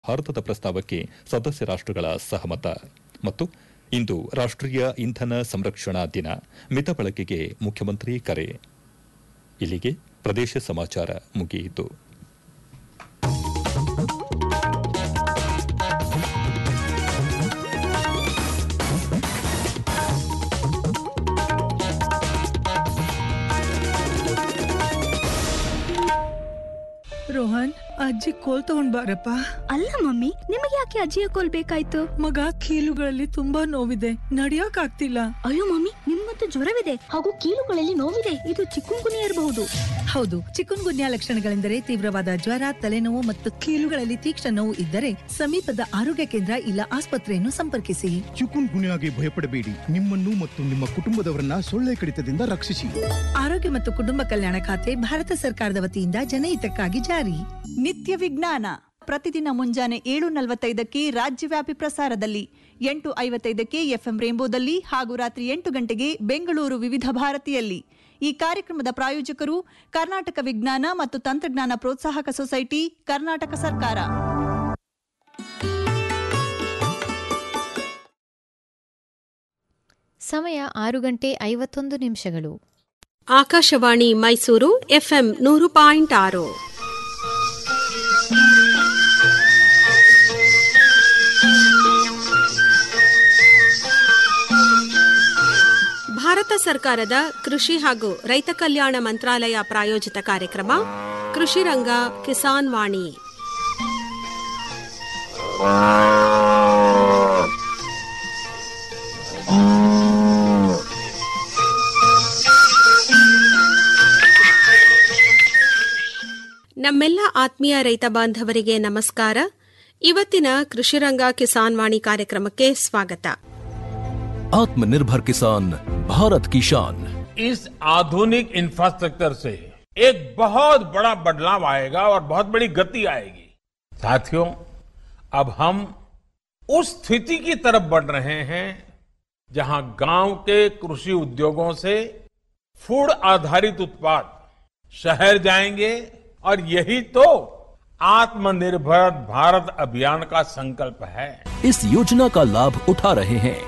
ಭಾರತದ ಪ್ರಸ್ತಾವಕ್ಕೆ ಸದಸ್ಯ ರಾಷ್ಟಗಳ ಸಹಮತ ಮತ್ತು ಇಂದು ರಾಷ್ಟೀಯ ಇಂಧನ ಸಂರಕ್ಷಣಾ ದಿನ ಮಿತ ಬಳಕೆಗೆ ಮುಖ್ಯಮಂತ್ರಿ ಕರೆ ಇಲ್ಲಿಗೆ ಪ್ರದೇಶ ಸಮಾಚಾರ ಮುಗಿಯಿತು ರೋಹನ್ ಅಜ್ಜಿ ಕೋಲ್ ತಗೊಂಡ್ ಬಾರಪ್ಪ ಅಲ್ಲ ಮಮ್ಮಿ ನಿಮಗೆ ಯಾಕೆ ಅಜ್ಜಿಯ ಕೋಲ್ ಬೇಕಾಯ್ತು ಮಗ ಕೀಲುಗಳಲ್ಲಿ ತುಂಬಾ ನೋವಿದೆ ನಡಿಯಕ್ ಆಗ್ತಿಲ್ಲ ಅಯ್ಯೋ ಮಮ್ಮಿ ನಿಮ್ಗಂತೂ ಜ್ವರವಿದೆ ಹಾಗೂ ಕೀಲುಗಳಲ್ಲಿ ನೋವಿದೆ ಇದು ಚಿಕ್ಕುನ್ಗುನಿ ಇರಬಹುದು ಹೌದು ಚಿಕುನ್ ಗುನ್ಯಾ ಲಕ್ಷಣಗಳೆಂದರೆ ತೀವ್ರವಾದ ಜ್ವರ ತಲೆನೋವು ಮತ್ತು ಕೀಲುಗಳಲ್ಲಿ ತೀಕ್ಷ್ಣ ನೋವು ಇದ್ದರೆ ಸಮೀಪದ ಆರೋಗ್ಯ ಕೇಂದ್ರ ಇಲ್ಲ ಆಸ್ಪತ್ರೆಯನ್ನು ಸಂಪರ್ಕಿಸಿ ಚಿಕುನ್ ಗುನ್ಯಾಗೆ ಭಯಪಡಬೇಡಿ ನಿಮ್ಮನ್ನು ಮತ್ತು ನಿಮ್ಮ ಕುಟುಂಬದವರನ್ನ ಸೊಳ್ಳೆ ಕಡಿತದಿಂದ ರಕ್ಷಿಸಿ ಆರೋಗ್ಯ ಮತ್ತು ಕುಟುಂಬ ಕಲ್ಯಾಣ ಖಾತೆ ಭಾರತ ಸರ್ಕಾರದ ವತಿಯಿಂದ ಜನಹಿತಕ್ಕಾಗಿ ಜಾರಿ ನಿತ್ಯ ವಿಜ್ಞಾನ ಪ್ರತಿದಿನ ಮುಂಜಾನೆ ಏಳು ನಲವತ್ತೈದಕ್ಕೆ ರಾಜ್ಯವ್ಯಾಪಿ ಪ್ರಸಾರದಲ್ಲಿ ಎಂಟು ಐವತ್ತೈದಕ್ಕೆ ಎಫ್ಎಂ ರೇಂಬೋದಲ್ಲಿ ಹಾಗೂ ರಾತ್ರಿ ಎಂಟು ಗಂಟೆಗೆ ಬೆಂಗಳೂರು ವಿವಿಧ ಭಾರತಿಯಲ್ಲಿ ಈ ಕಾರ್ಯಕ್ರಮದ ಪ್ರಾಯೋಜಕರು ಕರ್ನಾಟಕ ವಿಜ್ಞಾನ ಮತ್ತು ತಂತ್ರಜ್ಞಾನ ಪ್ರೋತ್ಸಾಹಕ ಸೊಸೈಟಿ ಕರ್ನಾಟಕ ಸರ್ಕಾರ ಸಮಯ ಆರು ಗಂಟೆ ಐವತ್ತೊಂದು ನಿಮಿಷಗಳು ಆಕಾಶವಾಣಿ ಮೈಸೂರು ಎಫ್ಎಂ ನೂರು ಪಾಯಿಂಟ್ ಆರು ಭಾರತ ಸರ್ಕಾರದ ಕೃಷಿ ಹಾಗೂ ರೈತ ಕಲ್ಯಾಣ ಮಂತ್ರಾಲಯ ಪ್ರಾಯೋಜಿತ ಕಾರ್ಯಕ್ರಮ ಕೃಷಿ ರಂಗ ಕಿಸಾನ್ ವಾಣಿ ನಮ್ಮೆಲ್ಲ ಆತ್ಮೀಯ ರೈತ ಬಾಂಧವರಿಗೆ ನಮಸ್ಕಾರ ಇವತ್ತಿನ ಕೃಷಿರಂಗ ಕಿಸಾನ್ ವಾಣಿ ಕಾರ್ಯಕ್ರಮಕ್ಕೆ ಸ್ವಾಗತ आत्मनिर्भर किसान भारत की शान इस आधुनिक इंफ्रास्ट्रक्चर से एक बहुत बड़ा बदलाव आएगा और बहुत बड़ी गति आएगी साथियों अब हम उस स्थिति की तरफ बढ़ रहे हैं जहां गांव के कृषि उद्योगों से फूड आधारित उत्पाद शहर जाएंगे और यही तो आत्मनिर्भर भारत अभियान का संकल्प है इस योजना का लाभ उठा रहे हैं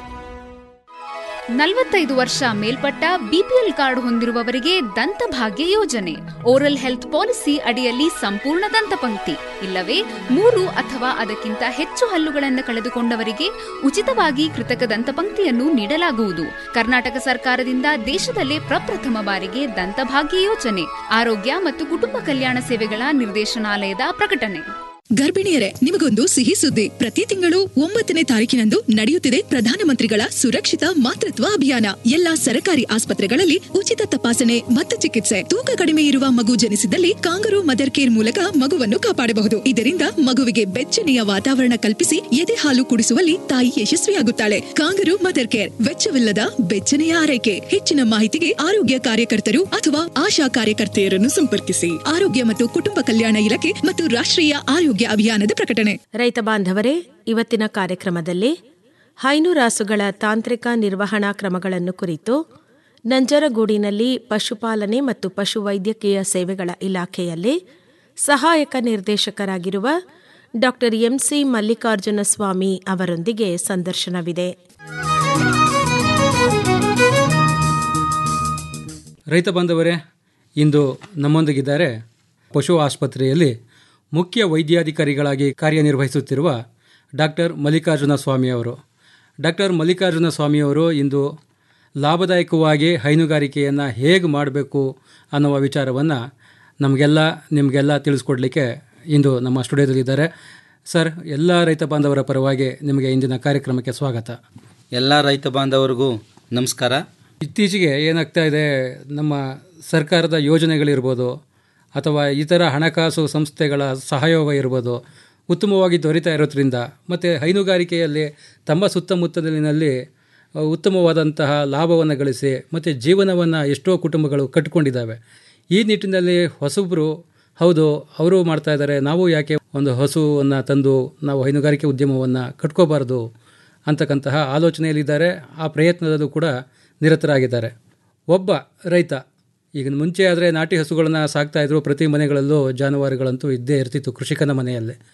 ನಲವತ್ತೈದು ವರ್ಷ ಮೇಲ್ಪಟ್ಟ ಬಿಪಿಎಲ್ ಕಾರ್ಡ್ ಹೊಂದಿರುವವರಿಗೆ ದಂತಭಾಗ್ಯ ಯೋಜನೆ ಓರಲ್ ಹೆಲ್ತ್ ಪಾಲಿಸಿ ಅಡಿಯಲ್ಲಿ ಸಂಪೂರ್ಣ ದಂತಪಂಕ್ತಿ ಇಲ್ಲವೇ ಮೂರು ಅಥವಾ ಅದಕ್ಕಿಂತ ಹೆಚ್ಚು ಹಲ್ಲುಗಳನ್ನು ಕಳೆದುಕೊಂಡವರಿಗೆ ಉಚಿತವಾಗಿ ಕೃತಕ ದಂತಪಂಕ್ತಿಯನ್ನು ನೀಡಲಾಗುವುದು ಕರ್ನಾಟಕ ಸರ್ಕಾರದಿಂದ ದೇಶದಲ್ಲೇ ಪ್ರಪ್ರಥಮ ಬಾರಿಗೆ ದಂತಭಾಗ್ಯ ಯೋಜನೆ ಆರೋಗ್ಯ ಮತ್ತು ಕುಟುಂಬ ಕಲ್ಯಾಣ ಸೇವೆಗಳ ನಿರ್ದೇಶನಾಲಯದ ಪ್ರಕಟಣೆ ಗರ್ಭಿಣಿಯರೇ ನಿಮಗೊಂದು ಸಿಹಿ ಸುದ್ದಿ ಪ್ರತಿ ತಿಂಗಳು ಒಂಬತ್ತನೇ ತಾರೀಕಿನಂದು ನಡೆಯುತ್ತಿದೆ ಪ್ರಧಾನಮಂತ್ರಿಗಳ ಸುರಕ್ಷಿತ ಮಾತೃತ್ವ ಅಭಿಯಾನ ಎಲ್ಲಾ ಸರ್ಕಾರಿ ಆಸ್ಪತ್ರೆಗಳಲ್ಲಿ ಉಚಿತ ತಪಾಸಣೆ ಮತ್ತು ಚಿಕಿತ್ಸೆ ತೂಕ ಕಡಿಮೆ ಇರುವ ಮಗು ಜನಿಸಿದಲ್ಲಿ ಕಾಂಗರು ಮದರ್ ಕೇರ್ ಮೂಲಕ ಮಗುವನ್ನು ಕಾಪಾಡಬಹುದು ಇದರಿಂದ ಮಗುವಿಗೆ ಬೆಚ್ಚನೆಯ ವಾತಾವರಣ ಕಲ್ಪಿಸಿ ಎದೆ ಹಾಲು ಕುಡಿಸುವಲ್ಲಿ ತಾಯಿ ಯಶಸ್ವಿಯಾಗುತ್ತಾಳೆ ಕಾಂಗರು ಮದರ್ ಕೇರ್ ವೆಚ್ಚವಿಲ್ಲದ ಬೆಚ್ಚನೆಯ ಆರೈಕೆ ಹೆಚ್ಚಿನ ಮಾಹಿತಿಗೆ ಆರೋಗ್ಯ ಕಾರ್ಯಕರ್ತರು ಅಥವಾ ಆಶಾ ಕಾರ್ಯಕರ್ತೆಯರನ್ನು ಸಂಪರ್ಕಿಸಿ ಆರೋಗ್ಯ ಮತ್ತು ಕುಟುಂಬ ಕಲ್ಯಾಣ ಇಲಾಖೆ ಮತ್ತು ರಾಷ್ಟ್ರೀಯ ಆರೋಗ್ಯ ಅಭಿಯಾನದ ಪ್ರಕಟಣೆ ರೈತ ಬಾಂಧವರೇ ಇವತ್ತಿನ ಕಾರ್ಯಕ್ರಮದಲ್ಲಿ ಹೈನುರಾಸುಗಳ ತಾಂತ್ರಿಕ ನಿರ್ವಹಣಾ ಕ್ರಮಗಳನ್ನು ಕುರಿತು ನಂಜರಗೂಡಿನಲ್ಲಿ ಪಶುಪಾಲನೆ ಮತ್ತು ಪಶುವೈದ್ಯಕೀಯ ಸೇವೆಗಳ ಇಲಾಖೆಯಲ್ಲಿ ಸಹಾಯಕ ನಿರ್ದೇಶಕರಾಗಿರುವ ಡಾಕ್ಟರ್ ಎಂಸಿ ಮಲ್ಲಿಕಾರ್ಜುನ ಸ್ವಾಮಿ ಅವರೊಂದಿಗೆ ಸಂದರ್ಶನವಿದೆ ರೈತ ಬಾಂಧವರೇ ಇಂದು ನಮ್ಮೊಂದಿಗಿದ್ದಾರೆ ಪಶು ಆಸ್ಪತ್ರೆಯಲ್ಲಿ ಮುಖ್ಯ ವೈದ್ಯಾಧಿಕಾರಿಗಳಾಗಿ ಕಾರ್ಯನಿರ್ವಹಿಸುತ್ತಿರುವ ಡಾಕ್ಟರ್ ಮಲ್ಲಿಕಾರ್ಜುನ ಸ್ವಾಮಿಯವರು ಡಾಕ್ಟರ್ ಮಲ್ಲಿಕಾರ್ಜುನ ಸ್ವಾಮಿಯವರು ಇಂದು ಲಾಭದಾಯಕವಾಗಿ ಹೈನುಗಾರಿಕೆಯನ್ನು ಹೇಗೆ ಮಾಡಬೇಕು ಅನ್ನುವ ವಿಚಾರವನ್ನು ನಮಗೆಲ್ಲ ನಿಮಗೆಲ್ಲ ತಿಳಿಸ್ಕೊಡ್ಲಿಕ್ಕೆ ಇಂದು ನಮ್ಮ ಸ್ಟುಡಿಯೋದಲ್ಲಿದ್ದಾರೆ ಸರ್ ಎಲ್ಲ ರೈತ ಬಾಂಧವರ ಪರವಾಗಿ ನಿಮಗೆ ಇಂದಿನ ಕಾರ್ಯಕ್ರಮಕ್ಕೆ ಸ್ವಾಗತ ಎಲ್ಲ ರೈತ ಬಾಂಧವರಿಗೂ ನಮಸ್ಕಾರ ಇತ್ತೀಚೆಗೆ ಏನಾಗ್ತಾ ಇದೆ ನಮ್ಮ ಸರ್ಕಾರದ ಯೋಜನೆಗಳಿರ್ಬೋದು ಅಥವಾ ಇತರ ಹಣಕಾಸು ಸಂಸ್ಥೆಗಳ ಸಹಯೋಗ ಇರ್ಬೋದು ಉತ್ತಮವಾಗಿ ದೊರೀತಾ ಇರೋದ್ರಿಂದ ಮತ್ತು ಹೈನುಗಾರಿಕೆಯಲ್ಲಿ ತಮ್ಮ ಸುತ್ತಮುತ್ತಲಿನಲ್ಲಿ ಉತ್ತಮವಾದಂತಹ ಲಾಭವನ್ನು ಗಳಿಸಿ ಮತ್ತು ಜೀವನವನ್ನು ಎಷ್ಟೋ ಕುಟುಂಬಗಳು ಕಟ್ಟಿಕೊಂಡಿದ್ದಾವೆ ಈ ನಿಟ್ಟಿನಲ್ಲಿ ಹೊಸಬ್ರು ಹೌದು ಅವರು ಮಾಡ್ತಾ ಇದ್ದಾರೆ ನಾವು ಯಾಕೆ ಒಂದು ಹಸುವನ್ನು ತಂದು ನಾವು ಹೈನುಗಾರಿಕೆ ಉದ್ಯಮವನ್ನು ಕಟ್ಕೋಬಾರ್ದು ಅಂತಕ್ಕಂತಹ ಆಲೋಚನೆಯಲ್ಲಿದ್ದಾರೆ ಆ ಪ್ರಯತ್ನದಲ್ಲೂ ಕೂಡ ನಿರತರಾಗಿದ್ದಾರೆ ಒಬ್ಬ ರೈತ ಈಗ ಮುಂಚೆ ಆದರೆ ನಾಟಿ ಹಸುಗಳನ್ನು ಸಾಕ್ತಾಯಿದ್ರು ಪ್ರತಿ ಮನೆಗಳಲ್ಲೂ ಜಾನುವಾರುಗಳಂತೂ ಇದ್ದೇ ಇರ್ತಿತ್ತು ಕೃಷಿಕನ ಮನೆಯಲ್ಲೇ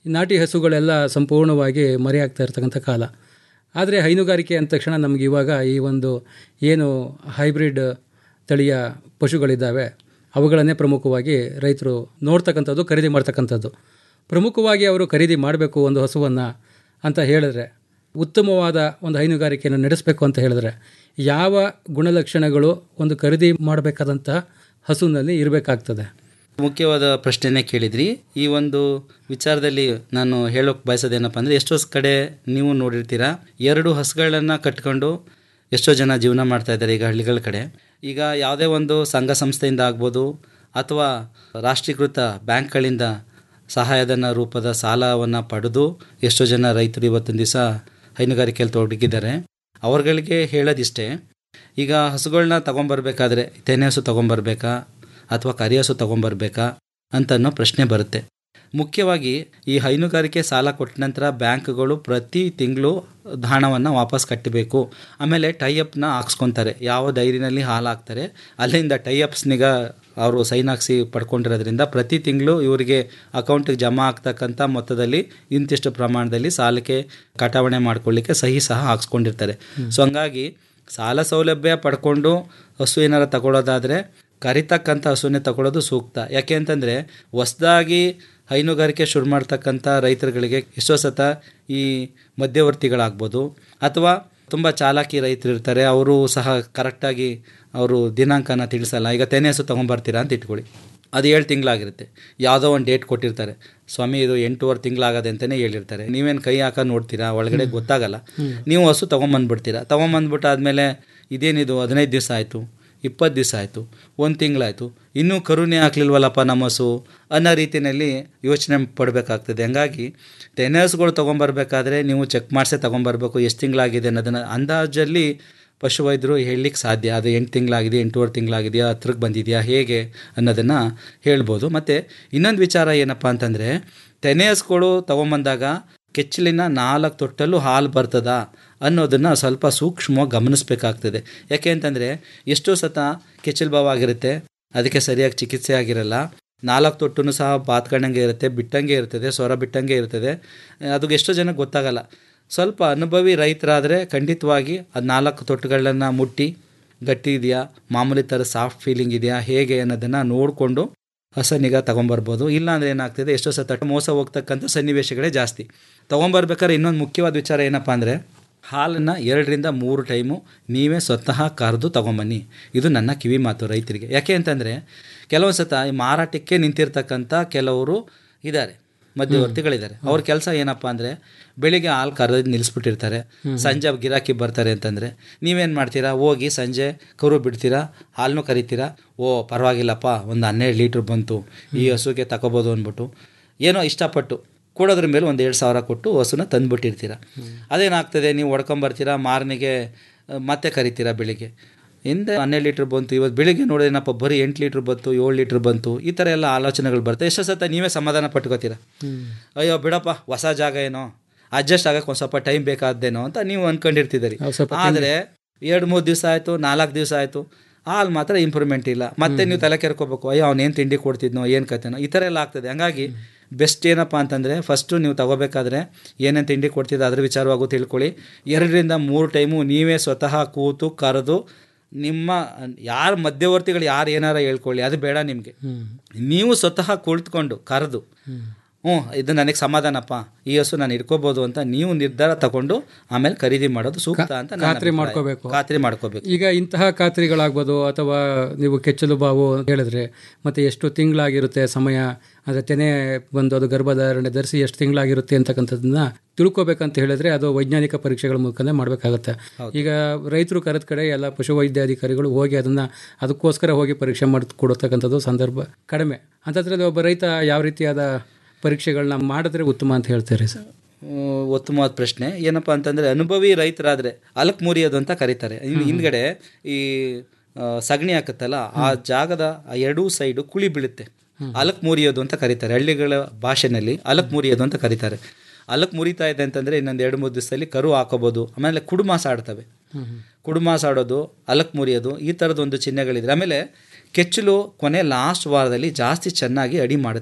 ಈ ನಾಟಿ ಹಸುಗಳೆಲ್ಲ ಸಂಪೂರ್ಣವಾಗಿ ಮರೆಯಾಗ್ತಾ ಇರ್ತಕ್ಕಂಥ ಕಾಲ ಆದರೆ ಹೈನುಗಾರಿಕೆ ಅಂದ ತಕ್ಷಣ ನಮಗೆ ಇವಾಗ ಈ ಒಂದು ಏನು ಹೈಬ್ರಿಡ್ ತಳಿಯ ಪಶುಗಳಿದ್ದಾವೆ ಅವುಗಳನ್ನೇ ಪ್ರಮುಖವಾಗಿ ರೈತರು ನೋಡ್ತಕ್ಕಂಥದ್ದು ಖರೀದಿ ಮಾಡ್ತಕ್ಕಂಥದ್ದು ಪ್ರಮುಖವಾಗಿ ಅವರು ಖರೀದಿ ಮಾಡಬೇಕು ಒಂದು ಹಸುವನ್ನು ಅಂತ ಹೇಳಿದ್ರೆ ಉತ್ತಮವಾದ ಒಂದು ಹೈನುಗಾರಿಕೆಯನ್ನು ನಡೆಸಬೇಕು ಅಂತ ಹೇಳಿದ್ರೆ ಯಾವ ಗುಣಲಕ್ಷಣಗಳು ಒಂದು ಖರೀದಿ ಮಾಡಬೇಕಾದಂಥ ಹಸುವಿನಲ್ಲಿ ಇರಬೇಕಾಗ್ತದೆ ಮುಖ್ಯವಾದ ಪ್ರಶ್ನೆನೇ ಕೇಳಿದ್ರಿ ಈ ಒಂದು ವಿಚಾರದಲ್ಲಿ ನಾನು ಹೇಳೋಕೆ ಬಯಸೋದೇನಪ್ಪ ಅಂದರೆ ಎಷ್ಟೋ ಕಡೆ ನೀವು ನೋಡಿರ್ತೀರಾ ಎರಡು ಹಸುಗಳನ್ನ ಕಟ್ಕೊಂಡು ಎಷ್ಟೋ ಜನ ಜೀವನ ಮಾಡ್ತಾ ಇದ್ದಾರೆ ಈಗ ಹಳ್ಳಿಗಳ ಕಡೆ ಈಗ ಯಾವುದೇ ಒಂದು ಸಂಘ ಸಂಸ್ಥೆಯಿಂದ ಆಗ್ಬೋದು ಅಥವಾ ರಾಷ್ಟ್ರೀಕೃತ ಬ್ಯಾಂಕ್ಗಳಿಂದ ಸಹಾಯಧನ ರೂಪದ ಸಾಲವನ್ನು ಪಡೆದು ಎಷ್ಟೋ ಜನ ರೈತರು ಇವತ್ತಿನ ದಿವಸ ಹೈನುಗಾರಿಕೆಯಲ್ಲಿ ತೊಡಗಿದ್ದಾರೆ ಅವ್ರಗಳಿಗೆ ಹೇಳೋದಿಷ್ಟೇ ಈಗ ಹಸುಗಳನ್ನ ತೊಗೊಂಬರ್ಬೇಕಾದ್ರೆ ತೆನೆ ಹಸು ತೊಗೊಂಬರ್ಬೇಕಾ ಅಥವಾ ಕರಿ ಹಸು ತೊಗೊಂಬರ್ಬೇಕಾ ಅಂತ ಅನ್ನೋ ಪ್ರಶ್ನೆ ಬರುತ್ತೆ ಮುಖ್ಯವಾಗಿ ಈ ಹೈನುಗಾರಿಕೆ ಸಾಲ ಕೊಟ್ಟ ನಂತರ ಬ್ಯಾಂಕ್ಗಳು ಪ್ರತಿ ತಿಂಗಳು ಹಣವನ್ನು ವಾಪಸ್ ಕಟ್ಟಬೇಕು ಆಮೇಲೆ ಟೈಅಪ್ನ ಹಾಕ್ಸ್ಕೊತಾರೆ ಯಾವ ಡೈರಿನಲ್ಲಿ ಹಾಲು ಹಾಕ್ತಾರೆ ಅಲ್ಲಿಂದ ಟೈಅಪ್ಸ್ನಿಗ ಅವರು ಸೈನ್ ಹಾಕ್ಸಿ ಪಡ್ಕೊಂಡಿರೋದ್ರಿಂದ ಪ್ರತಿ ತಿಂಗಳು ಇವರಿಗೆ ಅಕೌಂಟಿಗೆ ಜಮಾ ಆಗ್ತಕ್ಕಂಥ ಮೊತ್ತದಲ್ಲಿ ಇಂತಿಷ್ಟು ಪ್ರಮಾಣದಲ್ಲಿ ಸಾಲಕ್ಕೆ ಕಟಾವಣೆ ಮಾಡ್ಕೊಳ್ಳಿಕ್ಕೆ ಸಹಿ ಸಹ ಹಾಕ್ಸ್ಕೊಂಡಿರ್ತಾರೆ ಸೊ ಹಂಗಾಗಿ ಸಾಲ ಸೌಲಭ್ಯ ಪಡ್ಕೊಂಡು ಹಸು ಏನಾರು ತಗೊಳ್ಳೋದಾದರೆ ಕರಿತಕ್ಕಂಥ ಹಸುವನ್ನೇ ತಗೊಳ್ಳೋದು ಸೂಕ್ತ ಯಾಕೆ ಅಂತಂದರೆ ಹೊಸ್ದಾಗಿ ಹೈನುಗಾರಿಕೆ ಶುರು ಮಾಡ್ತಕ್ಕಂಥ ರೈತರುಗಳಿಗೆ ಎಷ್ಟೋ ಸತ ಈ ಮಧ್ಯವರ್ತಿಗಳಾಗ್ಬೋದು ಅಥವಾ ತುಂಬ ಚಾಲಾಕಿ ರೈತರು ಇರ್ತಾರೆ ಅವರು ಸಹ ಕರೆಕ್ಟಾಗಿ ಅವರು ದಿನಾಂಕನ ತಿಳಿಸಲ್ಲ ಈಗ ತೆನೆ ಹಸು ತೊಗೊಂಬರ್ತೀರಾ ಅಂತ ಇಟ್ಕೊಳ್ಳಿ ಅದು ಏಳು ತಿಂಗಳಾಗಿರುತ್ತೆ ಯಾವುದೋ ಒಂದು ಡೇಟ್ ಕೊಟ್ಟಿರ್ತಾರೆ ಸ್ವಾಮಿ ಇದು ಎಂಟೂವರೆ ತಿಂಗಳಾಗದೆ ಅಂತಲೇ ಹೇಳಿರ್ತಾರೆ ನೀವೇನು ಕೈ ಹಾಕ ನೋಡ್ತೀರಾ ಒಳಗಡೆ ಗೊತ್ತಾಗಲ್ಲ ನೀವು ಹಸು ತೊಗೊಂಬಂದ್ಬಿಡ್ತೀರಾ ತೊಗೊಂಬಂದ್ಬಿಟ್ಟು ಆದಮೇಲೆ ಇದೇನಿದು ಹದಿನೈದು ದಿವಸ ಆಯಿತು ಇಪ್ಪತ್ತು ದಿವಸ ಆಯಿತು ಒಂದು ತಿಂಗಳಾಯಿತು ಇನ್ನೂ ಕರುಣೆ ಹಾಕ್ಲಿಲ್ವಲ್ಲಪ್ಪ ನಮ್ಮ ಹಸು ಅನ್ನೋ ರೀತಿಯಲ್ಲಿ ಯೋಚನೆ ಪಡಬೇಕಾಗ್ತದೆ ಹಂಗಾಗಿ ತೆನೆ ಹಸುಗಳು ತೊಗೊಂಬರ್ಬೇಕಾದ್ರೆ ನೀವು ಚೆಕ್ ಮಾಡಿಸೇ ತೊಗೊಂಬರ್ಬೇಕು ಎಷ್ಟು ತಿಂಗಳಾಗಿದೆ ಅನ್ನೋದನ್ನು ಅಂದಾಜಲ್ಲಿ ಪಶುವೈದ್ಯರು ಹೇಳಲಿಕ್ಕೆ ಸಾಧ್ಯ ಅದು ಎಂಟು ತಿಂಗಳಾಗಿದೆ ಎಂಟೂವರೆ ತಿಂಗಳಾಗಿದೆಯಾ ಹತ್ರಕ್ಕೆ ಬಂದಿದೆಯಾ ಹೇಗೆ ಅನ್ನೋದನ್ನು ಹೇಳ್ಬೋದು ಮತ್ತು ಇನ್ನೊಂದು ವಿಚಾರ ಏನಪ್ಪ ಅಂತಂದರೆ ತೆನೆ ಹಸುಗಳು ತೊಗೊಂಬಂದಾಗ ಕೆಚ್ಚಲಿನ ನಾಲ್ಕು ತೊಟ್ಟಲು ಹಾಲು ಬರ್ತದಾ ಅನ್ನೋದನ್ನು ಸ್ವಲ್ಪ ಸೂಕ್ಷ್ಮವಾಗಿ ಗಮನಿಸಬೇಕಾಗ್ತದೆ ಯಾಕೆ ಅಂತಂದರೆ ಎಷ್ಟೋ ಸತ ಕೆಚ್ಚಲು ಭಾವ ಆಗಿರುತ್ತೆ ಅದಕ್ಕೆ ಸರಿಯಾಗಿ ಚಿಕಿತ್ಸೆ ಆಗಿರಲ್ಲ ನಾಲ್ಕು ತೊಟ್ಟೂ ಸಹ ಬಾತ್ಕೊಂಡಂಗೆ ಇರುತ್ತೆ ಬಿಟ್ಟಂಗೆ ಇರ್ತದೆ ಸ್ವರ ಬಿಟ್ಟಂಗೆ ಇರ್ತದೆ ಅದು ಎಷ್ಟೋ ಜನಕ್ಕೆ ಗೊತ್ತಾಗಲ್ಲ ಸ್ವಲ್ಪ ಅನುಭವಿ ರೈತರಾದರೆ ಖಂಡಿತವಾಗಿ ಅದು ನಾಲ್ಕು ತೊಟ್ಟುಗಳನ್ನ ಮುಟ್ಟಿ ಗಟ್ಟಿ ಇದೆಯಾ ಮಾಮೂಲಿ ಥರ ಸಾಫ್ಟ್ ಫೀಲಿಂಗ್ ಇದೆಯಾ ಹೇಗೆ ಅನ್ನೋದನ್ನು ನೋಡಿಕೊಂಡು ಹೊಸ ನಿಗಾ ತೊಗೊಂಬರ್ಬೋದು ಇಲ್ಲ ಅಂದರೆ ಏನಾಗ್ತದೆ ಎಷ್ಟೋ ಸತ ಮೋಸ ಹೋಗ್ತಕ್ಕಂಥ ಸನ್ನಿವೇಶಗಳೇ ಜಾಸ್ತಿ ತೊಗೊಂಬರ್ಬೇಕಾದ್ರೆ ಇನ್ನೊಂದು ಮುಖ್ಯವಾದ ವಿಚಾರ ಏನಪ್ಪ ಅಂದರೆ ಹಾಲನ್ನು ಎರಡರಿಂದ ಮೂರು ಟೈಮು ನೀವೇ ಸ್ವತಃ ಕರೆದು ತೊಗೊಂಬನ್ನಿ ಇದು ನನ್ನ ಕಿವಿ ಮಾತು ರೈತರಿಗೆ ಯಾಕೆ ಅಂತಂದರೆ ಕೆಲವೊಂದು ಸತ ಈ ಮಾರಾಟಕ್ಕೆ ನಿಂತಿರ್ತಕ್ಕಂಥ ಕೆಲವರು ಇದ್ದಾರೆ ಮಧ್ಯವರ್ತಿಗಳಿದ್ದಾರೆ ಅವ್ರ ಕೆಲಸ ಏನಪ್ಪ ಅಂದರೆ ಬೆಳಿಗ್ಗೆ ಹಾಲು ಕರೆದು ನಿಲ್ಲಿಸ್ಬಿಟ್ಟಿರ್ತಾರೆ ಸಂಜೆ ಗಿರಾಕಿ ಬರ್ತಾರೆ ಅಂತಂದರೆ ನೀವೇನು ಮಾಡ್ತೀರಾ ಹೋಗಿ ಸಂಜೆ ಕರು ಬಿಡ್ತೀರಾ ಹಾಲನ್ನು ಕರಿತೀರಾ ಓ ಪರವಾಗಿಲ್ಲಪ್ಪ ಒಂದು ಹನ್ನೆರಡು ಲೀಟ್ರ್ ಬಂತು ಈ ಹಸುಗೆ ತಗೋಬೋದು ಅಂದ್ಬಿಟ್ಟು ಏನೋ ಇಷ್ಟಪಟ್ಟು ಕೊಡೋದ್ರ ಮೇಲೆ ಒಂದು ಎರಡು ಸಾವಿರ ಕೊಟ್ಟು ಹಸುನ ತಂದುಬಿಟ್ಟಿರ್ತೀರ ಅದೇನಾಗ್ತದೆ ನೀವು ಹೊಡ್ಕೊಂಬರ್ತೀರಾ ಮಾರನಿಗೆ ಮತ್ತೆ ಕರಿತೀರಾ ಬೆಳಿಗ್ಗೆ ಹಿಂದೆ ಹನ್ನೆರಡು ಲೀಟ್ರ್ ಬಂತು ಇವತ್ತು ಬೆಳಿಗ್ಗೆ ನೋಡೋದೇನಪ್ಪ ಬರೀ ಎಂಟು ಲೀಟ್ರ್ ಬಂತು ಏಳು ಲೀಟ್ರ್ ಬಂತು ಈ ಥರ ಎಲ್ಲ ಆಲೋಚನೆಗಳು ಬರ್ತವೆ ಎಷ್ಟೋ ಸತ ನೀವೇ ಸಮಾಧಾನ ಪಟ್ಕೋತೀರ ಅಯ್ಯೋ ಬಿಡಪ್ಪ ಹೊಸ ಜಾಗ ಏನೋ ಅಡ್ಜಸ್ಟ್ ಆಗಕ್ಕೆ ಒಂದು ಸ್ವಲ್ಪ ಟೈಮ್ ಬೇಕಾದ್ದೇನೋ ಅಂತ ನೀವು ಅಂದ್ಕೊಂಡಿರ್ತಿದ್ದೀರಿ ಆದರೆ ಎರಡು ಮೂರು ದಿವಸ ಆಯಿತು ನಾಲ್ಕು ದಿವಸ ಆಯಿತು ಹಾಲು ಮಾತ್ರ ಇಂಪ್ರೂವ್ಮೆಂಟ್ ಇಲ್ಲ ಮತ್ತೆ ನೀವು ತಲೆ ಕೆರ್ಕೋಬೇಕು ಅಯ್ಯೋ ಅವ್ನೇನು ತಿಂಡಿ ಕೊಡ್ತಿದ್ನೋ ಏನು ಕತೆನೋ ಈ ಥರ ಎಲ್ಲ ಆಗ್ತದೆ ಹಂಗಾಗಿ ಬೆಸ್ಟ್ ಏನಪ್ಪ ಅಂತಂದರೆ ಫಸ್ಟು ನೀವು ತಗೋಬೇಕಾದ್ರೆ ಏನೇನು ತಿಂಡಿ ಕೊಡ್ತಿದ್ದ ಅದ್ರ ವಿಚಾರವಾಗೂ ತಿಳ್ಕೊಳ್ಳಿ ಎರಡರಿಂದ ಮೂರು ಟೈಮು ನೀವೇ ಸ್ವತಃ ಕೂತು ಕರೆದು ನಿಮ್ಮ ಯಾರು ಮಧ್ಯವರ್ತಿಗಳು ಯಾರು ಏನಾರ ಹೇಳ್ಕೊಳ್ಳಿ ಅದು ಬೇಡ ನಿಮಗೆ ನೀವು ಸ್ವತಃ ಕುಳಿತುಕೊಂಡು ಕರೆದು ಹ್ಞೂ ಇದು ನನಗೆ ಸಮಾಧಾನಪ್ಪ ಈ ಹಸು ನಾನು ಇಟ್ಕೋಬೋದು ಅಂತ ನೀವು ನಿರ್ಧಾರ ತಗೊಂಡು ಆಮೇಲೆ ಖರೀದಿ ಮಾಡೋದು ಸೂಕ್ತ ಅಂತ ನನ್ನ ಖಾತ್ರಿ ಅಭಿಪ್ರಾಯ. ಮಾಡ್ಕೋಬೇಕು. ಖಾತ್ರಿ ಮಾಡ್ಕೋಬೇಕು ಈಗ ಇಂತಹ ಖಾತ್ರಿಗಳಾಗ್ಬೋದು ಅಥವಾ ನೀವು ಕೆಚ್ಚಲು ಬಾವು ಅಂತ ಹೇಳಿದ್ರೆ ಮತ್ತೆ ಎಷ್ಟು ತಿಂಗಳಾಗಿರುತ್ತೆ ಸಮಯ ಅಂದರೆ ತೆನೆ ಬಂದು ಅದು ಗರ್ಭಧಾರಣೆ ಧರಿಸಿ ಎಷ್ಟು ತಿಂಗಳಾಗಿರುತ್ತೆ ಅಂತಕ್ಕಂಥದ್ದನ್ನ ತಿಳ್ಕೊಬೇಕಂತ ಹೇಳಿದ್ರೆ ಅದು ವೈಜ್ಞಾನಿಕ ಪರೀಕ್ಷೆಗಳ ಮೂಲಕನೇ ಮಾಡಬೇಕಾಗತ್ತೆ ಈಗ ರೈತರು ಕರೆದ ಕಡೆ ಎಲ್ಲ ಪಶುವೈದ್ಯಾಧಿಕಾರಿಗಳು ಹೋಗಿ ಅದನ್ನ ಅದಕ್ಕೋಸ್ಕರ ಹೋಗಿ ಪರೀಕ್ಷೆ ಮಾಡಿ ಕೊಡತಕ್ಕಂಥದ್ದು ಸಂದರ್ಭ ಕಡಿಮೆ ಅಂಥದ್ರಲ್ಲಿ ಒಬ್ಬ ರೈತ ಯಾವ ರೀತಿಯಾದ ಪರೀಕ್ಷೆಗಳನ್ನ ಮಾಡಿದ್ರೆ ಉತ್ತಮ ಅಂತ ಹೇಳ್ತಾರೆ ಸರ್ ಹ್ಮ್, ಉತ್ತಮವಾದ ಪ್ರಶ್ನೆ ಏನಪ್ಪ ಅಂತಂದರೆ ಅನುಭವಿ ರೈತರಾದರೆ ಅಲಕ್ ಮುರಿಯೋದು ಅಂತ ಕರೀತಾರೆ ಇನ್ನು ಹಿಂದ್ಗಡೆ ಈ ಆ, ಸಗಣಿ ಹಾಕತ್ತಲ್ಲ ಆ ಜಾಗದ ಆ ಎರಡೂ ಸೈಡು ಕುಳಿ ಬೀಳುತ್ತೆ ಅಲಕ್ ಮುರಿಯೋದು ಅಂತ ಕರೀತಾರೆ ಹಳ್ಳಿಗಳ ಭಾಷೆನಲ್ಲಿ ಅಲಕ್ ಮುರಿಯೋದು ಅಂತ ಕರೀತಾರೆ ಅಲಕ್ ಮುರಿತಾ ಇದೆ ಅಂತಂದರೆ ಇನ್ನೊಂದು ಎರಡು ಮೂರು ದಿವಸದಲ್ಲಿ ಕರು ಹಾಕೋಬೋದು ಆಮೇಲೆ ಕುಡುಮಾಸ ಆಡ್ತವೆ ಕುಡುಮಾಸ ಆಡೋದು ಅಲಕ್ ಮುರಿಯೋದು ಈ ಥರದ ಒಂದು ಚಿಹ್ನೆಗಳಿದೆ ಆಮೇಲೆ ಕೆಚ್ಚಲು ಕೊನೆ ಲಾಸ್ಟ್ ವಾರದಲ್ಲಿ ಜಾಸ್ತಿ ಚೆನ್ನಾಗಿ ಅಡಿ ಮಾಡುತ್ತೆ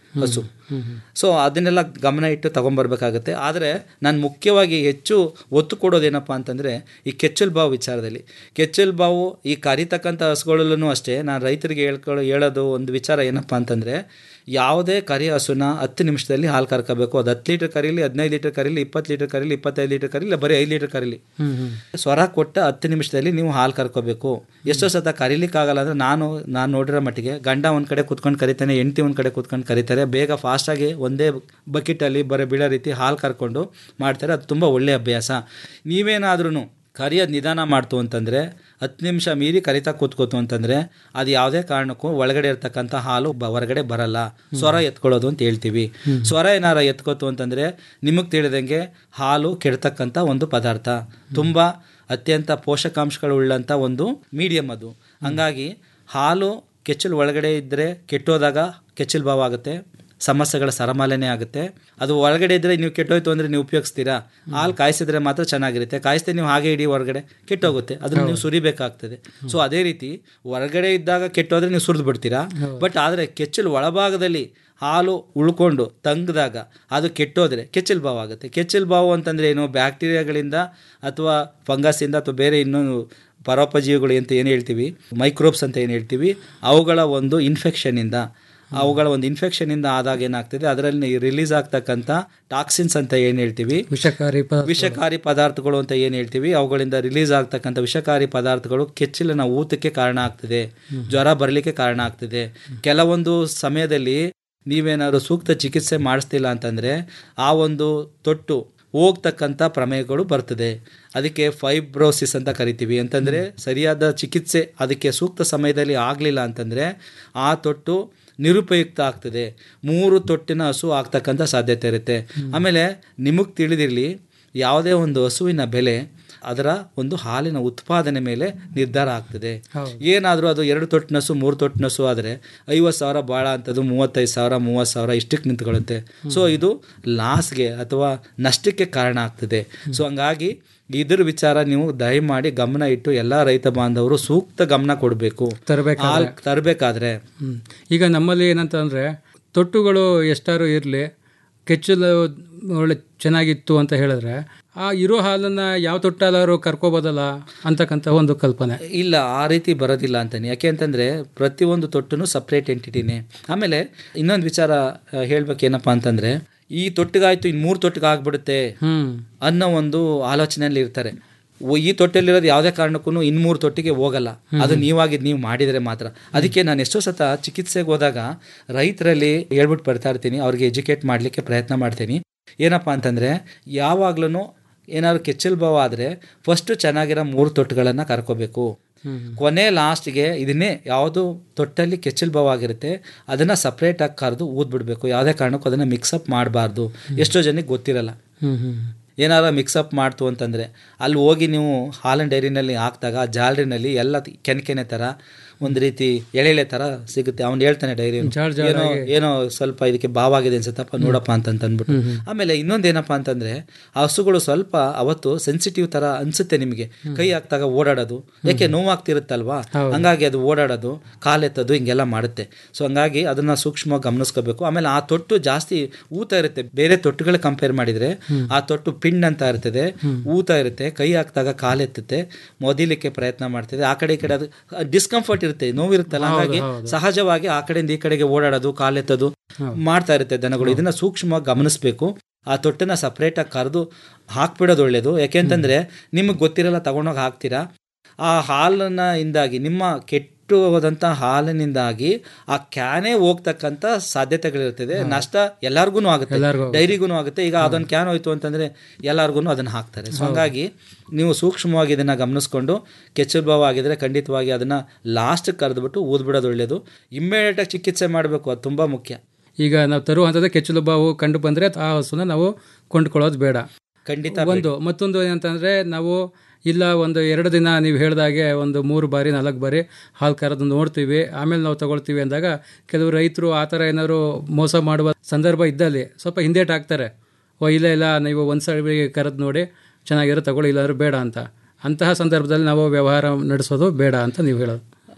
ಹಸು ಸೊ ಅದನ್ನೆಲ್ಲ ಗಮನ ಇಟ್ಟು ತಗೊಂಬರ್ಬೇಕಾಗತ್ತೆ ಆದರೆ ನಾನು ಮುಖ್ಯವಾಗಿ ಹೆಚ್ಚು ಒತ್ತು ಕೊಡೋದೇನಪ್ಪ ಅಂತಂದರೆ ಈ ಕೆಚ್ಚಲ್ ಬಾವು ವಿಚಾರದಲ್ಲಿ ಕೆಚ್ಚಲ್ ಬಾವು ಈ ಕರಿತಕ್ಕಂಥ ಹಸುಗಳಲ್ಲೂ ಅಷ್ಟೇ ನಾನು ರೈತರಿಗೆ ಹೇಳ್ಕೊಳ್ಳೋ ಹೇಳೋದು ಒಂದು ವಿಚಾರ ಏನಪ್ಪ ಅಂತಂದರೆ ಯಾವುದೇ ಕರಿ ಹಸುನ ಹತ್ತು ನಿಮಿಷದಲ್ಲಿ ಹಾಲು ಕರ್ಕೋಬೇಕು ಅದು ಹತ್ತು ಲೀಟರ್ ಕರೀಲಿ ಹದಿನೈದು ಲೀಟರ್ ಕರೀಲಿ ಇಪ್ಪತ್ತು ಲೀಟರ್ ಕರೀಲಿ ಇಪ್ಪತ್ತೈದು ಲೀಟರ್ ಕರೀಲಿ ಬರೀ ಐದು ಲೀಟರ್ ಕರೀಲಿ ಸ್ವರ ಕೊಟ್ಟ ಹತ್ತು ನಿಮಿಷದಲ್ಲಿ ನೀವು ಹಾಲು ಕರ್ಕೋಬೇಕು ಎಷ್ಟೋ ಸತ ಕರೀಲಿಕ್ಕಾಗಲ್ಲ ಅಂದರೆ ನಾನು ನಾನು ನೋಡಿರೋ ಮಟ್ಟಿಗೆ ಗಂಡ ಒಂದು ಕಡೆ ಕುತ್ಕೊಂಡು ಕರಿತಾನೆ ಹೆಂಡತಿ ಒಂದು ಕಡೆ ಕುತ್ಕೊಂಡು ಕರೀತಾರೆ ಬೇಗ ಫಾಸ್ಟಾಗಿ ಒಂದೇ ಬಕೆಟಲ್ಲಿ ಬರೋ ಬೀಳೋ ರೀತಿ ಹಾಲು ಕರ್ಕೊಂಡು ಮಾಡ್ತಾರೆ ಅದು ತುಂಬ ಒಳ್ಳೆಯ ಅಭ್ಯಾಸ ನೀವೇನಾದ್ರೂ ಕರಿಯೋದು ನಿಧಾನ ಮಾಡ್ತು ಅಂತಂದರೆ ಹತ್ತು ನಿಮಿಷ ಮೀರಿ ಕರಿತಾ ಕೂತ್ಕೋತು ಅಂತಂದರೆ ಅದು ಯಾವುದೇ ಕಾರಣಕ್ಕೂ ಒಳಗಡೆ ಇರ್ತಕ್ಕಂಥ ಹಾಲು ಬ ಹೊರಗಡೆ ಬರಲ್ಲ ಸ್ವರ ಎತ್ಕೊಳ್ಳೋದು ಅಂತ ಹೇಳ್ತೀವಿ ಸ್ವರ ಏನಾರ ಎತ್ಕೋತು ಅಂತಂದರೆ ನಿಮಗೆ ತಿಳಿದಂಗೆ ಹಾಲು ಕೆಡ್ತಕ್ಕಂಥ ಒಂದು ಪದಾರ್ಥ ತುಂಬ ಅತ್ಯಂತ ಪೋಷಕಾಂಶಗಳು ಉಳ್ಳಂಥ ಒಂದು ಮೀಡಿಯಮ್ ಅದು ಹಂಗಾಗಿ ಹಾಲು ಕೆಚ್ಚಲು ಒಳಗಡೆ ಇದ್ದರೆ ಕೆಟ್ಟೋದಾಗ ಕೆಚ್ಚಲು ಭಾವ ಆಗುತ್ತೆ ಸಮಸ್ಯೆಗಳ ಸರಮಾಲೆನೇ ಆಗುತ್ತೆ ಅದು ಒಳಗಡೆ ಇದ್ದರೆ ನೀವು ಕೆಟ್ಟೋಯ್ತು ಅಂದರೆ ನೀವು ಉಪಯೋಗಿಸ್ತೀರಾ ಹಾಲು ಕಾಯಿಸಿದ್ರೆ ಮಾತ್ರ ಚೆನ್ನಾಗಿರುತ್ತೆ ಕಾಯಿಸ್ದೆ ನೀವು ಹಾಗೆ ಇಡೀ ಹೊರಗಡೆ ಕೆಟ್ಟೋಗುತ್ತೆ ಅದನ್ನು ನೀವು ಸುರಿಬೇಕಾಗ್ತದೆ ಸೊ ಅದೇ ರೀತಿ ಹೊರಗಡೆ ಇದ್ದಾಗ ಕೆಟ್ಟೋದ್ರೆ ನೀವು ಸುರಿದು ಬಿಡ್ತೀರಾ ಬಟ್ ಆದರೆ ಕೆಚ್ಚಲು ಒಳಭಾಗದಲ್ಲಿ ಹಾಲು ಉಳ್ಕೊಂಡು ತಂಗಿದಾಗ ಅದು ಕೆಟ್ಟೋದ್ರೆ ಕೆಚ್ಚಲು ಬಾವು ಆಗುತ್ತೆ ಕೆಚ್ಚಲು ಬಾವು ಅಂತಂದರೆ ಏನು ಬ್ಯಾಕ್ಟೀರಿಯಾಗಳಿಂದ ಅಥವಾ ಫಂಗಸ್ಸಿಂದ ಅಥವಾ ಬೇರೆ ಇನ್ನೊಂದು ಪರೋಪಜೀವಿಗಳು ಅಂತ ಏನು ಹೇಳ್ತೀವಿ ಮೈಕ್ರೋಬ್ಸ್ ಅಂತ ಏನು ಹೇಳ್ತೀವಿ ಅವುಗಳ ಒಂದು ಇನ್ಫೆಕ್ಷನಿಂದ ಅವುಗಳ ಒಂದು ಇನ್ಫೆಕ್ಷನಿಂದ ಆದಾಗ ಏನಾಗ್ತದೆ ಅದರಲ್ಲಿ ರಿಲೀಸ್ ಆಗ್ತಕ್ಕಂಥ ಟಾಕ್ಸಿನ್ಸ್ ಅಂತ ಏನು ಹೇಳ್ತೀವಿ ವಿಷಕಾರಿ ಪದಾರ್ಥ ವಿಷಕಾರಿ ಪದಾರ್ಥಗಳು ಅಂತ ಏನು ಹೇಳ್ತೀವಿ ಅವುಗಳಿಂದ ರಿಲೀಸ್ ಆಗ್ತಕ್ಕಂಥ ವಿಷಕಾರಿ ಪದಾರ್ಥಗಳು ಕೆಚ್ಚಲಿನ ಊತಕ್ಕೆ ಕಾರಣ ಆಗ್ತದೆ ಜ್ವರ ಬರಲಿಕ್ಕೆ ಕಾರಣ ಆಗ್ತದೆ ಕೆಲವೊಂದು ಸಮಯದಲ್ಲಿ ನೀವೇನಾದ್ರು ಸೂಕ್ತ ಚಿಕಿತ್ಸೆ ಮಾಡಿಸ್ತಿಲ್ಲ ಅಂತಂದರೆ ಆ ಒಂದು ತೊಟ್ಟು ಹೋಗ್ತಕ್ಕಂಥ ಪ್ರಮೇಯಗಳು ಬರ್ತದೆ ಅದಕ್ಕೆ ಫೈಬ್ರೋಸಿಸ್ ಅಂತ ಕರಿತೀವಿ ಅಂತಂದರೆ ಸರಿಯಾದ ಚಿಕಿತ್ಸೆ ಅದಕ್ಕೆ ಸೂಕ್ತ ಸಮಯದಲ್ಲಿ ಆಗಲಿಲ್ಲ ಅಂತಂದರೆ ಆ ತೊಟ್ಟು ನಿರುಪಯುಕ್ತ ಆಗ್ತದೆ ಮೂರು ತೊಟ್ಟಿನ ಹಸು ಆಗ್ತಕ್ಕಂಥ ಸಾಧ್ಯತೆ ಇರುತ್ತೆ ಆಮೇಲೆ ನಿಮಗೆ ತಿಳಿದಿರಲಿ ಯಾವುದೇ ಒಂದು ಹಸುವಿನ ಬೆಲೆ ಅದರ ಒಂದು ಹಾಲಿನ ಉತ್ಪಾದನೆ ಮೇಲೆ ನಿರ್ಧಾರ ಆಗ್ತದೆ ಏನಾದರೂ ಅದು ಎರಡು ತೊಟ್ಟಿನಸು ಮೂರು ತೊಟ್ಟಿನಸು ಆದರೆ ಐವತ್ತು ಸಾವಿರ ಭಾಳ ಅಂತದ್ದು ಮೂವತ್ತೈದು ಸಾವಿರ ಮೂವತ್ತು ಸಾವಿರ ಇಷ್ಟಕ್ಕೆ ನಿಂತ್ಕೊಳ್ಳುತ್ತೆ ಸೊ ಇದು ಲಾಸ್ಗೆ ಅಥವಾ ನಷ್ಟಕ್ಕೆ ಕಾರಣ ಆಗ್ತದೆ ಸೊ ಹಂಗಾಗಿ ಇದ್ರ ವಿಚಾರ ನೀವು ದಯಮಾಡಿ ಗಮನ ಇಟ್ಟು ಎಲ್ಲ ರೈತ ಬಾಂಧವರು ಸೂಕ್ತ ಗಮನ ಕೊಡಬೇಕು ತರಬೇಕಾದ್ರೆ ತರಬೇಕಾದ್ರೆ ಹ್ಮ್. ಈಗ ನಮ್ಮಲ್ಲಿ ಏನಂತ ಅಂದರೆ ತೊಟ್ಟುಗಳು ಎಷ್ಟಾರು ಇರಲಿ ಕೆಚ್ಚಲು ಒಳ್ಳೆ ಚೆನ್ನಾಗಿತ್ತು ಅಂತ ಹೇಳಿದ್ರೆ ಆ ಇರೋ ಹಾಲನ್ನು ಯಾವ ತೊಟ್ಟಾಲಾರು ಕರ್ಕೋಬೋದಲ್ಲ ಅಂತಕ್ಕಂಥ ಒಂದು ಕಲ್ಪನೆ ಇಲ್ಲ ಆ ರೀತಿ ಬರೋದಿಲ್ಲ ಅಂತಾನೆ ಯಾಕೆ ಅಂತಂದ್ರೆ ಪ್ರತಿಯೊಂದು ತೊಟ್ಟನು ಸಪ್ರೇಟ್ ಎಂಟಿಟಿನೇ ಆಮೇಲೆ ಇನ್ನೊಂದು ವಿಚಾರ ಆ, ಹೇಳ್ಬೇಕೇನಪ್ಪ ಅಂತಂದ್ರೆ ಈ ತೊಟ್ಟಿಗಾಯ್ತು ಇನ್ನು ಮೂರು ತೊಟ್ಟಿಗೆ ಆಗ್ಬಿಡುತ್ತೆ ಅನ್ನೋ ಒಂದು ಆಲೋಚನೆಯಲ್ಲಿ ಇರ್ತಾರೆ ಓ- ಈ ತೊಟ್ಟೆಲಿರೋದು ಯಾವುದೇ ಕಾರಣಕ್ಕೂ ಇನ್ನು ಮೂರು ತೊಟ್ಟಿಗೆ ಹೋಗಲ್ಲ ಅದು ನೀವಾಗಿದ್ದು ನೀವು ಮಾಡಿದರೆ ಮಾತ್ರ ಅದಕ್ಕೆ ನಾನು ಎಷ್ಟೋ ಸತ ಚಿಕಿತ್ಸೆಗೆ ಹೋದಾಗ ರೈತರಲ್ಲಿ ಹೇಳ್ಬಿಟ್ಟು ಬರ್ತಾ ಇರ್ತೀನಿ ಅವ್ರಿಗೆ ಎಜುಕೇಟ್ ಮಾಡಲಿಕ್ಕೆ ಪ್ರಯತ್ನ ಮಾಡ್ತೀನಿ ಏನಪ್ಪ ಅಂತಂದರೆ ಯಾವಾಗ್ಲೂ ಏನಾದ್ರು ಕೆಚ್ಚಲು ಭಾವ ಆದರೆ ಫಸ್ಟು ಚೆನ್ನಾಗಿರೋ ಮೂರು ತೊಟ್ಟುಗಳನ್ನು ಕರ್ಕೋಬೇಕು ಕೊನೆ ಲಾಸ್ಟ್ಗೆ ಇದನ್ನೇ ಯಾವುದು ತೊಟ್ಟಲ್ಲಿ ಕೆಚ್ಚಲು ಭಾವ ಆಗಿರುತ್ತೆ ಅದನ್ನು ಸಪ್ರೇಟಾಗಿ ಕರೆದು ಊದ್ಬಿಡ್ಬೇಕು ಯಾವುದೇ ಕಾರಣಕ್ಕೂ ಅದನ್ನು ಮಿಕ್ಸಪ್ ಮಾಡಬಾರ್ದು ಎಷ್ಟೋ ಜನಕ್ಕೆ ಗೊತ್ತಿರಲ್ಲ ಏನಾರ ಮಿಕ್ಸಪ್ ಮಾಡ್ತು ಅಂತಂದರೆ ಅಲ್ಲಿ ಹೋಗಿ ನೀವು ಹಾಲನ್ ಡೈರಿನಲ್ಲಿ ಹಾಕಿದಾಗ ಆ ಜಾಲರಿನಲ್ಲಿ ಎಲ್ಲ ಕೆನೆ ಕೆನೆ ಥರ ಒಂದು ರೀತಿ ಎಳೆಳೆ ಥರ ಸಿಗುತ್ತೆ ಅವ್ನು ಹೇಳ್ತಾನೆ ಡೈರಿ ಜಾಳ್ ಜಾಳ್ ಏನೋ ಆಗಿ. ಏನೋ ಸ್ವಲ್ಪ ಇದಕ್ಕೆ ಭಾವಾಗಿದೆ ಅನ್ಸುತ್ತಪ್ಪ ನೋಡಪ್ಪ ಅಂತ ಅಂದ್ಬಿಟ್ಟು ಹ್ಮ್, ಹ್ಮ್. ಆಮೇಲೆ ಇನ್ನೊಂದೇನಪ್ಪ ಅಂತಂದ್ರೆ ಆ ಹಸುಗಳು ಸ್ವಲ್ಪ ಅವತ್ತು ಸೆನ್ಸಿಟಿವ್ ತರ ಅನ್ಸುತ್ತೆ ನಿಮಗೆ ಕೈ ಹಾಕ್ದಾಗ ಓಡಾಡೋದು ಯಾಕೆ ನೋವಾಗ್ತಿರುತ್ತಲ್ವಾ ಹಂಗಾಗಿ ಅದು ಓಡಾಡೋದು ಕಾಲೆತ್ತೋದು ಹಿಂಗೆಲ್ಲ ಮಾಡುತ್ತೆ ಸೊ ಹಂಗಾಗಿ ಅದನ್ನ ಸೂಕ್ಷ್ಮವಾಗಿ ಗಮನಿಸ್ಕೋಬೇಕು ಆಮೇಲೆ ಆ ತೊಟ್ಟು ಜಾಸ್ತಿ ಊತ ಇರುತ್ತೆ ಬೇರೆ ತೊಟ್ಟುಗಳ ಕಂಪೇರ್ ಮಾಡಿದ್ರೆ ಆ ತೊಟ್ಟು ಪಿಂಡ್ ಅಂತ ಇರ್ತದೆ ಊತ ಇರುತ್ತೆ ಕೈ ಹಾಕಿದಾಗ ಕಾಲೆತ್ತುತ್ತೆ ಮೊದಿಲಿಕ್ಕೆ ಪ್ರಯತ್ನ ಮಾಡ್ತಿದೆ ಆ ಕಡೆ ಈ ಕಡೆ ಅದು ಡಿಸ್ಕಂಫರ್ಟ್ ಇರುತ್ತೆ ನೋವಿರುತ್ತಲ್ಲ ಹೌದು, ಹಾಗಾಗಿ ಹೌದು. ಸಹಜವಾಗಿ ಆ ಕಡೆಯಿಂದ ಈ ಕಡೆಗೆ ಓಡಾಡೋದು ಕಾಲೆತ್ತೋದು ಮಾಡ್ತಾ ಇರುತ್ತೆ ದನಗಳು ಇದನ್ನ ಸೂಕ್ಷ್ಮವಾಗಿ ಗಮನಿಸಬೇಕು ಆ ತೊಟ್ಟನ್ನ ಸಪ್ರೇಟಾಗಿ ಕರೆದು ಹಾಕ್ಬಿಡೋದು ಒಳ್ಳೇದು ಯಾಕೆಂತಂದ್ರೆ ನಿಮಗೆ ಗೊತ್ತಿರಲ್ಲ ತಗೊಂಡೋಗಿ ಹಾಕ್ತೀರಾ ಆ ಹಾಲನ್ನ ಇಂದಾಗಿ ನಿಮ್ಮ ಕೆಟ್ಟು ಹೋದಂಥ ಹಾಲಿನಿಂದಾಗಿ ಆ ಕ್ಯಾನೇ ಹೋಗ್ತಕ್ಕಂಥ ಸಾಧ್ಯತೆಗಳಿರ್ತದೆ ನಷ್ಟ ಎಲ್ಲಾರ್ಗು ಆಗುತ್ತೆ ಎಲ್ಲಾರ್ಗೂ ಆಗುತ್ತೆ. ಡೈರಿಗೂ ಆಗುತ್ತೆ ಈಗ ಅದೊಂದು ಕ್ಯಾನ್ ಹೋಯ್ತು ಅಂತಂದ್ರೆ ಎಲ್ಲಾರ್ಗು ಅದನ್ನ ಹಾಕ್ತಾರೆ ಸೊ ಹಂಗಾಗಿ ನೀವು ಸೂಕ್ಷ್ಮವಾಗಿ ಇದನ್ನ ಗಮನಿಸ್ಕೊಂಡು ಕೆಚ್ಚಲು ಭಾವ ಆಗಿದ್ರೆ ಖಂಡಿತವಾಗಿ ಅದನ್ನ ಲಾಸ್ಟ್ ಕರೆದ್ಬಿಟ್ಟು ಊದ್ಬಿಡೋದು ಒಳ್ಳೇದು ಇಮ್ಮಿಡಿಯೇಟಾಗಿ ಚಿಕಿತ್ಸೆ ಮಾಡಬೇಕು ಅದು ತುಂಬಾ ಮುಖ್ಯ ಈಗ ನಾವು ತರುವ ಹಂತದ ಕೆಚ್ಚಲು ಬಾವು ಕಂಡು ಬಂದರೆ ಆ ಹಸುನ ನಾವು ಕೊಂಡ್ಕೊಳ್ಳೋದು ಬೇಡ ಖಂಡಿತ ಒಂದು ಮತ್ತೊಂದು ಏನಂತಂದರೆ ನಾವು ಇಲ್ಲ ಒಂದು ಎರಡು ದಿನ ನೀವು ಹೇಳ್ದಾಗೆ ಒಂದು ಮೂರು ಬಾರಿ ನಾಲ್ಕು ಬಾರಿ ಹಾಲು ಕರೆದು ನೋಡ್ತೀವಿ ಆಮೇಲೆ ನಾವು ತಗೊಳ್ತೀವಿ ಅಂದಾಗ ಕೆಲವು ರೈತರು ಆ ಥರ ಏನಾದ್ರು ಮೋಸ ಮಾಡುವ ಸಂದರ್ಭ ಇದ್ದಲ್ಲಿ ಸ್ವಲ್ಪ ಹಿಂದೇಟ್ ಹಾಕ್ತಾರೆ ಓ ಇಲ್ಲ ಇಲ್ಲ ನೀವು ಒಂದು ಸರಿ ಕರೆದು ನೋಡಿ ಚೆನ್ನಾಗಿರೋ ತಗೊಳ್ಳಿ ಇಲ್ಲಾಂದ್ರೆ ಬೇಡ ಅಂತ ಅಂತಹ ಸಂದರ್ಭದಲ್ಲಿ ನಾವು ವ್ಯವಹಾರ ನಡೆಸೋದು ಬೇಡ ಅಂತ ನೀವು ಹೇಳೋದು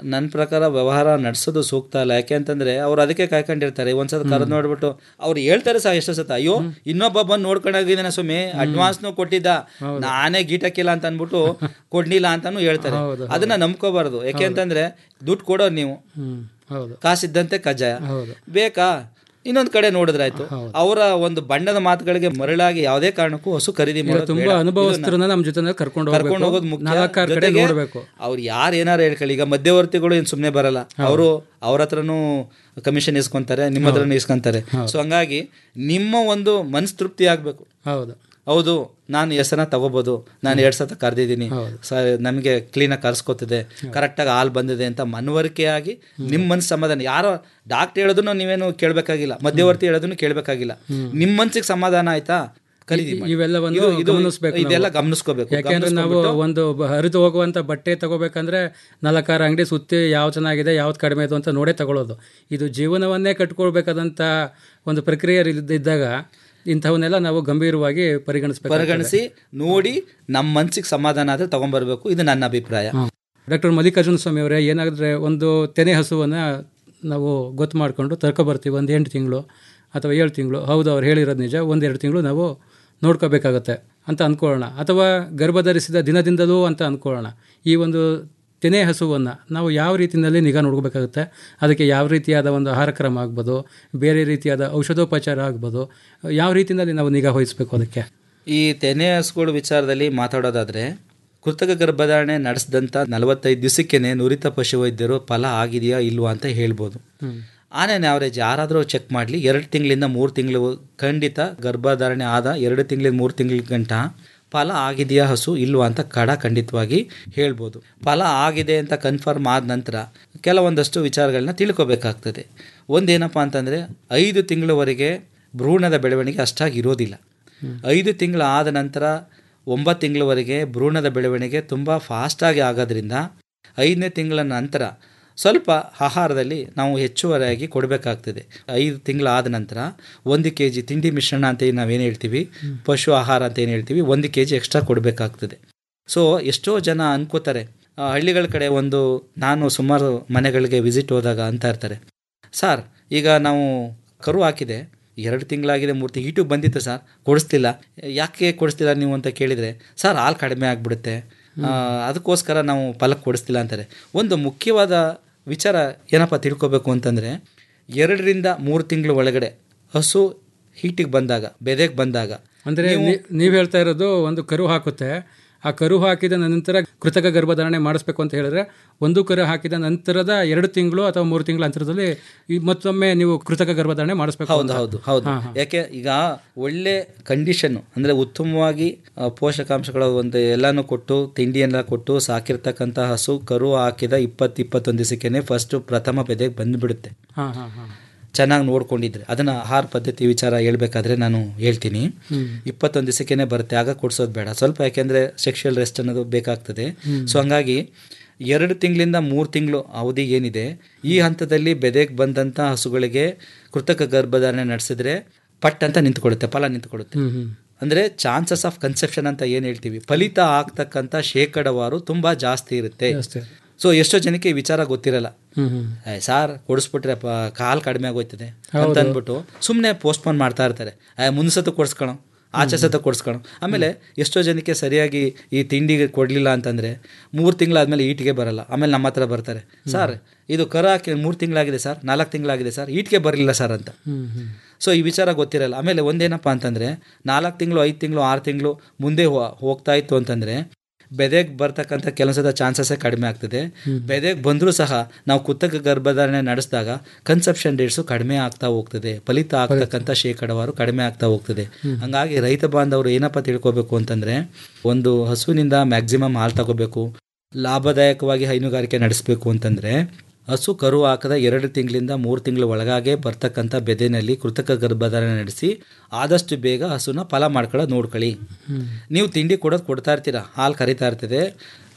ನನ್ನ ಪ್ರಕಾರ ವ್ಯವಹಾರ ನಡೆಸೋದು ಸೂಕ್ತ ಅಲ್ಲ ಯಾಕೆ ಅಂತಂದ್ರೆ ಅವ್ರು ಅದಕ್ಕೆ ಕಾಯ್ಕೊಂಡಿರ್ತಾರೆ ಒಂದ್ಸಲ ಕರೆದು ನೋಡ್ಬಿಟ್ಟು ಅವ್ರು ಹೇಳ್ತಾರೆ ಸಹ ಎಷ್ಟೋ ಸತ ಅಯ್ಯೋ ಇನ್ನೊಬ್ಬ ಬಂದು ನೋಡ್ಕೊಂಡಾಗಿದ್ದಾನೆ ಸ್ವಾಮಿ ಅಡ್ವಾನ್ಸ್ನು ಕೊಟ್ಟಿದ್ದ ನಾನೇ ಗೀಟಕ್ಕಿಲ್ಲ ಅಂತ ಅನ್ಬಿಟ್ಟು ಕೊಡ್ಲಿಲ್ಲ ಅಂತಾನು ಹೇಳ್ತಾರೆ ಅದನ್ನ ನಂಬ್ಕೋಬಾರ್ದು ಯಾಕೆ ಅಂತಂದ್ರೆ ದುಡ್ಡು ಕೊಡೋರು ನೀವು ಹೌದು ಕಾಸಿದ್ದಂತೆ ಕಜ್ಜಾಯ ಹೌದು ಬೇಕಾ ಇನ್ನೊಂದ್ ಕಡೆ ನೋಡಿದ್ರಾಯ್ತು ಅವರ ಒಂದು ಬಣ್ಣದ ಮಾತುಗಳಿಗೆ ಮರಳಾಗಿ ಯಾವುದೇ ಕಾರಣಕ್ಕೂ ಹಸು ಖರೀದಿ ಈಗ ಮಾಡೋದು ತುಂಬಾ ಬೇಡ. ಅನುಭವಸ್ಥರನ್ನ ನಮ್ಮ ಜೊತೆ ಕರ್ಕೊಂಡು ಕರ್ಕೊಂಡು ಹೋಗೋದು ಮುಖ್ಯ ನಾಲ್ಕಾರು ಕಡೆ ಜೊತೆಗೆ ನೋಡಬೇಕು ಅವ್ರು ಯಾರು ಏನಾರು ಹೇಳ್ಕೊಳ್ಳಿ ಈಗ ಮಧ್ಯವರ್ತಿಗಳು ಏನು ಸುಮ್ಮನೆ ಬರಲ್ಲ ಅವರು ಅವ್ರ ಹತ್ರನೂ ಕಮಿಷನ್ ಇಸ್ಕೊಂತಾರೆ ನಿಮ್ಮ ಹತ್ರನೂ ಇಸ್ಕೊಂತಾರೆ ಸೊ ಹಂಗಾಗಿ ನಿಮ್ಮ ಒಂದು ಮನಸ್ ತೃಪ್ತಿ ಆಗ್ಬೇಕು ಹೌದು ಹೌದು ನಾನು ಹೆಸರನ್ನ ತಗೋಬೋದು ನಾನು ಎರಡು ಸತ ಕರೆದಿದ್ದೀನಿ ಸರ್ ನಮಗೆ ಕ್ಲೀನಾಗಿ ಕರ್ಸ್ಕೊತಿದೆ ಕರೆಕ್ಟಾಗಿ ಹಾಲು ಬಂದಿದೆ ಅಂತ ಮನವರಿಕೆಯಾಗಿ ನಿಮ್ಮ ಮನ್ಸು ಸಮಾಧಾನ ಯಾರೋ ಡಾಕ್ಟರ್ ಹೇಳೋದನ್ನು ನೀವೇನು ಕೇಳಬೇಕಾಗಿಲ್ಲ ಮಧ್ಯವರ್ತಿ ಹೇಳೋದನ್ನು ಕೇಳಬೇಕಾಗಿಲ್ಲ ನಿಮ್ಮ ಮನ್ಸಿಗೆ ಸಮಾಧಾನ ಆಯ್ತಾ ಖರೀದಿ ಮಾಡಿ. ಇವೆಲ್ಲವನ್ನು ಇದು- ಇದು- ಗಮನಿಸ್ಬೇಕು ನಾವು. ಇದೆಲ್ಲ ಗಮನಿಸ್ಕೋಬೇಕು ಯಾಕೆಂದ್ರೆ ನಾವು ಒಂದು ಬ- ಹರಿದು ಹೋಗುವಂತ ಬಟ್ಟೆ ತಗೋಬೇಕಂದ್ರೆ ನಾಲ್ಕಾರು ಅಂಗಡಿ ಸುತ್ತಿ ಯಾವ್ದು ಚೆನ್ನಾಗಿದೆ ಯಾವ್ದು ಕಡಿಮೆ ಇದು ಅಂತ ನೋಡೇ ತಗೊಳ್ಳೋದು ಇದು ಜೀವನವನ್ನೇ ಕಟ್ಕೊಳ್ಬೇಕಾದಂತ ಒಂದು ಪ್ರಕ್ರಿಯೆ ಇಲ್ದ- ಇದ್ದಾಗ ಇಂಥವನ್ನೆಲ್ಲ ನಾವು ಗಂಭೀರವಾಗಿ ಪರಿಗಣಿಸಬೇಕು ಪರಿಗಣಿಸಿ ನೋಡಿ ನಮ್ಮ ಮನ್ಸಿಗೆ ಸಮಾಧಾನ ಆದ್ರೆ ತಗೊಂಡ್ಬರ್ಬೇಕು ಇದು ನನ್ನ ಅಭಿಪ್ರಾಯ ಡಾಕ್ಟರ್ ಮಲ್ಲಿಕಾರ್ಜುನ ಸ್ವಾಮಿ ಅವರೇ ಏನಾದ್ರೆ ಒಂದು ತೆನೆ ಹಸುವನ್ನು ನಾವು ಗೊತ್ತು ಮಾಡಿಕೊಂಡು ತರ್ಕೊಬರ್ತೀವಿ ಒಂದು ಎಂಟು ತಿಂಗಳು ಅಥವಾ ಏಳು ತಿಂಗಳು ಹೌದು ಅವ್ರು ಹೇಳಿರೋದು ನಿಜ ಒಂದೆರಡು ತಿಂಗಳು ನಾವು ನೋಡ್ಕೋಬೇಕಾಗತ್ತೆ ಅಂತ ಅಂದ್ಕೊಳ್ಳೋಣ ಅಥವಾ ಗರ್ಭಧರಿಸಿದ ದಿನದಿಂದಲೂ ಅಂತ ಅಂದ್ಕೊಳ್ಳೋಣ ಈ ಒಂದು ತೆನೆ ಹಸುವನ್ನು ನಾವು ಯಾವ ರೀತಿಯಲ್ಲಿ ನಿಗಾ ನೋಡ್ಕೋಬೇಕಾಗುತ್ತೆ ಅದಕ್ಕೆ ಯಾವ ರೀತಿಯಾದ ಒಂದು ಆಹಾರ ಕ್ರಮ ಆಗ್ಬೋದು ಬೇರೆ ರೀತಿಯಾದ ಔಷಧೋಪಚಾರ ಆಗ್ಬೋದು ಯಾವ ರೀತಿಯಲ್ಲಿ ನಾವು ನಿಗಾ ವಹಿಸಬೇಕು ಅದಕ್ಕೆ ಈ ತೆನೆ ಹಸುಗಳು ವಿಚಾರದಲ್ಲಿ ಮಾತಾಡೋದಾದ್ರೆ ಕೃತಕ ಗರ್ಭಧಾರಣೆ ನಡೆಸಿದಂಥ ನಲವತ್ತೈದು ದಿವಸಕ್ಕೇನೆ ನುರಿತ ಪಶುವೈದ್ಯರು ಫಲ ಆಗಿದೆಯಾ ಇಲ್ವಾ ಅಂತ ಹೇಳ್ಬೋದು ಆನೇನೆ ಅವರೇಜ್ ಯಾರಾದರೂ ಚೆಕ್ ಮಾಡಲಿ ಎರಡು ತಿಂಗಳಿಂದ ಮೂರು ತಿಂಗಳು ಖಂಡಿತ ಗರ್ಭಧಾರಣೆ ಆದ ಎರಡು ತಿಂಗಳಿಂದ ಮೂರು ತಿಂಗಳ ಗಂಟ ಫಲ ಆಗಿದೆಯಾ ಹಸು ಇಲ್ವಾ ಅಂತ ಕಡ ಖಂಡಿತವಾಗಿ ಹೇಳ್ಬೋದು ಫಲ ಆಗಿದೆ ಅಂತ ಕನ್ಫರ್ಮ್ ಆದ ನಂತರ ಕೆಲವೊಂದಷ್ಟು ವಿಚಾರಗಳನ್ನ ತಿಳ್ಕೊಬೇಕಾಗ್ತದೆ ಒಂದೇನಪ್ಪ ಅಂತಂದರೆ ಐದು ತಿಂಗಳವರೆಗೆ ಭ್ರೂಣದ ಬೆಳವಣಿಗೆ ಅಷ್ಟಾಗಿ ಇರೋದಿಲ್ಲ ಐದು ತಿಂಗಳು ಆದ ನಂತರ ಒಂಬತ್ತು ತಿಂಗಳವರೆಗೆ ಭ್ರೂಣದ ಬೆಳವಣಿಗೆ ತುಂಬ ಫಾಸ್ಟಾಗಿ ಆಗೋದ್ರಿಂದ ಐದನೇ ತಿಂಗಳ ನಂತರ ಸ್ವಲ್ಪ ಆಹಾರದಲ್ಲಿ ನಾವು ಹೆಚ್ಚುವರಿಯಾಗಿ ಕೊಡಬೇಕಾಗ್ತದೆ ಐದು ತಿಂಗಳಾದ ನಂತರ ಒಂದು ಕೆ ಜಿ ತಿಂಡಿ ಮಿಶ್ರಣ ಅಂತ ಏನು ನಾವೇನು ಹೇಳ್ತೀವಿ ಪಶು ಆಹಾರ ಅಂತ ಏನು ಹೇಳ್ತೀವಿ ಒಂದು ಕೆ ಜಿ ಎಕ್ಸ್ಟ್ರಾ ಕೊಡಬೇಕಾಗ್ತದೆ ಸೊ ಎಷ್ಟೋ ಜನ ಅನ್ಕೋತಾರೆ ಆ, ಹಳ್ಳಿಗಳ ಕಡೆ ಒಂದು ನಾನು ಸುಮಾರು ಮನೆಗಳಿಗೆ ವಿಸಿಟ್ ಹೋದಾಗ ಅಂತ ಇರ್ತಾರೆ ಸರ್ ಈಗ ನಾವು ಕರು ಹಾಕಿದೆ ಎರಡು ತಿಂಗಳಾಗಿದೆ ಮೂರ್ತಿ ಹೀಟು ಬಂದಿತ್ತು ಸರ್ ಕೊಡಿಸ್ತಿಲ್ಲ ಯಾಕೆ ಕೊಡಿಸ್ತಿಲ್ಲ ನೀವು ಅಂತ ಕೇಳಿದರೆ ಸರ್ ಹಾಲು ಕಡಿಮೆ ಆಗಿಬಿಡುತ್ತೆ ಅದಕ್ಕೋಸ್ಕರ ನಾವು ಫಲಕ್ಕೆ ಕೊಡಿಸ್ತಿಲ್ಲ ಅಂತಾರೆ ಒಂದು ಮುಖ್ಯವಾದ ವಿಚಾರ ಏನಪ್ಪ ತಿಳ್ಕೊಬೇಕು ಅಂತಂದರೆ ಎರಡರಿಂದ ಮೂರು ತಿಂಗಳ ಒಳಗಡೆ ಹಸು ಹೀಟಿಗೆ ಬಂದಾಗ ಬೆದೆಗೆ ಬಂದಾಗ ಅಂದ್ರೆ ನೀವು ಹೇಳ್ತಾ ಇರೋದು ಒಂದು ಕರು ಹಾಕುತ್ತೆ ಆ ಕರು ಹಾಕಿದ ನಂತರ ಕೃತಕ ಗರ್ಭಧಾರಣೆ ಮಾಡಿಸ್ಬೇಕು ಅಂತ ಹೇಳಿದ್ರೆ ಒಂದು ಕರು ಹಾಕಿದ ನಂತರದ ಎರಡು ತಿಂಗಳು ಅಥವಾ ಮೂರು ತಿಂಗಳ ಅಂತರದಲ್ಲಿ ಈ ಮತ್ತೊಮ್ಮೆ ನೀವು ಕೃತಕ ಗರ್ಭಧಾರಣೆ ಮಾಡಿಸ್ಬೇಕು ಹೌದು ಅಂತ. ಹೌದು ಹೌದು ಹಾ, ಹಾ. ಯಾಕೆ ಈಗ ಒಳ್ಳೆ ಕಂಡೀಷನ್ ಅಂದ್ರೆ ಉತ್ತಮವಾಗಿ ಆ, ಪೋಷಕಾಂಶಗಳ ಒಂದು ಎಲ್ಲಾನು ಕೊಟ್ಟು ತಿಂಡಿಯೆಲ್ಲ ಕೊಟ್ಟು ಸಾಕಿರ್ತಕ್ಕಂಥ ಹಸು ಕರು ಹಾಕಿದ ಇಪ್ಪತ್ತು ಇಪ್ಪತ್ತೊಂದು ದಿವಸಕ್ಕೇನೆ ಫಸ್ಟ್ ಪ್ರಥಮ ಬೆದೆಗೆ ಬಂದ್ಬಿಡುತ್ತೆ ಹಾ ಹಾ ಹಾ ಚೆನ್ನಾಗಿ ನೋಡ್ಕೊಂಡಿದ್ರೆ ಅದನ್ನ ಆಹಾರ ಪದ್ಧತಿ ವಿಚಾರ ಹೇಳ್ಬೇಕಾದ್ರೆ ನಾನು ಹೇಳ್ತೀನಿ ಹ್ಮ್. ಇಪ್ಪತ್ತೊಂದು ದಿವಸಕ್ಕೇನೆ ಬರುತ್ತೆ ಆಗ ಕೊಡ್ಸೋದು ಬೇಡ ಸ್ವಲ್ಪ ಯಾಕೆಂದ್ರೆ ಸೆಕ್ಷುವಲ್ ರೆಸ್ಟ್ ಅನ್ನೋದು ಬೇಕಾಗ್ತದೆ ಹ್ಮ್. ಸೊ ಹಂಗಾಗಿ ಎರಡು ತಿಂಗಳಿಂದ ಮೂರು ತಿಂಗಳು ಅವಧಿ ಏನಿದೆ ಈ ಹಂತದಲ್ಲಿ ಬೆದೆಗೆ ಬಂದಂಥ ಹಸುಗಳಿಗೆ ಕೃತಕ ಗರ್ಭಧಾರಣೆ ನಡೆಸಿದ್ರೆ ಪಟ್ ಅಂತ ನಿಂತ್ಕೊಳ್ಳುತ್ತೆ ಫಲ ನಿಂತ್ಕೊಳ್ಳುತ್ತೆ ಹ್ಮ್ ಹ್ಮ್ ಅಂದ್ರೆ ಚಾನ್ಸಸ್ ಆಫ್ ಕನ್ಸೆಪ್ಷನ್ ಅಂತ ಏನು ಹೇಳ್ತೀವಿ ಫಲಿತ ಆಗ್ತಕ್ಕಂಥ ಶೇಕಡವಾರು ತುಂಬಾ ಜಾಸ್ತಿ ಇರುತ್ತೆ ಜಾಸ್ತಿ. ಸೊ ಎಷ್ಟೋ ಜನಕ್ಕೆ ಈ ವಿಚಾರ ಗೊತ್ತಿರಲ್ಲ ಹ್ಮ್ ಹ್ಮ್ ಏ, ಸಾರ್ ಕೊಡಿಸ್ಬಿಟ್ರೆ ಪ ಕಾಲು ಕಡಿಮೆ ಆಗೋಯ್ತದೆ ಅಂತ ಹೌದು. ಅಂದ್ಬಿಟ್ಟು ಸುಮ್ಮನೆ ಪೋಸ್ಟ್ಪೋನ್ ಮಾಡ್ತಾ ಇರ್ತಾರೆ ಮುಂದೆ ಸತ ಕೊಡಿಸ್ಕೊಳೋ ಆಚೆ ಸತ ಕೊಡಿಸ್ಕೊಳೋ ಆಮೇಲೆ ಎಷ್ಟೋ ಜನಕ್ಕೆ ಸರಿಯಾಗಿ ಈ ತಿಂಡಿಗೆ ಕೊಡಲಿಲ್ಲ ಅಂತಂದರೆ ಮೂರು ತಿಂಗಳಾದ್ಮೇಲೆ ಈಟಿಗೆ ಬರಲ್ಲ ಆಮೇಲೆ ನಮ್ಮ ಹತ್ರ ಬರ್ತಾರೆ ಸರ್ ಇದು ಕರ ಹಾಕಿ ಮೂರು ತಿಂಗಳಾಗಿದೆ ಸರ್ ನಾಲ್ಕು ತಿಂಗಳಾಗಿದೆ ಸರ್ ಈಟಿಗೆ ಬರಲಿಲ್ಲ ಸರ್ ಅಂತ ಹ್ಮ್ ಹ್ಮ್ ಸೊ ಈ ವಿಚಾರ ಗೊತ್ತಿರಲ್ಲ ಆಮೇಲೆ ಒಂದೇನಪ್ಪ ಅಂತಂದರೆ ನಾಲ್ಕು ತಿಂಗಳು ಐದು ತಿಂಗಳು ಆರು ತಿಂಗಳು ಮುಂದೆ ಹೋ- ಹೋಗ್ತಾ ಇತ್ತು ಅಂತಂದರೆ ಬೆದೆಗೆ ಬರ್ತಕ್ಕಂಥ ಕೆಲಸದ ಚಾನ್ಸಸ್ಸೇ ಕಡಿಮೆ ಆಗ್ತದೆ ಬೆದೆಗೆ ಬಂದರೂ ಸಹ ನಾವು ಕೃತಕ ಗರ್ಭಧಾರಣೆ ನಡೆಸಿದಾಗ ಕನ್ಸೆಪ್ಷನ್ ಡೇಟ್ಸು ಕಡಿಮೆ ಆಗ್ತಾ ಹೋಗ್ತದೆ ಫಲಿತ ಆಗ್ತಕ್ಕಂಥ ಶೇಕಡವಾರು ಕಡಿಮೆ ಆಗ್ತಾ ಹೋಗ್ತದೆ ಹಂಗಾಗಿ ರೈತ ಬಾಂಧವರು ಏನಪ್ಪ ತಿಳ್ಕೊಬೇಕು ಅಂತಂದರೆ ಒಂದು ಹಸುವಿನಿಂದ ಮ್ಯಾಕ್ಸಿಮಮ್ ಹಾಲು ತಗೋಬೇಕು ಲಾಭದಾಯಕವಾಗಿ ಹೈನುಗಾರಿಕೆ ನಡೆಸಬೇಕು ಅಂತಂದರೆ ಹಸು ಕರು ಹಾಕದ ಎರಡು ತಿಂಗಳಿಂದ ಮೂರು ತಿಂಗಳ ಒಳಗಾಗೆ ಬರ್ತಕ್ಕಂಥ ಬೆದೆನಲ್ಲಿ ಕೃತಕ ಗರ್ಭಧಾರಣೆ ನಡೆಸಿ ಆದಷ್ಟು ಬೇಗ ಹಸುನ ಫಲ ಮಾಡ್ಕೊಳ್ಳೋದು ನೋಡ್ಕೊಳ್ಳಿ ನೀವು ತಿಂಡಿ ಕೊಡೋದು ಕೊಡ್ತಾ ಇರ್ತೀರಾ ಹಾಲು ಕರಿತಾ ಇರ್ತದೆ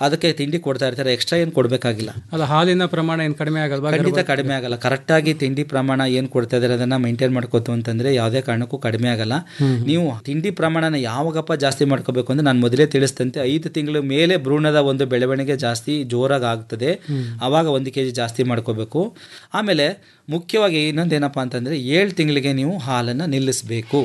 ಅದಕ್ಕೆ ತಿಂಡಿ ಕೊಡ್ತಾ ಇರ್ತಾರೆ ಎಕ್ಸ್ಟ್ರಾ ಏನು ಕೊಡಬೇಕಾಗಿಲ್ಲ ಅದು ಹಾಲಿನ ಪ್ರಮಾಣ ಏನು ಕಡಿಮೆ ಆಗಲ್ವಾ ಖಂಡಿತ ಕಡಿಮೆ ಆಗಲ್ಲ ಕರೆಕ್ಟಾಗಿ ತಿಂಡಿ ಪ್ರಮಾಣ ಏನು ಕೊಡ್ತಾ ಇದ್ದಾರೆ ಅದನ್ನ ಮೈಂಟೈನ್ ಮಾಡ್ಕೋತು ಅಂತಂದ್ರೆ ಯಾವುದೇ ಕಾರಣಕ್ಕೂ ಕಡಿಮೆ ಆಗಲ್ಲ ಹ್ಮ್. ನೀವು ತಿಂಡಿ ಪ್ರಮಾಣನ ಯಾವಾಗಪ್ಪ ಜಾಸ್ತಿ ಮಾಡ್ಕೋಬೇಕು ಅಂದ್ರೆ ನಾನು ಮೊದಲೇ ತಿಳಿಸ್ತಂತೆ ಐದು ತಿಂಗಳ ಮೇಲೆ ಭ್ರೂಣದ ಒಂದು ಬೆಳವಣಿಗೆ ಜಾಸ್ತಿ ಜೋರಾಗಿ ಆಗ್ತದೆ ಹ್ಮ್. ಆವಾಗ ಒಂದು ಕೆ ಜಿ ಜಾಸ್ತಿ ಮಾಡ್ಕೋಬೇಕು ಆಮೇಲೆ ಮುಖ್ಯವಾಗಿ ಇನ್ನೊಂದೇನಪ್ಪ ಅಂತಂದರೆ ಏಳು ತಿಂಗಳಿಗೆ ನೀವು ಹಾಲನ್ನು ನಿಲ್ಲಿಸಬೇಕು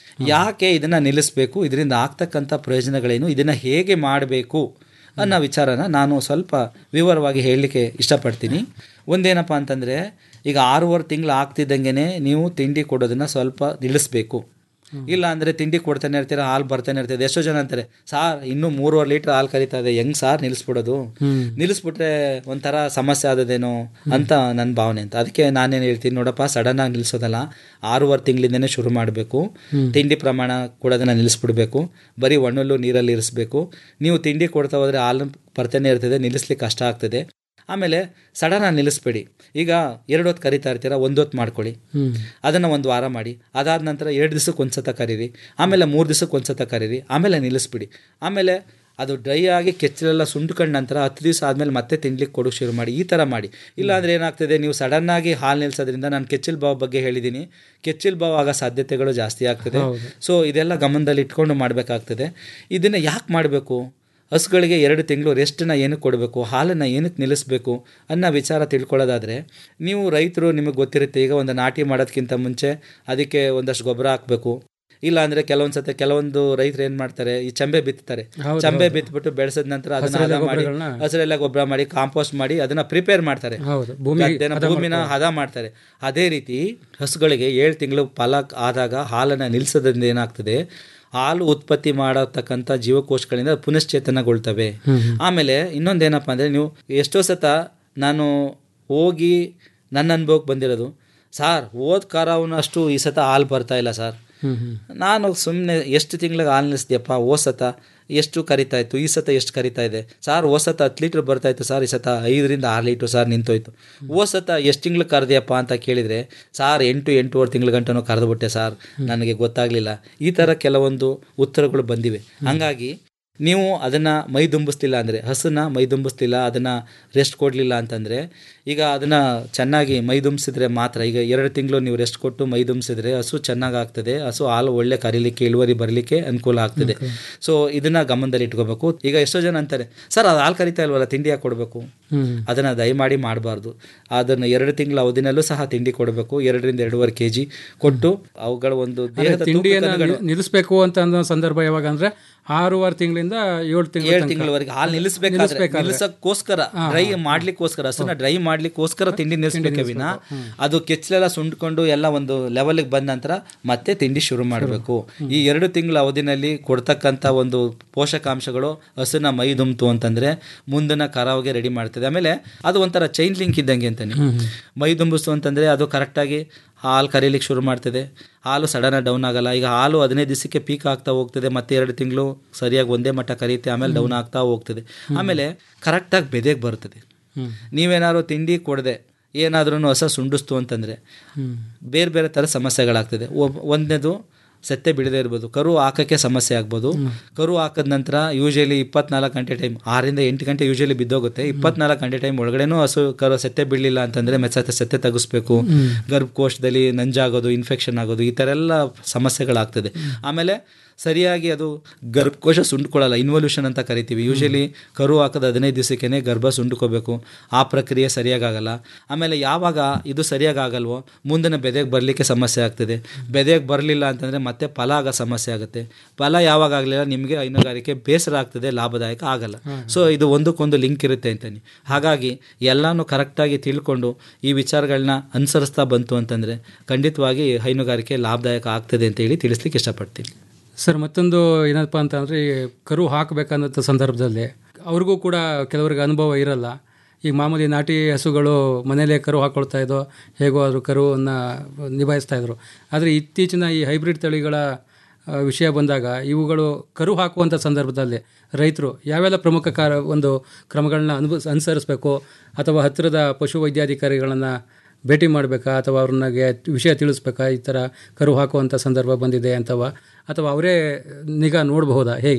ಯಾಕೆ ಇದನ್ನು ನಿಲ್ಲಿಸಬೇಕು ಇದರಿಂದ ಆಗ್ತಕ್ಕಂಥ ಪ್ರಯೋಜನಗಳೇನು ಇದನ್ನು ಹೇಗೆ ಮಾಡಬೇಕು ಅನ್ನೋ ವಿಚಾರನ ನಾನು ಸ್ವಲ್ಪ ವಿವರವಾಗಿ ಹೇಳಲಿಕ್ಕೆ ಇಷ್ಟಪಡ್ತೀನಿ ಒಂದೇನಪ್ಪ ಅಂತಂದರೆ ಈಗ ಆರೂವರೆ ತಿಂಗಳು ಆಗ್ತಿದ್ದಂಗೆ ನೀವು ತಿಂಡಿ ಕೊಡೋದನ್ನು ಸ್ವಲ್ಪ ನಿಲ್ಲಿಸಬೇಕು ಇಲ್ಲ ಅಂದರೆ ತಿಂಡಿ ಕೊಡ್ತಾನೆ ಇರ್ತೀರ ಹಾಲು ಬರ್ತಾನೆ ಇರ್ತದೆ ಎಷ್ಟೋ ಜನ ಅಂತಾರೆ ಸಾರ್ ಇನ್ನೂ ಮೂರುವರೆ ಲೀಟ್ರ್ ಹಾಲು ಕರೀತಾ ಇದೆ ಹೆಂಗ್ ಸಾರ್ ನಿಲ್ಲಿಸ್ಬಿಡೋದು ಹ್ಮ್. ನಿಲ್ಲಿಸ್ಬಿಟ್ರೆ ಒಂಥರ ಸಮಸ್ಯೆ ಆದದೇನೋ ಅಂತ ನನ್ನ ಭಾವನೆ ಅಂತ ಅದಕ್ಕೆ ನಾನೇನು ಹೇಳ್ತೀನಿ ನೋಡಪ್ಪ ಸಡನ್ ಆಗಿ ನಿಲ್ಲಿಸೋದಲ್ಲ ಆರೂವರೆ ತಿಂಗಳಿಂದನೇ ಶುರು ಮಾಡಬೇಕು ಹ್ಮ್. ತಿಂಡಿ ಪ್ರಮಾಣ ಕೊಡೋದನ್ನ ನಿಲ್ಲಿಸ್ಬಿಡ್ಬೇಕು ಬರೀ ಒಣ್ಣಲ್ಲೂ ನೀರಲ್ಲಿ ಇರಿಸ್ಬೇಕು ನೀವು ತಿಂಡಿ ಕೊಡ್ತಾ ಹೋದರೆ ಹಾಲು ಬರ್ತಾನೆ ಇರ್ತದೆ ನಿಲ್ಲಿಸ್ಲಿಕ್ಕೆ ಕಷ್ಟ ಆಗ್ತದೆ ಆಮೇಲೆ ಸಡನ್ ಆಗಿ ನಿಲ್ಲಿಸ್ಬೇಡಿ ಈಗ ಎರಡು ಹೊತ್ತು ಕರಿತಾ ಇರ್ತೀರ ಒಂದು ಹೊತ್ತು ಮಾಡ್ಕೊಳ್ಳಿ ಹ್ಮ್. ಅದನ್ನು ಒಂದು ವಾರ ಮಾಡಿ ಅದಾದ ನಂತರ ಎರಡು ದಿವಸಕ್ಕೆ ಒಂದು ಸತ ಕರೀರಿ ಆಮೇಲೆ ಮೂರು ದಿವಸಕ್ಕೆ ಒಂದು ಸತ ಕರೀರಿ ಆಮೇಲೆ ನಿಲ್ಲಿಸ್ಬಿಡಿ ಆಮೇಲೆ ಅದು ಡ್ರೈ ಆಗಿ ಕೆಚ್ಚಲೆಲ್ಲ ಸುಂಡ್ಕೊಂಡ ನಂತರ ಹತ್ತು ದಿವಸ ಆದಮೇಲೆ ಮತ್ತೆ ತಿನ್ಲಿಕ್ಕೆ ಕೊಡೋಕೆ ಶುರು ಮಾಡಿ ಈ ಥರ ಮಾಡಿ ಇಲ್ಲಾಂದರೆ ಏನಾಗ್ತದೆ ನೀವು ಸಡನ್ನಾಗಿ ಹಾಲು ನಿಲ್ಲಿಸೋದ್ರಿಂದ ನಾನು ಕೆಚ್ಚಲ್ ಬಾವು ಬಗ್ಗೆ ಹೇಳಿದ್ದೀನಿ ಕೆಚ್ಚಲ್ ಬಾವು ಆಗೋ ಸಾಧ್ಯತೆಗಳು ಜಾಸ್ತಿ ಆಗ್ತದೆ ಹೌದು. ಸೊ ಇದೆಲ್ಲ ಗಮನದಲ್ಲಿ ಇಟ್ಕೊಂಡು ಮಾಡಬೇಕಾಗ್ತದೆ ಇದನ್ನು ಯಾಕೆ ಮಾಡಬೇಕು ಹಸುಗಳಿಗೆ ಎರಡು ತಿಂಗಳು ರೆಸ್ಟನ್ನ ಏನಕ್ಕೆ ಕೊಡಬೇಕು ಹಾಲನ್ನು ಏನಕ್ಕೆ ನಿಲ್ಲಿಸಬೇಕು ಅನ್ನೋ ವಿಚಾರ ತಿಳ್ಕೊಳ್ಳೋದಾದರೆ ನೀವು ರೈತರು ನಿಮಗೆ ಗೊತ್ತಿರುತ್ತೆ ಈಗ ಒಂದು ನಾಟಿ ಮಾಡೋದಕ್ಕಿಂತ ಮುಂಚೆ ಅದಕ್ಕೆ ಒಂದಷ್ಟು ಗೊಬ್ಬರ ಹಾಕಬೇಕು ಇಲ್ಲ ಅಂದರೆ ಕೆಲವೊಂದು ಸತಿ ಕೆಲವೊಂದು ರೈತರು ಏನು ಮಾಡ್ತಾರೆ ಈ ಚಂಬೆ ಬಿತ್ತಾರೆ ಹೌದು, ಚಂಬೆ ಹೌದು. ಬಿತ್ಬಿಟ್ಟು ಬೆಳೆಸಿದ ನಂತರ ಅದನ್ನ ಹಸಿರೆಲೆ ಹದ ಮಾಡಿ ಗೊಬ್ಬರಗಳ್ನ- ಹಸಿರೆಲ್ಲ ಗೊಬ್ಬರ ಮಾಡಿ ಕಾಂಪೋಸ್ಟ್ ಮಾಡಿ ಅದನ್ನ ಪ್ರಿಪೇರ್ ಮಾಡ್ತಾರೆ ಹೌದು, ಭೂಮಿ ಗದ್ದೆನ ಹದ ಭೂಮಿನ ಮಾಡ್ಕೊಳ್ಳೋದು. ಹದ ಮಾಡ್ತಾರೆ ಅದೇ ರೀತಿ ಹಸುಗಳಿಗೆ ಏಳು ತಿಂಗಳು ಫಲ ಆದಾಗ ಹಾಲನ್ನು ನಿಲ್ಲಿಸೋದ್ರಿಂದ ಏನಾಗ್ತದೆ ಹಾಲು ಉತ್ಪತ್ತಿ ಮಾಡತಕ್ಕಂಥ ಜೀವಕೋಶಗಳಿಂದ ಪುನಶ್ಚೇತನಗೊಳ್ತವೆ ಹ್ಮ್, ಹ್ಮ್. ಆಮೇಲೆ ಇನ್ನೊಂದೇನಪ್ಪ ಅಂದರೆ ನೀವು ಎಷ್ಟೋ ಸತ ನಾನು ಹೋಗಿ ನನ್ನ ಅನುಭವಕ್ಕೆ ಬಂದಿರೋದು ಸಾರ್ ಓದ್ ಕಾರವನು ಅಷ್ಟು ಈ ಸತ ಹಾಲು ಬರ್ತಾ ಇಲ್ಲ ಸರ್ ಹ್ಮ್, ಹ್ಮ್. ನಾನು ಸುಮ್ಮನೆ ಎಷ್ಟು ತಿಂಗಳಿಗೆ ಹಾಲು ನಿಲ್ಲಿಸ್ದ್ಯಪ್ಪ ಓ ಸತ ಎಷ್ಟು ಕರಿತಾ ಇತ್ತು ಈ ಸತ ಎಷ್ಟು ಕರಿತಾ ಇದೆ ಸಾರ್ ಓ ಸತ ಹತ್ತು ಲೀಟ್ರ್ ಬರ್ತಾ ಇತ್ತು ಸರ್ ಈ ಸತ ಐದರಿಂದ ಆರು ಲೀಟ್ರ್ ಸಾರ್ ನಿಂತೋಯ್ತು ಓ ಸತ ಎಷ್ಟು ತಿಂಗಳು ಕರೆದ್ಯಪ್ಪ ಅಂತ ಕೇಳಿದರೆ ಸಾರ್ ಎಂಟು ಎಂಟೂವರೆ ತಿಂಗಳ ಗಂಟನೂ ಕರೆದುಬಿಟ್ಟೆ ಸಾರ್ ನನಗೆ ಗೊತ್ತಾಗಲಿಲ್ಲ ಈ ಥರ ಕೆಲವೊಂದು ಉತ್ತರಗಳು ಬಂದಿವೆ ಹಂಗಾಗಿ ನೀವು ಅದನ್ನು ಮೈ ದುಂಬಿಸ್ತಿಲ್ಲ ಅಂದರೆ ಹಸುನ ಮೈ ದುಂಬಿಸ್ತಿಲ್ಲ ಅದನ್ನು ರೆಸ್ಟ್ ಕೊಡಲಿಲ್ಲ ಅಂತಂದರೆ ಈಗ ಅದನ್ನು ಚೆನ್ನಾಗಿ ಮೈ ದುಂಬಿಸಿದ್ರೆ ಮಾತ್ರ ಈಗ ಎರಡು ತಿಂಗಳು ನೀವು ರೆಸ್ಟ್ ಕೊಟ್ಟು ಮೈ ದುಂಬಿಸಿದ್ರೆ ಹಸು ಚೆನ್ನಾಗಿ ಆಗ್ತದೆ ಹಸು ಹಾಲು ಒಳ್ಳೆ ಕರೀಲಿಕ್ಕೆ ಇಳುವರಿ ಬರಲಿಕ್ಕೆ ಅನುಕೂಲ ಆಗ್ತದೆ ಸೊ ಇದನ್ನು ಗಮನದಲ್ಲಿ ಇಟ್ಕೋಬೇಕು ಈಗ ಎಷ್ಟೋ ಜನ ಅಂತಾರೆ ಸರ್ ಅದು ಹಾಲು ಕರಿತಾ ಇಲ್ವಲ್ಲ ತಿಂಡಿ ಯಾಕೆ ಕೊಡಬೇಕು ಹ್ಮ್. ಅದನ್ನು ದಯಮಾಡಿ ಮಾಡಬಾರ್ದು ಅದನ್ನು ಎರಡು ತಿಂಗಳ ಅವಧಿನಲ್ಲೂ ಸಹ ತಿಂಡಿ ಕೊಡಬೇಕು ಎರಡರಿಂದ ಎರಡೂವರೆ ಕೆ ಜಿ ಕೊಟ್ಟು ಅವುಗಳ ಒಂದು ಅಂದ್ರೆ ದೇಹದ ತಿಂಡಿಯನ್ನ ತೂಕದ ನಿಲ್- ನಿಲ್ಲಿಸ್ಬೇಕು ಅಂತ ಅನ್ನೋ ಸಂದರ್ಭ ಯಾವಾಗ ಅಂದ್ರೆ ಆರೂವರೆ ತಿಂಗಳಿಂದ ಏಳು ತಿಂಗಳು ಏಳು ತಿಂಗಳವರೆಗೆ ಹಾಲು ನಿಲ್ಲಿಸಬೇಕಾದ್ರೆ ನಿಲ್ಲಿಸ್ಬೇಕಾದ್ರೆ. ನಿಲ್ಲಿಸಕ್ಕೋಸ್ಕರ ಹಾ, ಡ್ರೈ ಹಾ. ಮಾಡ್ಲಿಕ್ಕೋಸ್ಕರ ಹಸುನ ಡ್ರೈ ಮಾಡ್ಲಿಕ್ಕೋಸ್ಕರ ತಿಂಡಿ ನಿಲ್ಲಿಸ್ಬೇಕೆ ವಿನ ಅದು ಕೆಚ್ಚಲೆಲ್ಲ ಸುಂಡ್ಕೊಂಡು ಎಲ್ಲ ಒಂದು ಲೆವೆಲ್ಗೆ ಬಂದ ನಂತರ ಮತ್ತೆ ತಿಂಡಿ ಶುರು ಮಾಡಬೇಕು ಈ ಎರಡು ತಿಂಗಳ ಅವಧಿನಲ್ಲಿ ಕೊಡ್ತಕ್ಕಂಥ ಒಂದು ಪೋಷಕಾಂಶಗಳು ಹಸುನ ಮೈ ದುಮ್ತು ಅಂತಂದ್ರೆ ಮುಂದಿನ ಕರಾವಿಗೆ ರೆಡಿ ಮಾಡ್ತದೆ ಆಮೇಲೆ ಅದು ಒಂಥರ ಚೈನ್ ಲಿಂಕ್ ಇದ್ದಂಗೆ ಅಂತಾನೆ ಮೈ ದುಂಬಿಸ್ತು ಅಂತಂದ್ರೆ ಅದು ಕರೆಕ್ಟಾಗಿ ಹಾಲು ಕರೀಲಿಕ್ಕೆ ಶುರು ಮಾಡ್ತದೆ ಹಾಲು ಸಡನ್ ಡೌನ್ ಆಗಲ್ಲ ಈಗ ಹಾಲು ಹದಿನೈದು ದಿವಸಕ್ಕೆ ಪೀಕ್ ಆಗ್ತಾ ಹೋಗ್ತದೆ ಮತ್ತೆ ಎರಡು ತಿಂಗಳು ಸರಿಯಾಗಿ ಒಂದೇ ಮಟ್ಟ ಕರೀತೆ ಆಮೇಲೆ ಡೌನ್ ಆಗ್ತಾ ಹೋಗ್ತದೆ ಆಮೇಲೆ ಕರೆಕ್ಟಾಗಿ ಬೆದೆಗೆ ಬರ್ತದೆ ಹ್ಮ್. ನೀವೇನಾದ್ರು ತಿಂಡಿ ಕೊಡದೆ ಏನಾದ್ರೂ ಹೊಸ ಸುಂಡಿಸ್ತು ಅಂತಂದರೆ ಹ್ಮ್. ಬೇರೆ ಬೇರೆ ಥರ ಸಮಸ್ಯೆಗಳಾಗ್ತದೆ ಒಬ್ ಒಂದನೇದು ಸತ್ತೆ ಬಿಡದೇ ಇರ್ಬೋದು ಕರು ಹಾಕೋಕ್ಕೆ ಸಮಸ್ಯೆ ಆಗ್ಬೋದು ಕರು ಹಾಕಿದ ನಂತರ ಯೂಶಲಿ ಇಪ್ಪತ್ನಾಲ್ಕು ಗಂಟೆ ಟೈಮ್ ಆರರಿಂದ ಎಂಟು ಗಂಟೆ ಯೂಶಲಿ ಬಿದ್ದೋಗುತ್ತೆ ಇಪ್ಪತ್ನಾಲ್ಕು ಗಂಟೆ ಟೈಮ್ ಒಳಗಡೆನೂ ಹಸು ಕರು ಸತ್ತೆ ಬಿಡಲಿಲ್ಲ ಅಂತಂದರೆ ಮೆಚ್ಚತ್ತೆ ಸತ್ತೆ ತೆಗಿಸ್ಬೇಕು ಹ್ಮ್. ಗರ್ಭಕೋಶದಲ್ಲಿ ನಂಜಾಗೋದು ಇನ್ಫೆಕ್ಷನ್ ಆಗೋದು ಈ ಥರ ಎಲ್ಲ ಸಮಸ್ಯೆಗಳಾಗ್ತದೆ ಆಮೇಲೆ ಸರಿಯಾಗಿ ಅದು ಗರ್ಭಕೋಶ ಸುಂಡ್ಕೊಳ್ಳಲ್ಲ ಇನ್ವಲ್ಯೂಷನ್ ಅಂತ ಕರಿತೀವಿ ಯೂಶಲಿ ಕರು ಹಾಕೋದು ಹದಿನೈದು ದಿವಸಕ್ಕೇ ಗರ್ಭ ಸುಂಡ್ಕೋಬೇಕು ಆ ಪ್ರಕ್ರಿಯೆ ಸರಿಯಾಗಲ್ಲ ಆಮೇಲೆ ಯಾವಾಗ ಇದು ಸರಿಯಾಗಿ ಆಗಲ್ವೋ ಮುಂದಿನ ಬೆದೆಗೆ ಬರಲಿಕ್ಕೆ ಸಮಸ್ಯೆ ಆಗ್ತದೆ ಬೆದೆಗೆ ಬರಲಿಲ್ಲ ಅಂತಂದರೆ ಮತ್ತೆ ಫಲ ಆಗೋ ಸಮಸ್ಯೆ ಆಗುತ್ತೆ ಫಲ ಯಾವಾಗ ಆಗಲಿಲ್ಲ ನಿಮಗೆ ಹೈನುಗಾರಿಕೆ ಬೇಸರ ಆಗ್ತದೆ ಲಾಭದಾಯಕ ಆಗಲ್ಲ ಸೊ ಇದು ಒಂದಕ್ಕೊಂದು ಲಿಂಕ್ ಇರುತ್ತೆ ಅಂತಾನೆ ಹಾಗಾಗಿ ಎಲ್ಲನೂ ಕರೆಕ್ಟಾಗಿ ತಿಳ್ಕೊಂಡು ಈ ವಿಚಾರಗಳನ್ನ ಅನುಸರಿಸ್ತಾ ಬಂತು ಅಂತಂದರೆ ಖಂಡಿತವಾಗಿ ಹೈನುಗಾರಿಕೆ ಲಾಭದಾಯಕ ಆಗ್ತದೆ ಅಂತ ಹೇಳಿ ತಿಳಿಸ್ಲಿಕ್ಕೆ ಇಷ್ಟಪಡ್ತೀನಿ ಸರ್ ಮತ್ತೊಂದು ಏನಪ್ಪ ಅಂತ ಅಂದರೆ ಕರು ಹಾಕಬೇಕನ್ನೋ ಸಂದರ್ಭದಲ್ಲಿ ಅವ್ರಿಗೂ ಕೂಡ ಕೆಲವರಿಗೆ ಅನುಭವ ಇರಲ್ಲ ಈಗ ಮಾಮೂಲಿ ನಾಟಿ ಹಸುಗಳು ಮನೇಲೇ ಕರು ಹಾಕೊಳ್ತಾ ಇದ್ದೋ ಹೇಗೋ ಅದ್ರ ಕರುವನ್ನು ನಿಭಾಯಿಸ್ತಾ ಇದ್ರು ಆದರೆ ಇತ್ತೀಚಿನ ಈ ಹೈಬ್ರಿಡ್ ತಳಿಗಳ ಆ, ವಿಷಯ ಬಂದಾಗ ಇವುಗಳು ಕರು ಹಾಕುವಂಥ ಸಂದರ್ಭದಲ್ಲಿ ರೈತರು ಯಾವೆಲ್ಲ ಪ್ರಮುಖ ಕಾರ ಒಂದು ಕ್ರಮಗಳನ್ನ ಅನುಭ ಅನುಸರಿಸಬೇಕು ಅಥವಾ ಹತ್ತಿರದ ಪಶು ವೈದ್ಯಾಧಿಕಾರಿಗಳನ್ನು ಭೇಟಿ ಮಾಡಬೇಕಾ ಅಥವಾ ಅವ್ರನ್ನಾಗೆ ವಿಷಯ ತಿಳಿಸ್ಬೇಕಾ ಈ ಥರ ಕರು ಹಾಕುವಂಥ ಸಂದರ್ಭ ಬಂದಿದೆ ಅಂತವ ಅಥವಾ ಅವರೇ ನಿಗಾ ನೋಡಬಹುದಾ ಹೇಗೆ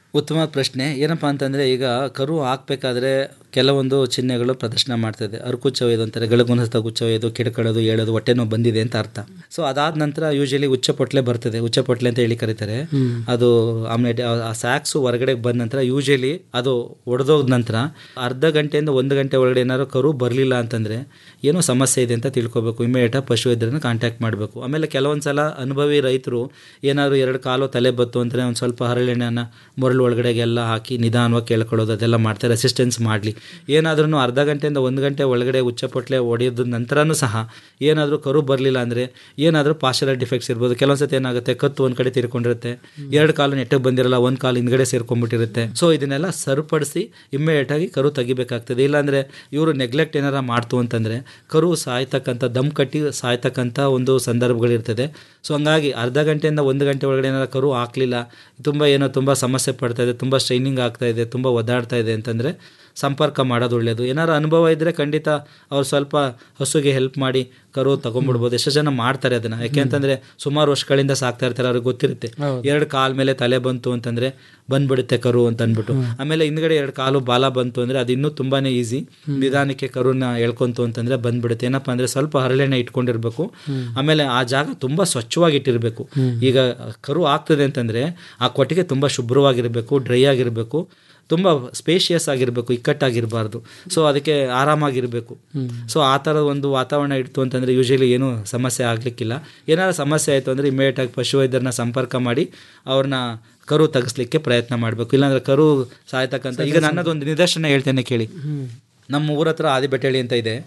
ಉತ್ತಮ ಪ್ರಶ್ನೆ ಏನಪ್ಪಾ ಅಂತಂದ್ರೆ ಈಗ ಕರು ಹಾಕ್ಬೇಕಾದ್ರೆ ಕೆಲವೊಂದು ಚಿಹ್ನೆಗಳು ಪ್ರದರ್ಶನ ಮಾಡ್ತದೆ ಅರ್ಕುಚ್ಚವಯ್ದು ಅಂತಾರೆ ಗಳಗುನಸ್ತ ಗುಚ್ಚವಯ್ದು ಕಿಡ್ಕೊಳ್ಳೋದು ಹೇಳೋದು ಹೊಟ್ಟೆ ನೋವು ಬಂದಿದೆ ಅಂತ ಅರ್ಥ ಸೊ ಅದಾದ ನಂತರ ಯೂಶಲಿ ಉಚ್ಚಪೊಟ್ಲೆ ಬರ್ತದೆ ಉಚ್ಚಪೊಟ್ಲೆ ಅಂತ ಹೇಳಿ ಕರೀತಾರೆ ಅದು ಆಮೇಲೆ ಆ ಸ್ಯಾಕ್ಸ್ ಹೊರಗಡೆ ಬಂದ ನಂತರ ಯೂಶಲಿ ಅದು ಒಡೆದೋದ ನಂತರ ಅರ್ಧ ಗಂಟೆಯಿಂದ ಒಂದು ಗಂಟೆ ಒಳಗಡೆ ಏನಾದ್ರು ಕರು ಬರಲಿಲ್ಲ ಅಂತಂದ್ರೆ ಏನೋ ಸಮಸ್ಯೆ ಇದೆ ಅಂತ ತಿಳ್ಕೊಬೇಕು ಇಮಿಡಿಯೇಟಾಗಿ ಪಶುವೈದ್ಯರನ್ನ ಕಾಂಟ್ಯಾಕ್ಟ್ ಮಾಡಬೇಕು ಆಮೇಲೆ ಕೆಲವೊಂದು ಸಲ ಅನುಭವಿ ರೈತರು ಏನಾದ್ರು ಎರಡು ಕಾಲು ತಲೆ ಬತ್ತು ಅಂದರೆ ಒಂದು ಸ್ವಲ್ಪ ಹರಳೆಣ್ಣೆನ ಮರಳು ಒಳಗಡೆಗೆಲ್ಲ ಹಾಕಿ ನಿಧಾನವಾಗಿ ಕೇಳ್ಕೊಳ್ಳೋದು ಅದೆಲ್ಲ ಮಾಡ್ತಾರೆ ರೆಸಿಸ್ಟೆನ್ಸ್ ಮಾಡಲಿ ಏನಾದ್ರೂ ಅರ್ಧ ಗಂಟೆಯಿಂದ ಒಂದು ಗಂಟೆ ಒಳಗಡೆ ಉಚ್ಚಪೊಟ್ಲೆ ಹೊಡೆಯೋದ ನಂತರನೂ ಸಹ ಏನಾದರೂ ಕರು ಬರಲಿಲ್ಲ ಅಂದರೆ ಏನಾದರೂ ಪಾಶ್ಚರಲ್ ಡಿಫೆಕ್ಟ್ಸ್ ಇರ್ಬೋದು ಕೆಲವೊಂದು ಸತಿ ಏನಾಗುತ್ತೆ ಕತ್ತು ಒಂದು ಕಡೆ ತಿರ್ಕೊಂಡಿರುತ್ತೆ ಎರಡು ಕಾಲು ನೆಟ್ಟಗೆ ಬಂದಿರಲ್ಲ ಒಂದು ಕಾಲು ಹಿಂದ್ಗಡೆ ಸೇರ್ಕೊಂಡ್ಬಿಟ್ಟಿರುತ್ತೆ ಸೊ ಇದನ್ನೆಲ್ಲ ಸರಿಪಡಿಸಿ ಇಮ್ಮಿಡಿಯೇಟ್ ಆಗಿ ಕರು ತೆಗಿಬೇಕಾಗ್ತದೆ ಇಲ್ಲಾಂದರೆ ಇವರು ನೆಗ್ಲೆಕ್ಟ್ ಏನಾರ ಮಾಡ್ತು ಅಂತಂದರೆ ಕರು ಸಾಯ್ತಕ್ಕಂಥ ದಮ್ ಕಟ್ಟಿ ಸಾಯ್ತಕ್ಕಂಥ ಒಂದು ಸಂದರ್ಭಗಳಿರ್ತದೆ ಸೊ ಹಂಗಾಗಿ ಅರ್ಧ ಗಂಟೆಯಿಂದ ಒಂದು ಗಂಟೆ ಒಳಗಡೆ ಏನಾರ ಕರು ಹಾಕಲಿಲ್ಲ ತುಂಬ ಏನೋ ತುಂಬ ಸಮಸ್ಯೆ ಪಡ್ತಾ ಇದೆ ತುಂಬ ಸ್ಟ್ರೈನಿಂಗ್ ಆಗ್ತಾ ಇದೆ ತುಂಬ ಒದ್ದಾಡ್ತಾ ಇದೆ ಅಂತಂದರೆ ಸಂಪರ್ಕ ಮಾಡೋದು ಒಳ್ಳೆಯದು ಏನಾರು ಅನುಭವ ಇದ್ದರೆ ಖಂಡಿತ ಅವ್ರು ಸ್ವಲ್ಪ ಹಸುಗೆ ಹೆಲ್ಪ್ ಮಾಡಿ ಕರು ತಗೊಂಡ್ಬಿಡ್ಬೋದು ಎಷ್ಟೋ ಜನ ಮಾಡ್ತಾರೆ ಅದನ್ನು ಯಾಕೆಂತಂದರೆ ಸುಮಾರು ವರ್ಷಗಳಿಂದ ಸಾಕ್ತಾ ಇರ್ತಾರೆ ಅವ್ರಿಗೆ ಗೊತ್ತಿರುತ್ತೆ ಎರಡು ಕಾಲ ಮೇಲೆ ತಲೆ ಬಂತು ಅಂತಂದರೆ ಬಂದ್ಬಿಡುತ್ತೆ ಕರು ಅಂತ ಅಂದ್ಬಿಟ್ಟು ಆಮೇಲೆ ಹಿಂದ್ಗಡೆ ಎರಡು ಕಾಲು ಬಾಲ ಬಂತು ಅಂದರೆ ಅದು ಇನ್ನೂ ತುಂಬಾ ಈಸಿ ನಿಧಾನಕ್ಕೆ ಕರುನ ಎಳ್ಕೊಂತು ಅಂತಂದರೆ ಬಂದ್ಬಿಡುತ್ತೆ ಏನಪ್ಪ ಅಂದರೆ ಸ್ವಲ್ಪ ಹರಳೆಣ್ಣೆ ಇಟ್ಕೊಂಡಿರ್ಬೇಕು ಆಮೇಲೆ ಆ ಜಾಗ ತುಂಬ ಸ್ವಚ್ಛವಾಗಿ ಇಟ್ಟಿರಬೇಕು ಈಗ ಕರು ಆಗ್ತದೆ ಅಂತಂದರೆ ಆ ಕೊಟ್ಟಿಗೆ ತುಂಬ ಶುಭ್ರವಾಗಿರಬೇಕು ಡ್ರೈ ಆಗಿರಬೇಕು ತುಂಬ ಸ್ಪೇಷಿಯಸ್ ಆಗಿರಬೇಕು ಇಕ್ಕಟ್ಟಾಗಿರಬಾರ್ದು ಸೊ ಅದಕ್ಕೆ ಆರಾಮಾಗಿರಬೇಕು ಸೊ ಆ ಥರದ ಒಂದು ವಾತಾವರಣ ಇಡ್ತು ಅಂತಂದರೆ ಯೂಶಲಿ ಏನೂ ಸಮಸ್ಯೆ ಆಗಲಿಕ್ಕಿಲ್ಲ ಏನಾದ್ರು ಸಮಸ್ಯೆ ಆಯಿತು ಅಂದರೆ ಇಮಿಡಿಯೇಟಾಗಿ ಪಶುವೈದ್ಯರನ್ನ ಸಂಪರ್ಕ ಮಾಡಿ ಅವ್ರನ್ನ ಕರು ತೆಗಿಸ್ಲಿಕ್ಕೆ ಪ್ರಯತ್ನ ಮಾಡಬೇಕು ಇಲ್ಲಾಂದ್ರೆ ಕರು ಸಾಯ್ತಕ್ಕಂಥ ಈಗ ನನ್ನದೊಂದು ನಿದರ್ಶನ ಹೇಳ್ತೇನೆ ಕೇಳಿ ನಮ್ಮ ಊರ ಹತ್ರ ಆದಿಬೆಟ್ಟಳ್ಳಿ ಅಂತ ಇದೆ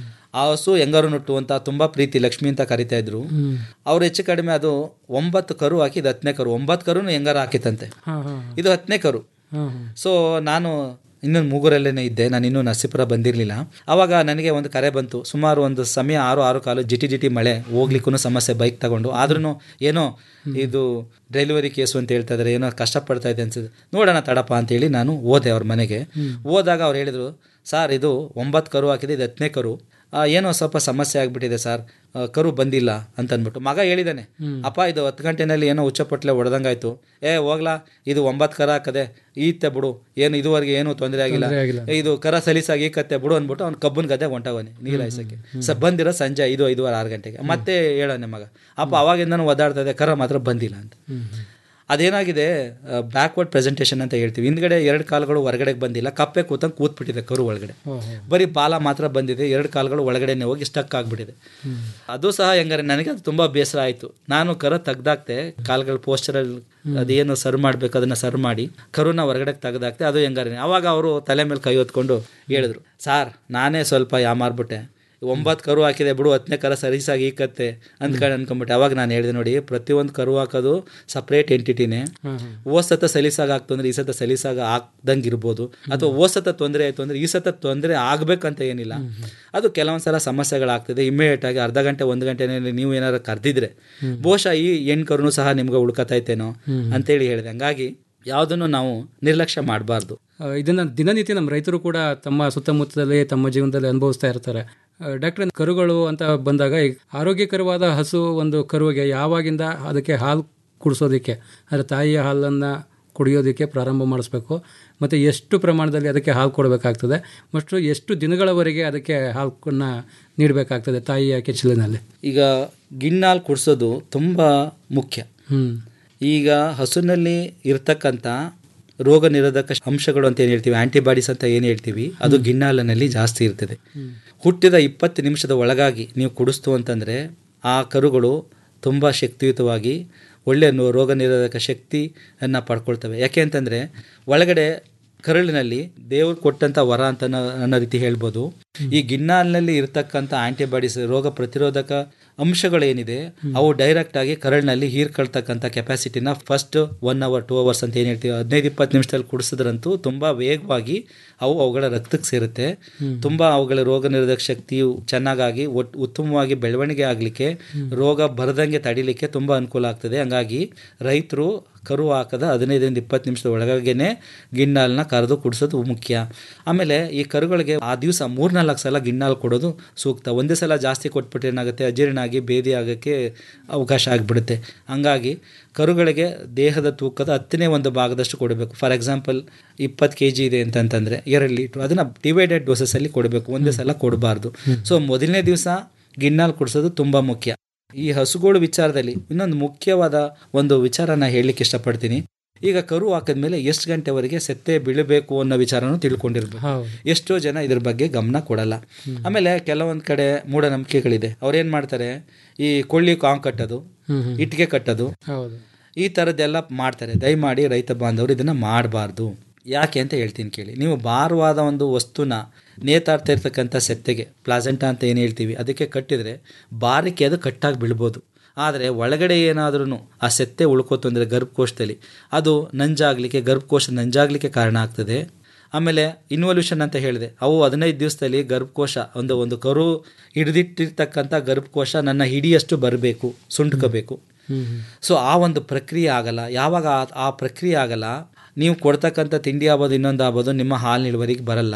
ಆ ಹಸು ಹೆಂಗಾರು ನುಟ್ಟು ಅಂತ ತುಂಬ ಪ್ರೀತಿ ಲಕ್ಷ್ಮಿ ಅಂತ ಕರಿತಾ ಇದ್ರು ಅವ್ರು ಹೆಚ್ಚು ಕಡಿಮೆ ಅದು ಒಂಬತ್ತು ಕರು ಹಾಕಿ ಇದು ಹತ್ತನೇ ಕರು ಒಂಬತ್ತು ಕರುನು ಹೆಂಗಾರ ಹಾಕಿತ್ತಂತೆ ಇದು ಹತ್ತನೇ ಕರು ಸೊ ನಾನು ಇನ್ನೊಂದು ಮೂಗೂರಲ್ಲೇ ಇದ್ದೆ ನಾನು ಇನ್ನೂ ನರಸೀಪುರ ಬಂದಿರಲಿಲ್ಲ ಆವಾಗ ನನಗೆ ಒಂದು ಕರೆ ಬಂತು ಸುಮಾರು ಒಂದು ಸಮಯ ಆರು ಆರು ಕಾಲು ಜಿಟಿ ಜಿಟಿ ಮಳೆ ಹೋಗ್ಲಿಕ್ಕೂ ಸಮಸ್ಯೆ ಬೈಕ್ ತಗೊಂಡು ಆದ್ರೂ ಏನೋ ಇದು ಡೆಲಿವರಿ ಕೇಸು ಅಂತ ಹೇಳ್ತಾ ಇದ್ದಾರೆ ಏನೋ ಕಷ್ಟಪಡ್ತಾ ಇದೆ ಅನ್ಸಿದೆ ನೋಡೋಣ ತಡಪ್ಪ ಅಂತೇಳಿ ನಾನು ಹೋದೆ ಅವ್ರ ಮನೆಗೆ ಹೋದಾಗ ಅವ್ರು ಹೇಳಿದರು ಸರ್ ಇದು ಒಂಬತ್ತು ಕರು ಹಾಕಿದೆ ಇದು ಹತ್ತನೇ ಕರು ಆ, ಏನೋ ಸ್ವಲ್ಪ ಸಮಸ್ಯೆ ಆಗಿಬಿಟ್ಟಿದೆ ಸರ್ ಆ, ಕರು ಬಂದಿಲ್ಲ ಅಂತ ಅಂದ್ಬಿಟ್ಟು ಮಗ ಹೇಳಿದ್ದಾನೆ ಅಪ್ಪ ಇದು ಹತ್ತು ಗಂಟೆನಲ್ಲಿ ಏನೋ ಉಚ್ಚಪಟ್ಲೆ ಹೊಡೆದಂಗಾಯ್ತು ಏ ಹೋಗ್ಲಾ ಇದು ಒಂಬತ್ತು ಕರ ಹಾಕದೆ ಈತ್ತೆ ಬಿಡು ಏನು ಇದುವರೆಗೆ ಏನೂ ತೊಂದರೆ ಆಗಿಲ್ಲ ತೊಂದ್ರೆ ಆಗಿಲ್ಲ. ಏ, ಇದು ಕರ ಸಲೀಸಾಗಿ ಈಕತ್ತೆ ಬಿಡು ಅಂದ್ಬಿಟ್ಟು ಅವ್ನು ಕಬ್ಬನ್ ಗದ್ದೆ ಹೊಂಟವನೆ ನೀರು ಹಾಯ್ಸಕ್ಕೆ ಸ ಬಂದಿರೋ ಸಂಜೆ ಐದು ಐದುವರೆ ಆರು ಗಂಟೆಗೆ ಮತ್ತೆ ಹೇಳೋನೆ ಮಗ ಅಪ್ಪ ಅವಾಗಿಂದನೂ ಒದ್ದಾಡ್ತಾ ಇದೆ ಕರ ಮಾತ್ರ ಬಂದಿಲ್ಲ ಅಂತ ಅದೇನಾಗಿದೆ ಬ್ಯಾಕ್ವರ್ಡ್ ಪ್ರೆಸೆಂಟೇಷನ್ ಅಂತ ಹೇಳ್ತೀವಿ ಹಿಂದ್ಗಡೆ ಎರಡು ಕಾಲುಗಳು ಹೊರಗಡೆಗೆ ಬಂದಿಲ್ಲ ಕಪ್ಪೆ ಕೂತಂಗೆ ಕೂತ್ಬಿಟ್ಟಿದೆ ಕರು ಒಳಗಡೆ ಬರೀ ಬಾಲ ಮಾತ್ರ ಬಂದಿದೆ ಎರಡು ಕಾಲುಗಳು ಒಳಗಡೆನೆ ಹೋಗಿ ಸ್ಟಕ್ ಆಗಿಬಿಟ್ಟಿದೆ ಅದು ಸಹ ಹೆಂಗಾರೆ ನನಗೆ ಅದು ತುಂಬ ಬೇಸರ ಆಯಿತು ನಾನು ಕರ ತೆಗ್ದಾಕ್ತೆ ಕಾಲ್ಗಳ ಪೋಸ್ಚರಲ್ಲಿ ಅದೇನು ಸರ್ವ್ ಮಾಡಬೇಕು ಅದನ್ನು ಸರ್ವ್ ಮಾಡಿ ಕರುನ ಹೊರಗಡೆ ತೆಗ್ದಾಕ್ತೆ ಅದು ಹೆಂಗಾರೆ ಅವಾಗ ಅವರು ತಲೆ ಮೇಲೆ ಕೈ ಹೊತ್ಕೊಂಡು ಹೇಳಿದ್ರು ಸಾರ್ ನಾನೇ ಸ್ವಲ್ಪ ಯಾಮಾರ್ಬಿಟ್ಟೆ ಒಂಬತ್ತು ಕರು ಹಾಕಿದೆ ಬಿಡು ಹತ್ತನೇ ಕರ ಸರಿಸಾಗಿ ಈಕತ್ತೆ ಅಂದ್ಕೊಂಡು ಅನ್ಕೊಂಬಿಟ್ಟೆ ಅವಾಗ ನಾನು ಹೇಳಿದೆ ನೋಡಿ ಪ್ರತಿಯೊಂದು ಕರು ಹಾಕೋದು ಸಪ್ರೇಟ್ ಎಂಟಿಟಿನೇ ಓಸತ ಸಲೀಸಾಗಿ ಆಗ್ತು ಅಂದ್ರೆ ಈ ಸತ ಸಲೀಸಾಗಿ ಆಗ್ದಂಗೆ ಇರ್ಬೋದು ಅಥವಾ ಓಸತ ತೊಂದರೆ ಆಯಿತು ಅಂದ್ರೆ ಈ ಸತ ತೊಂದರೆ ಆಗ್ಬೇಕಂತ ಏನಿಲ್ಲ ಅದು ಕೆಲವೊಂದು ಸಲ ಸಮಸ್ಯೆಗಳಾಗ್ತದೆ ಇಮಿಡಿಯೇಟ್ ಆಗಿ ಅರ್ಧ ಗಂಟೆ ಒಂದು ಗಂಟೆನಲ್ಲಿ ನೀವು ಏನಾರು ಕರೆದಿದ್ರೆ ಬಹುಶಃ ಈ ಹೆಣ್ಣು ಕರುನು ಸಹ ನಿಮ್ಗೆ ಉಳ್ಕತೈತೇನೋ ಅಂತೇಳಿ ಹೇಳಿದೆ ಹಂಗಾಗಿ ಯಾವುದನ್ನು ನಾವು ನಿರ್ಲಕ್ಷ್ಯ ಮಾಡಬಾರ್ದು ಆ, ಇದನ್ನ ದಿನನಿತ್ಯ ನಮ್ಮ ರೈತರು ಕೂಡ ತಮ್ಮ ಸುತ್ತಮುತ್ತದಲ್ಲಿ ತಮ್ಮ ಜೀವನದಲ್ಲಿ ಅನುಭವಿಸ್ತಾ ಇರ್ತಾರೆ ಡಾಕ್ಟರ್ ಕರುಗಳು ಅಂತ ಬಂದಾಗ ಈಗ ಆರೋಗ್ಯಕರವಾದ ಹಸು ಒಂದು ಕರುವಿಗೆ ಯಾವಾಗಿಂದ ಅದಕ್ಕೆ ಹಾಲು ಕುಡಿಸೋದಕ್ಕೆ ಅಂದರೆ ತಾಯಿಯ ಹಾಲನ್ನು ಕುಡಿಯೋದಕ್ಕೆ ಪ್ರಾರಂಭ ಮಾಡಿಸ್ಬೇಕು ಮತ್ತು ಎಷ್ಟು ಪ್ರಮಾಣದಲ್ಲಿ ಅದಕ್ಕೆ ಹಾಲು ಕೊಡಬೇಕಾಗ್ತದೆ ಮತ್ತು ಎಷ್ಟು ದಿನಗಳವರೆಗೆ ಅದಕ್ಕೆ ಹಾಲನ್ನು ನೀಡಬೇಕಾಗ್ತದೆ ತಾಯಿಯ ಕೆಚ್ಚಲಿನಲ್ಲಿ ಈಗ ಗಿಣ್ಣಾಲ್ ಕುಡಿಸೋದು ತುಂಬ ಮುಖ್ಯ ಹ್ಮ್ ಈಗ ಹಸುನಲ್ಲಿ ಇರ್ತಕ್ಕಂಥ ರೋಗ ನಿರೋಧಕ ಅಂಶಗಳು ಅಂತ ಏನು ಹೇಳ್ತೀವಿ ಆಂಟಿಬಾಡೀಸ್ ಅಂತ ಏನು ಹೇಳ್ತೀವಿ ಅದು ಗಿಣ್ಣಾಲಿನಲ್ಲಿ ಜಾಸ್ತಿ ಇರ್ತದೆ ಹುಟ್ಟಿದ ಇಪ್ಪತ್ತು ನಿಮಿಷದ ಒಳಗಾಗಿ ನೀವು ಕುಡಿಸ್ತು ಅಂತಂದರೆ ಆ ಕರುಗಳು ತುಂಬ ಶಕ್ತಿಯುತವಾಗಿ ಒಳ್ಳೆಯ ನೋ- ರೋಗ ನಿರೋಧಕ ಶಕ್ತಿಯನ್ನು ಪಡ್ಕೊಳ್ತವೆ ಯಾಕೆ ಅಂತಂದರೆ ಒಳಗಡೆ ಕರಳಿನಲ್ಲಿ ದೇವ್ರು ಕೊಟ್ಟಂಥ ವರ ಅಂತ ನ- ಅನ್ನೋ ರೀತಿ ಹೇಳ್ಬೋದು ಈ ಗಿಣ್ಣಾಲಿನಲ್ಲಿ ಇರ್ತಕ್ಕಂಥ ಆಂಟಿಬಾಡೀಸ್ ರೋಗ ಪ್ರತಿರೋಧಕ ಅಂಶಗಳೇನಿದೆ ಅವು ಡೈರೆಕ್ಟ್ ಆಗಿ ಕರಳಿನಲ್ಲಿ ಹೀರ್ಕೊಳ್ತಕ್ಕಂಥ ಕೆಪಾಸಿಟಿನ first one hour two hours ಅಂತ ಏನು ಹೇಳ್ತೀವಿ ಹದಿನೈದು ಇಪ್ಪತ್ತು ನಿಮಿಷದಲ್ಲಿ ಕುಡಿಸಿದ್ರಂತೂ ತುಂಬ ವೇಗವಾಗಿ ಅವು ಅವುಗಳ ರಕ್ತಕ್ಕೆ ಸೇರುತ್ತೆ ತುಂಬ ಅವುಗಳ ರೋಗ ನಿರೋಧಕ ಶಕ್ತಿಯು ಚೆನ್ನಾಗಾಗಿ ಒಟ್ ಉತ್ತಮವಾಗಿ ಬೆಳವಣಿಗೆ ಆಗಲಿಕ್ಕೆ ರೋಗ ಬರದಂಗೆ ತಡಿಲಿಕ್ಕೆ ತುಂಬ ಅನುಕೂಲ ಆಗ್ತದೆ ಹಂಗಾಗಿ ರೈತರು ಕರು ಹಾಕದ ಹದಿನೈದರಿಂದ ಇಪ್ಪತ್ತು ನಿಮಿಷದ ಒಳಗೇನೆ ಗಿಣ್ಣಾಲನ್ನ ಕರೆದು ಕುಡಿಸೋದು ಮುಖ್ಯ ಆಮೇಲೆ ಈ ಕರುಗಳಿಗೆ ಆ ದಿವಸ ಮೂರ್ನಾಲ್ಕು ಸಲ ಗಿಣ್ಣಾಲು ಕೊಡೋದು ಸೂಕ್ತ ಒಂದೇ ಸಲ ಜಾಸ್ತಿ ಕೊಟ್ಬಿಟ್ರೆ ಏನಾಗುತ್ತೆ ಅಜೀರ್ಣ ಆಗಿ ಬೇದಿ ಆಗೋಕ್ಕೆ ಅವಕಾಶ ಆಗಿಬಿಡುತ್ತೆ ಹಂಗಾಗಿ ಕರುಗಳಿಗೆ ದೇಹದ ತೂಕದ ಹತ್ತನೇ ಒಂದು ಭಾಗದಷ್ಟು ಕೊಡಬೇಕು ಫಾರ್ ಎಕ್ಸಾಂಪಲ್ ಇಪ್ಪತ್ತು ಕೆ ಜಿ ಇದೆ ಅಂತಂತಂದರೆ ಎರಡು ಲೀಟ್ರು ಅದನ್ನು ಡಿವೈಡೆಡ್ ಡೋಸಸಲ್ಲಿ ಕೊಡಬೇಕು ಒಂದೇ ಸಲ ಕೊಡಬಾರ್ದು ಸೊ ಮೊದಲನೇ ದಿವಸ ಗಿಣ್ಣಾಲು ಕುಡಿಸೋದು ತುಂಬ ಮುಖ್ಯ ಈ ಹಸುಗಳು ವಿಚಾರದಲ್ಲಿ ಇನ್ನೊಂದು ಮುಖ್ಯವಾದ ಒಂದು ವಿಚಾರನ ಹೇಳಲಿಕ್ಕೆ ಇಷ್ಟಪಡ್ತೀನಿ ಈಗ ಕರು ಹಾಕಿದ್ಮೇಲೆ ಎಷ್ಟು ಗಂಟೆವರೆಗೆ ಸೆತ್ತೆ ಬೀಳಬೇಕು ಅನ್ನೋ ವಿಚಾರನೂ ತಿಳ್ಕೊಂಡಿರ್ಬೇಕು ಎಷ್ಟೋ ಜನ ಇದ್ರ ಬಗ್ಗೆ ಗಮನ ಕೊಡಲ್ಲ ಆಮೇಲೆ ಕೆಲವೊಂದು ಕಡೆ ಮೂಢನಂಬಿಕೆಗಳಿದೆ ಅವ್ರೇನು ಮಾಡ್ತಾರೆ ಈ ಕೊಳ್ಳಿ ಕಾಂಗ್ ಕಟ್ಟೋದು ಇಟ್ಟಿಗೆ ಕಟ್ಟೋದು ಹೌದು ಈ ಥರದ್ದೆಲ್ಲ ಮಾಡ್ತಾರೆ ದಯಮಾಡಿ ರೈತ ಬಾಂಧವರು ಇದನ್ನು ಮಾಡಬಾರ್ದು ಯಾಕೆ ಅಂತ ಹೇಳ್ತೀನಿ ಕೇಳಿ ನೀವು ಭಾರವಾದ ಒಂದು ವಸ್ತುನ ನೇತಾಡ್ತಾ ಇರ್ತಕ್ಕಂಥ ಸೆತ್ತೆಗೆ ಪ್ಲಾಸೆಂಟ ಅಂತ ಏನು ಹೇಳ್ತೀವಿ ಅದಕ್ಕೆ ಕಟ್ಟಿದರೆ ಬಾರಿಕೆ ಅದು ಕಟ್ಟಾಗಿ ಬೀಳ್ಬೋದು ಆದರೆ ಒಳಗಡೆ ಏನಾದ್ರೂ ಆ ಸೆತ್ತೆ ಉಳ್ಕೋತು ಅಂದರೆ ಗರ್ಭಕೋಶದಲ್ಲಿ ಅದು ನಂಜಾಗಲಿಕ್ಕೆ ಗರ್ಭಕೋಶ ನಂಜಾಗಲಿಕ್ಕೆ ಕಾರಣ ಆಗ್ತದೆ ಆಮೇಲೆ ಇನ್ವಲ್ಯೂಷನ್ ಅಂತ ಹೇಳಿದೆ ಅವು ಹದಿನೈದು ದಿವಸದಲ್ಲಿ ಗರ್ಭಕೋಶ ಒಂದು ಒಂದು ಕರು ಹಿಡಿದಿಟ್ಟಿರ್ತಕ್ಕಂಥ ಗರ್ಭಕೋಶ ನನ್ನ ಹಿಡಿಯಷ್ಟು ಬರಬೇಕು ಸುಂಟ್ಕೋಬೇಕು ಸೊ ಆ ಒಂದು ಪ್ರಕ್ರಿಯೆ ಆಗಲ್ಲ ಯಾವಾಗ ಆ- ಆ ಪ್ರಕ್ರಿಯೆ ಆಗಲ್ಲ ನೀವು ಕೊಡ್ತಕ್ಕಂಥ ತಿಂಡಿ ಆಗ್ಬೋದು ಇನ್ನೊಂದು ಆಗ್ಬೋದು ನಿಮ್ಮ ಹಾಲಿನ ಇಳುವರಿಗೆ ಬರಲ್ಲ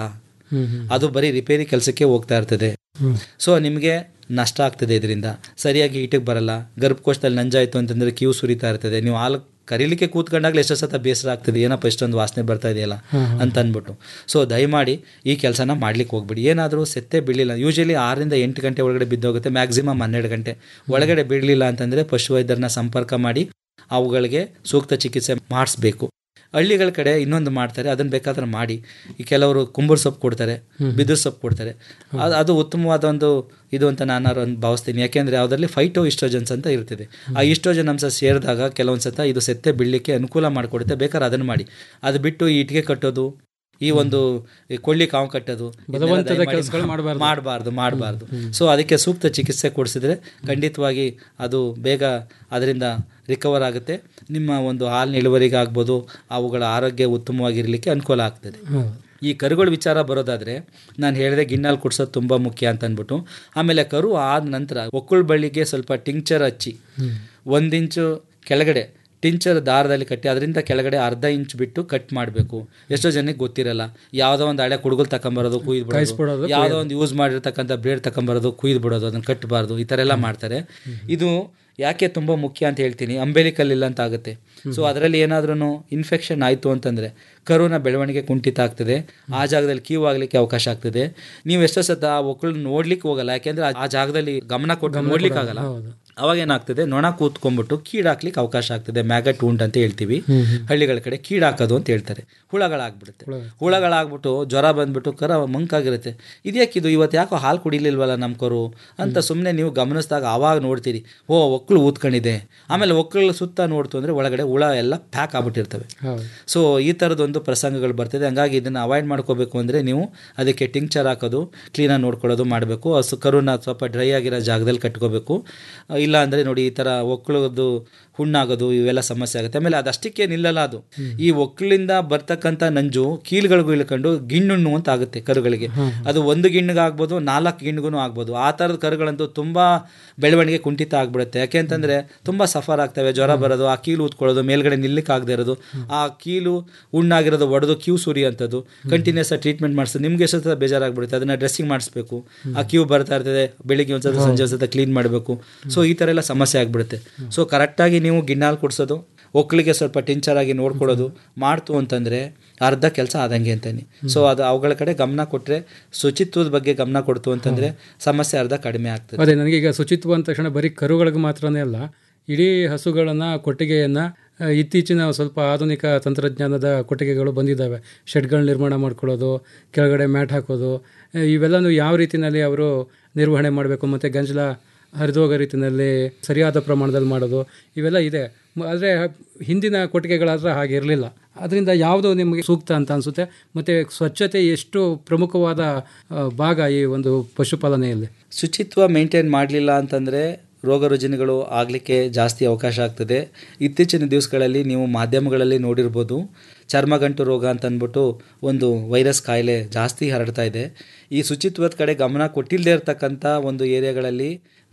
ಅದು ಬರೀ ರಿಪೇರಿ ಕೆಲಸಕ್ಕೆ ಹೋಗ್ತಾ ಇರ್ತದೆ ಸೊ ನಿಮಗೆ ನಷ್ಟ ಆಗ್ತದೆ ಇದರಿಂದ ಸರಿಯಾಗಿ ಈಟಿಗೆ ಬರಲ್ಲ ಗರ್ಭಕೋಶದಲ್ಲಿ ನಂಜಾಯಿತು ಅಂತಂದ್ರೆ ಕ್ಯೂ ಸುರಿತಾ ಇರ್ತದೆ ನೀವು ಹಾಲು ಕರೀಲಿಕ್ಕೆ ಕೂತ್ಕೊಂಡಾಗಲೇ ಎಷ್ಟೋ ಸತ ಬೇಸರ ಆಗ್ತದೆ ಏನಪ್ಪ ಇಷ್ಟೊಂದು ವಾಸನೆ ಬರ್ತಾ ಇದೆಯಲ್ಲ ಅಂತ ಅಂದ್ಬಿಟ್ಟು ಸೊ ದಯಮಾಡಿ ಈ ಕೆಲಸನ ಮಾಡ್ಲಿಕ್ಕೆ ಹೋಗ್ಬಿಡಿ ಏನಾದರೂ ಸೆತ್ತೆ ಬೀಳಿಲ್ಲ ಯೂಶಲಿ ಆರರಿಂದ ಎಂಟು ಗಂಟೆ ಒಳಗಡೆ ಬಿದ್ದೋಗುತ್ತೆ ಮ್ಯಾಕ್ಸಿಮಮ್ ಹನ್ನೆರಡು ಗಂಟೆ ಒಳಗಡೆ ಬೀಳಲಿಲ್ಲ ಅಂತಂದರೆ ಪಶುವೈದ್ಯರನ್ನ ಸಂಪರ್ಕ ಮಾಡಿ ಅವುಗಳಿಗೆ ಸೂಕ್ತ ಚಿಕಿತ್ಸೆ ಮಾಡಿಸ್ಬೇಕು ಹಳ್ಳಿಗಳ ಕಡೆ ಇನ್ನೊಂದು ಮಾಡ್ತಾರೆ ಅದನ್ನ ಬೇಕಾದ್ರೆ ಮಾಡಿ ಈ ಕೆಲವರು ಕುಂಬಳ ಸೊಪ್ಪು ಕೊಡ್ತಾರೆ ಬಿದಿರು ಸೊಪ್ಪು ಕೊಡ್ತಾರೆ ಅದು ಅದು ಉತ್ತಮವಾದ ಒಂದು ಇದು ಅಂತ ನಾನು ಒಂದು ಭಾವಿಸ್ತೀನಿ ಯಾಕೆಂದರೆ ಅದರಲ್ಲಿ ಫೈಟೋ ಇಸ್ಟ್ರೋಜನ್ಸ್ ಅಂತ ಇರ್ತದೆ ಆ ಇಸ್ಟ್ರೋಜನ್ ಅಂಶ ಸೇರಿದಾಗ ಕೆಲವೊಂದು ಸತ ಇದು ಸೆತ್ತೆ ಬೀಳಲಿಕ್ಕೆ ಅನುಕೂಲ ಮಾಡಿಕೊಡುತ್ತೆ ಬೇಕಾದ್ರೆ ಅದನ್ನು ಮಾಡಿ ಅದು ಬಿಟ್ಟು ಈ ಇಟ್ಟಿಗೆ ಕಟ್ಟೋದು ಈ ಒಂದು ಈ ಕೊಳ್ಳಿ ಕಾವು ಕಟ್ಟೋದು ಬಲವಂತದ ಕೆಲ್ಸಗಳು ಮಾಡ್ಬಾರ್ದು. ಮಾಡಬಾರ್ದು ಮಾಡಬಾರ್ದು ಸೊ ಅದಕ್ಕೆ ಸೂಕ್ತ ಚಿಕಿತ್ಸೆ ಕೊಡಿಸಿದ್ರೆ ಖಂಡಿತವಾಗಿ ಅದು ಬೇಗ ಅದರಿಂದ ರಿಕವರ್ ಆಗುತ್ತೆ ನಿಮ್ಮ ಒಂದು ಹಾಲಿನ ಇಳುವರಿಗೆ ಆಗ್ಬೋದು ಅವುಗಳ ಆರೋಗ್ಯ ಉತ್ತಮವಾಗಿರಲಿಕ್ಕೆ ಅನುಕೂಲ ಆಗ್ತದೆ ಈ ಕರುಗಳ ವಿಚಾರ ಬರೋದಾದ್ರೆ ನಾನು ಹೇಳಿದೆ ಗಿಣ್ಣಾಲ್ ಕುಡ್ಸೋದು ತುಂಬ ಮುಖ್ಯ ಅಂತ ಅಂದ್ಬಿಟ್ಟು ಆಮೇಲೆ ಕರು ಆದ ನಂತರ ಒಕ್ಕುಳ ಬಳ್ಳಿಗೆ ಸ್ವಲ್ಪ ಟಿಂಕ್ಚರ್ ಹಚ್ಚಿ ಒಂದು ಇಂಚು ಕೆಳಗಡೆ ಟಿಂಚರ್ ದಾರದಲ್ಲಿ ಕಟ್ಟಿ ಅದರಿಂದ ಕೆಳಗಡೆ ಅರ್ಧ ಇಂಚ್ ಬಿಟ್ಟು ಕಟ್ ಮಾಡಬೇಕು ಎಷ್ಟೋ ಜನಕ್ಕೆ ಗೊತ್ತಿರಲ್ಲ ಯಾವುದೋ ಒಂದು ಹಳೆ ಕುಡುಗಲ್ ತಗೊಂಬರೋದು ಕುಯ್ದು ಬಿಡೋದು ಕಾಯಿಸ್ಬಿಡೋದು, ಯಾವುದೋ ಒಂದು ಯೂಸ್ ಮಾಡಿರ್ತಕ್ಕಂಥ ಬ್ಲೇಡ್ ತಗೊಂಬರೋದು ಕುಯ್ದು ಬಿಡೋದು ಅದನ್ನು ಕಟ್ಟಬಾರ್ದು ಈ ಥರ ಎಲ್ಲ ಮಾಡ್ತಾರೆ ಇದು ಯಾಕೆ ತುಂಬ ಮುಖ್ಯ ಅಂತ ಹೇಳ್ತೀನಿ ಅಂಬೇಲಿಕಲ್ ಇಲ್ಲ ಅಂತ ಆಗುತ್ತೆ ಸೊ ಅದರಲ್ಲಿ ಏನಾದ್ರೂ ಇನ್ಫೆಕ್ಷನ್ ಆಯಿತು ಅಂತಂದರೆ ಕರುನ ಬೆಳವಣಿಗೆ ಕುಂಠಿತ ಆಗ್ತದೆ ಆ ಜಾಗದಲ್ಲಿ ಕ್ಯೂ ಆಗಲಿಕ್ಕೆ ಅವಕಾಶ ಆಗ್ತದೆ ನೀವು ಎಷ್ಟೋ ಸತ ಆ ಒಕ್ಕಳು ನೋಡ್ಲಿಕ್ಕೆ ಹೋಗಲ್ಲ ಯಾಕೆಂದ್ರೆ ಆ ಜಾಗದಲ್ಲಿ ಗಮನ ಕೊಟ್ಟು ನೋಡ್ಲಿಕ್ಕೆ ಆಗಲ್ಲ ಅವಾಗ ಏನಾಗ್ತದೆ ನೊಣ ಕೂತ್ಕೊಂಡ್ಬಿಟ್ಟು ಕೀಡಾಕ್ಲಿಕ್ಕೆ ಅವಕಾಶ ಆಗ್ತದೆ ಮ್ಯಾಗಟ್ ಉಂಡ್ ಅಂತ ಹೇಳ್ತೀವಿ ಹಳ್ಳಿಗಳ ಕಡೆ ಕೀಡಾಕೋದು ಅಂತ ಹೇಳ್ತಾರೆ ಹುಳಗಳಾಗ್ಬಿಡುತ್ತೆ ಹುಳಗಳಾಗ್ಬಿಟ್ಟು ಜ್ವರ ಬಂದ್ಬಿಟ್ಟು ಕರ ಮಂಕಾಗಿರುತ್ತೆ ಇದ್ಯಾಕಿದು ಇವತ್ತು ಯಾಕೋ ಹಾಲು ಕುಡಿಲಿಲ್ವಲ್ಲ ನಮ್ಮ ಕರು ಅಂತ ಸುಮ್ಮನೆ ನೀವು ಗಮನಿಸಿದಾಗ ಆವಾಗ ನೋಡ್ತೀರಿ ಓ ಒಕ್ಕಳು ಊದ್ಕೊಂಡಿದೆ ಆಮೇಲೆ ಒಕ್ಕಳ ಸುತ್ತ ನೋಡ್ತು ಅಂದರೆ ಒಳಗಡೆ ಹುಳ ಎಲ್ಲ ಪ್ಯಾಕ್ ಆಗ್ಬಿಟ್ಟಿರ್ತವೆ ಸೊ ಈ ಥರದೊಂದು ಪ್ರಸಂಗಗಳು ಬರ್ತದೆ ಹಂಗಾಗಿ ಇದನ್ನು ಅವಾಯ್ಡ್ ಮಾಡ್ಕೋಬೇಕು ಅಂದರೆ ನೀವು ಅದಕ್ಕೆ ಟಿಂಕ್ಚರ್ ಹಾಕೋದು ಕ್ಲೀನಾಗಿ ನೋಡ್ಕೊಳ್ಳೋದು ಮಾಡಬೇಕು ಹಸು ಕರುನ ಸ್ವಲ್ಪ ಡ್ರೈ ಆಗಿರೋ ಜಾಗದಲ್ಲಿ ಕಟ್ಕೋಬೇಕು ಆ, ಇಲ್ಲ ಅಂದರೆ ನೋಡಿ ಈ ಥರ ಒಕ್ಕಳದು ಹುಣ್ಣಾಗೋದು ಇವೆಲ್ಲ ಸಮಸ್ಯೆ ಆಗುತ್ತೆ ಆಮೇಲೆ ಅದಷ್ಟಕ್ಕೆ ನಿಲ್ಲಲ್ಲ ಅದು ಈ ಒಕ್ಕಳಿಂದ ಬರ್ತಕ್ಕಂಥ ನಂಜು ಕೀಲುಗಳಿಗೂ ಇಳ್ಕೊಂಡು ಗಿಣ್ಣುಣ್ಣು ಅಂತ ಆಗುತ್ತೆ ಕರುಗಳಿಗೆ ಅದು ಒಂದು ಗಿಣ್ಣಿಗೆ ಆಗ್ಬೋದು ನಾಲ್ಕು ಗಿಣ್ಣಿಗೂ ಆಗ್ಬೋದು ಆ ಥರದ ಕರುಗಳಂತೂ ತುಂಬ ಬೆಳವಣಿಗೆ ಕುಂಠಿತ ಆಗ್ಬಿಡುತ್ತೆ ಯಾಕೆ ಅಂತಂದರೆ ತುಂಬ ಸಫರ್ ಆಗ್ತವೆ ಜ್ವರ ಬರೋದು ಆ ಕೀಲು ಊದ್ಕೊಳ್ಳೋದು ಮೇಲ್ಗಡೆ ನಿಲ್ಲಕ್ಕೆ ಆಗದೆ ಇರೋದು ಆ ಕೀಲು ಹುಣ್ಣಾಗಿರೋದು ಒಡೆದು ಕ್ಯೂ ಸುರಿ ಅಂಥದ್ದು ಕಂಟಿನ್ಯೂಸ್ ಆಗಿ ಟ್ರೀಟ್ಮೆಂಟ್ ಮಾಡಿಸೋದು ನಿಮ್ಗೆ ಎಷ್ಟು ಸಲ ಬೇಜಾರಾಗ್ಬಿಡುತ್ತೆ ಅದನ್ನ ಡ್ರೆಸ್ಸಿಂಗ್ ಮಾಡಿಸ್ಬೇಕು ಆ ಕ್ಯೂ ಬರ್ತಾ ಇರ್ತದೆ ಬೆಳಿಗ್ಗೆ ಒಂದ್ಸತ ಸಂಜೆ ಒಂದ್ಸತ ಕ್ಲೀನ್ ಮಾಡಬೇಕು ಸೊ ಈ ಥರ ಎಲ್ಲ ಸಮಸ್ಯೆ ಆಗ್ಬಿಡುತ್ತೆ ಸೊ ಕರೆಕ್ಟಾಗಿ ನೀವು ಗಿಣ್ಣಾಲ್ ಕೊಡ್ಸೋದು ಒಕ್ಕಳಿಗೆ ಸ್ವಲ್ಪ ಟಿಂಚರ್ ಆಗಿ ನೋಡ್ಕೊಳ್ಳೋದು ಮಾಡ್ತು ಅಂತಂದರೆ ಅರ್ಧ ಕೆಲಸ ಆದಂಗೆ ಅಂತಾನೆ ಸೊ ಅದು ಅವುಗಳ ಕಡೆ ಗಮನ ಕೊಟ್ಟರೆ ಶುಚಿತ್ವದ ಬಗ್ಗೆ ಗಮನ ಕೊಡ್ತು ಅಂತಂದರೆ ಸಮಸ್ಯೆ ಅರ್ಧ ಕಡಿಮೆ ಆಗ್ತದೆ ಅದೇ ನನಗೀಗ ಶುಚಿತ್ವ ಅಂದ ತಕ್ಷಣ ಬರೀ ಕರುಗಳಿಗೆ ಮಾತ್ರನೇ ಅಲ್ಲ ಇಡೀ ಹಸುಗಳನ್ನು ಕೊಟ್ಟಿಗೆಯನ್ನು ಆ, ಇತ್ತೀಚಿನ ಸ್ವಲ್ಪ ಆಧುನಿಕ ತಂತ್ರಜ್ಞಾನದ ಕೊಟ್ಟಿಗೆಗಳು ಬಂದಿದ್ದಾವೆ ಶೆಡ್ಗಳ ನಿರ್ಮಾಣ ಮಾಡ್ಕೊಳ್ಳೋದು ಕೆಳಗಡೆ ಮ್ಯಾಟ್ ಹಾಕೋದು ಆ, ಇವೆಲ್ಲನೂ ಯಾವ ರೀತಿಯಲ್ಲಿ ಅವರು ನಿರ್ವಹಣೆ ಮಾಡಬೇಕು ಮತ್ತು ಗಂಜಲ ಹರಿದೋಗೋ ರೀತಿಯಲ್ಲಿ ಸರಿಯಾದ ಪ್ರಮಾಣದಲ್ಲಿ ಮಾಡೋದು ಇವೆಲ್ಲ ಇದೆ ಆದರೆ ಹಿಂದಿನ ಕೊಟ್ಟಿಗೆಗಳಾದ್ರೆ ಹಾಗೆ ಇರಲಿಲ್ಲ ಅದರಿಂದ ಯಾವುದು ನಿಮಗೆ ಸೂಕ್ತ ಅಂತ ಅನಿಸುತ್ತೆ ಮತ್ತು ಸ್ವಚ್ಛತೆ ಎಷ್ಟು ಪ್ರಮುಖವಾದ ಆ, ಭಾಗ ಈ ಒಂದು ಪಶುಪಾಲನೆಯಲ್ಲಿ ಶುಚಿತ್ವ ಮೇಂಟೈನ್ ಮಾಡಲಿಲ್ಲ ಅಂತಂದರೆ ರೋಗ ರುಜಿನಗಳು ಆಗಲಿಕ್ಕೆ ಜಾಸ್ತಿ ಅವಕಾಶ ಆಗ್ತದೆ ಇತ್ತೀಚಿನ ದಿವಸಗಳಲ್ಲಿ ನೀವು ಮಾಧ್ಯಮಗಳಲ್ಲಿ ನೋಡಿರ್ಬೋದು ಚರ್ಮಗಂಟು ರೋಗ ಅಂತ ಅಂದ್ಬಿಟ್ಟು ಒಂದು ವೈರಸ್ ಕಾಯಿಲೆ ಜಾಸ್ತಿ ಹರಡ್ತಾ ಇದೆ ಈ ಶುಚಿತ್ವದ ಕಡೆ ಗಮನ ಕೊಟ್ಟಿಲ್ಲದೆ ಇರತಕ್ಕಂಥ ಒಂದು ಏರಿಯಾಗಳಲ್ಲಿ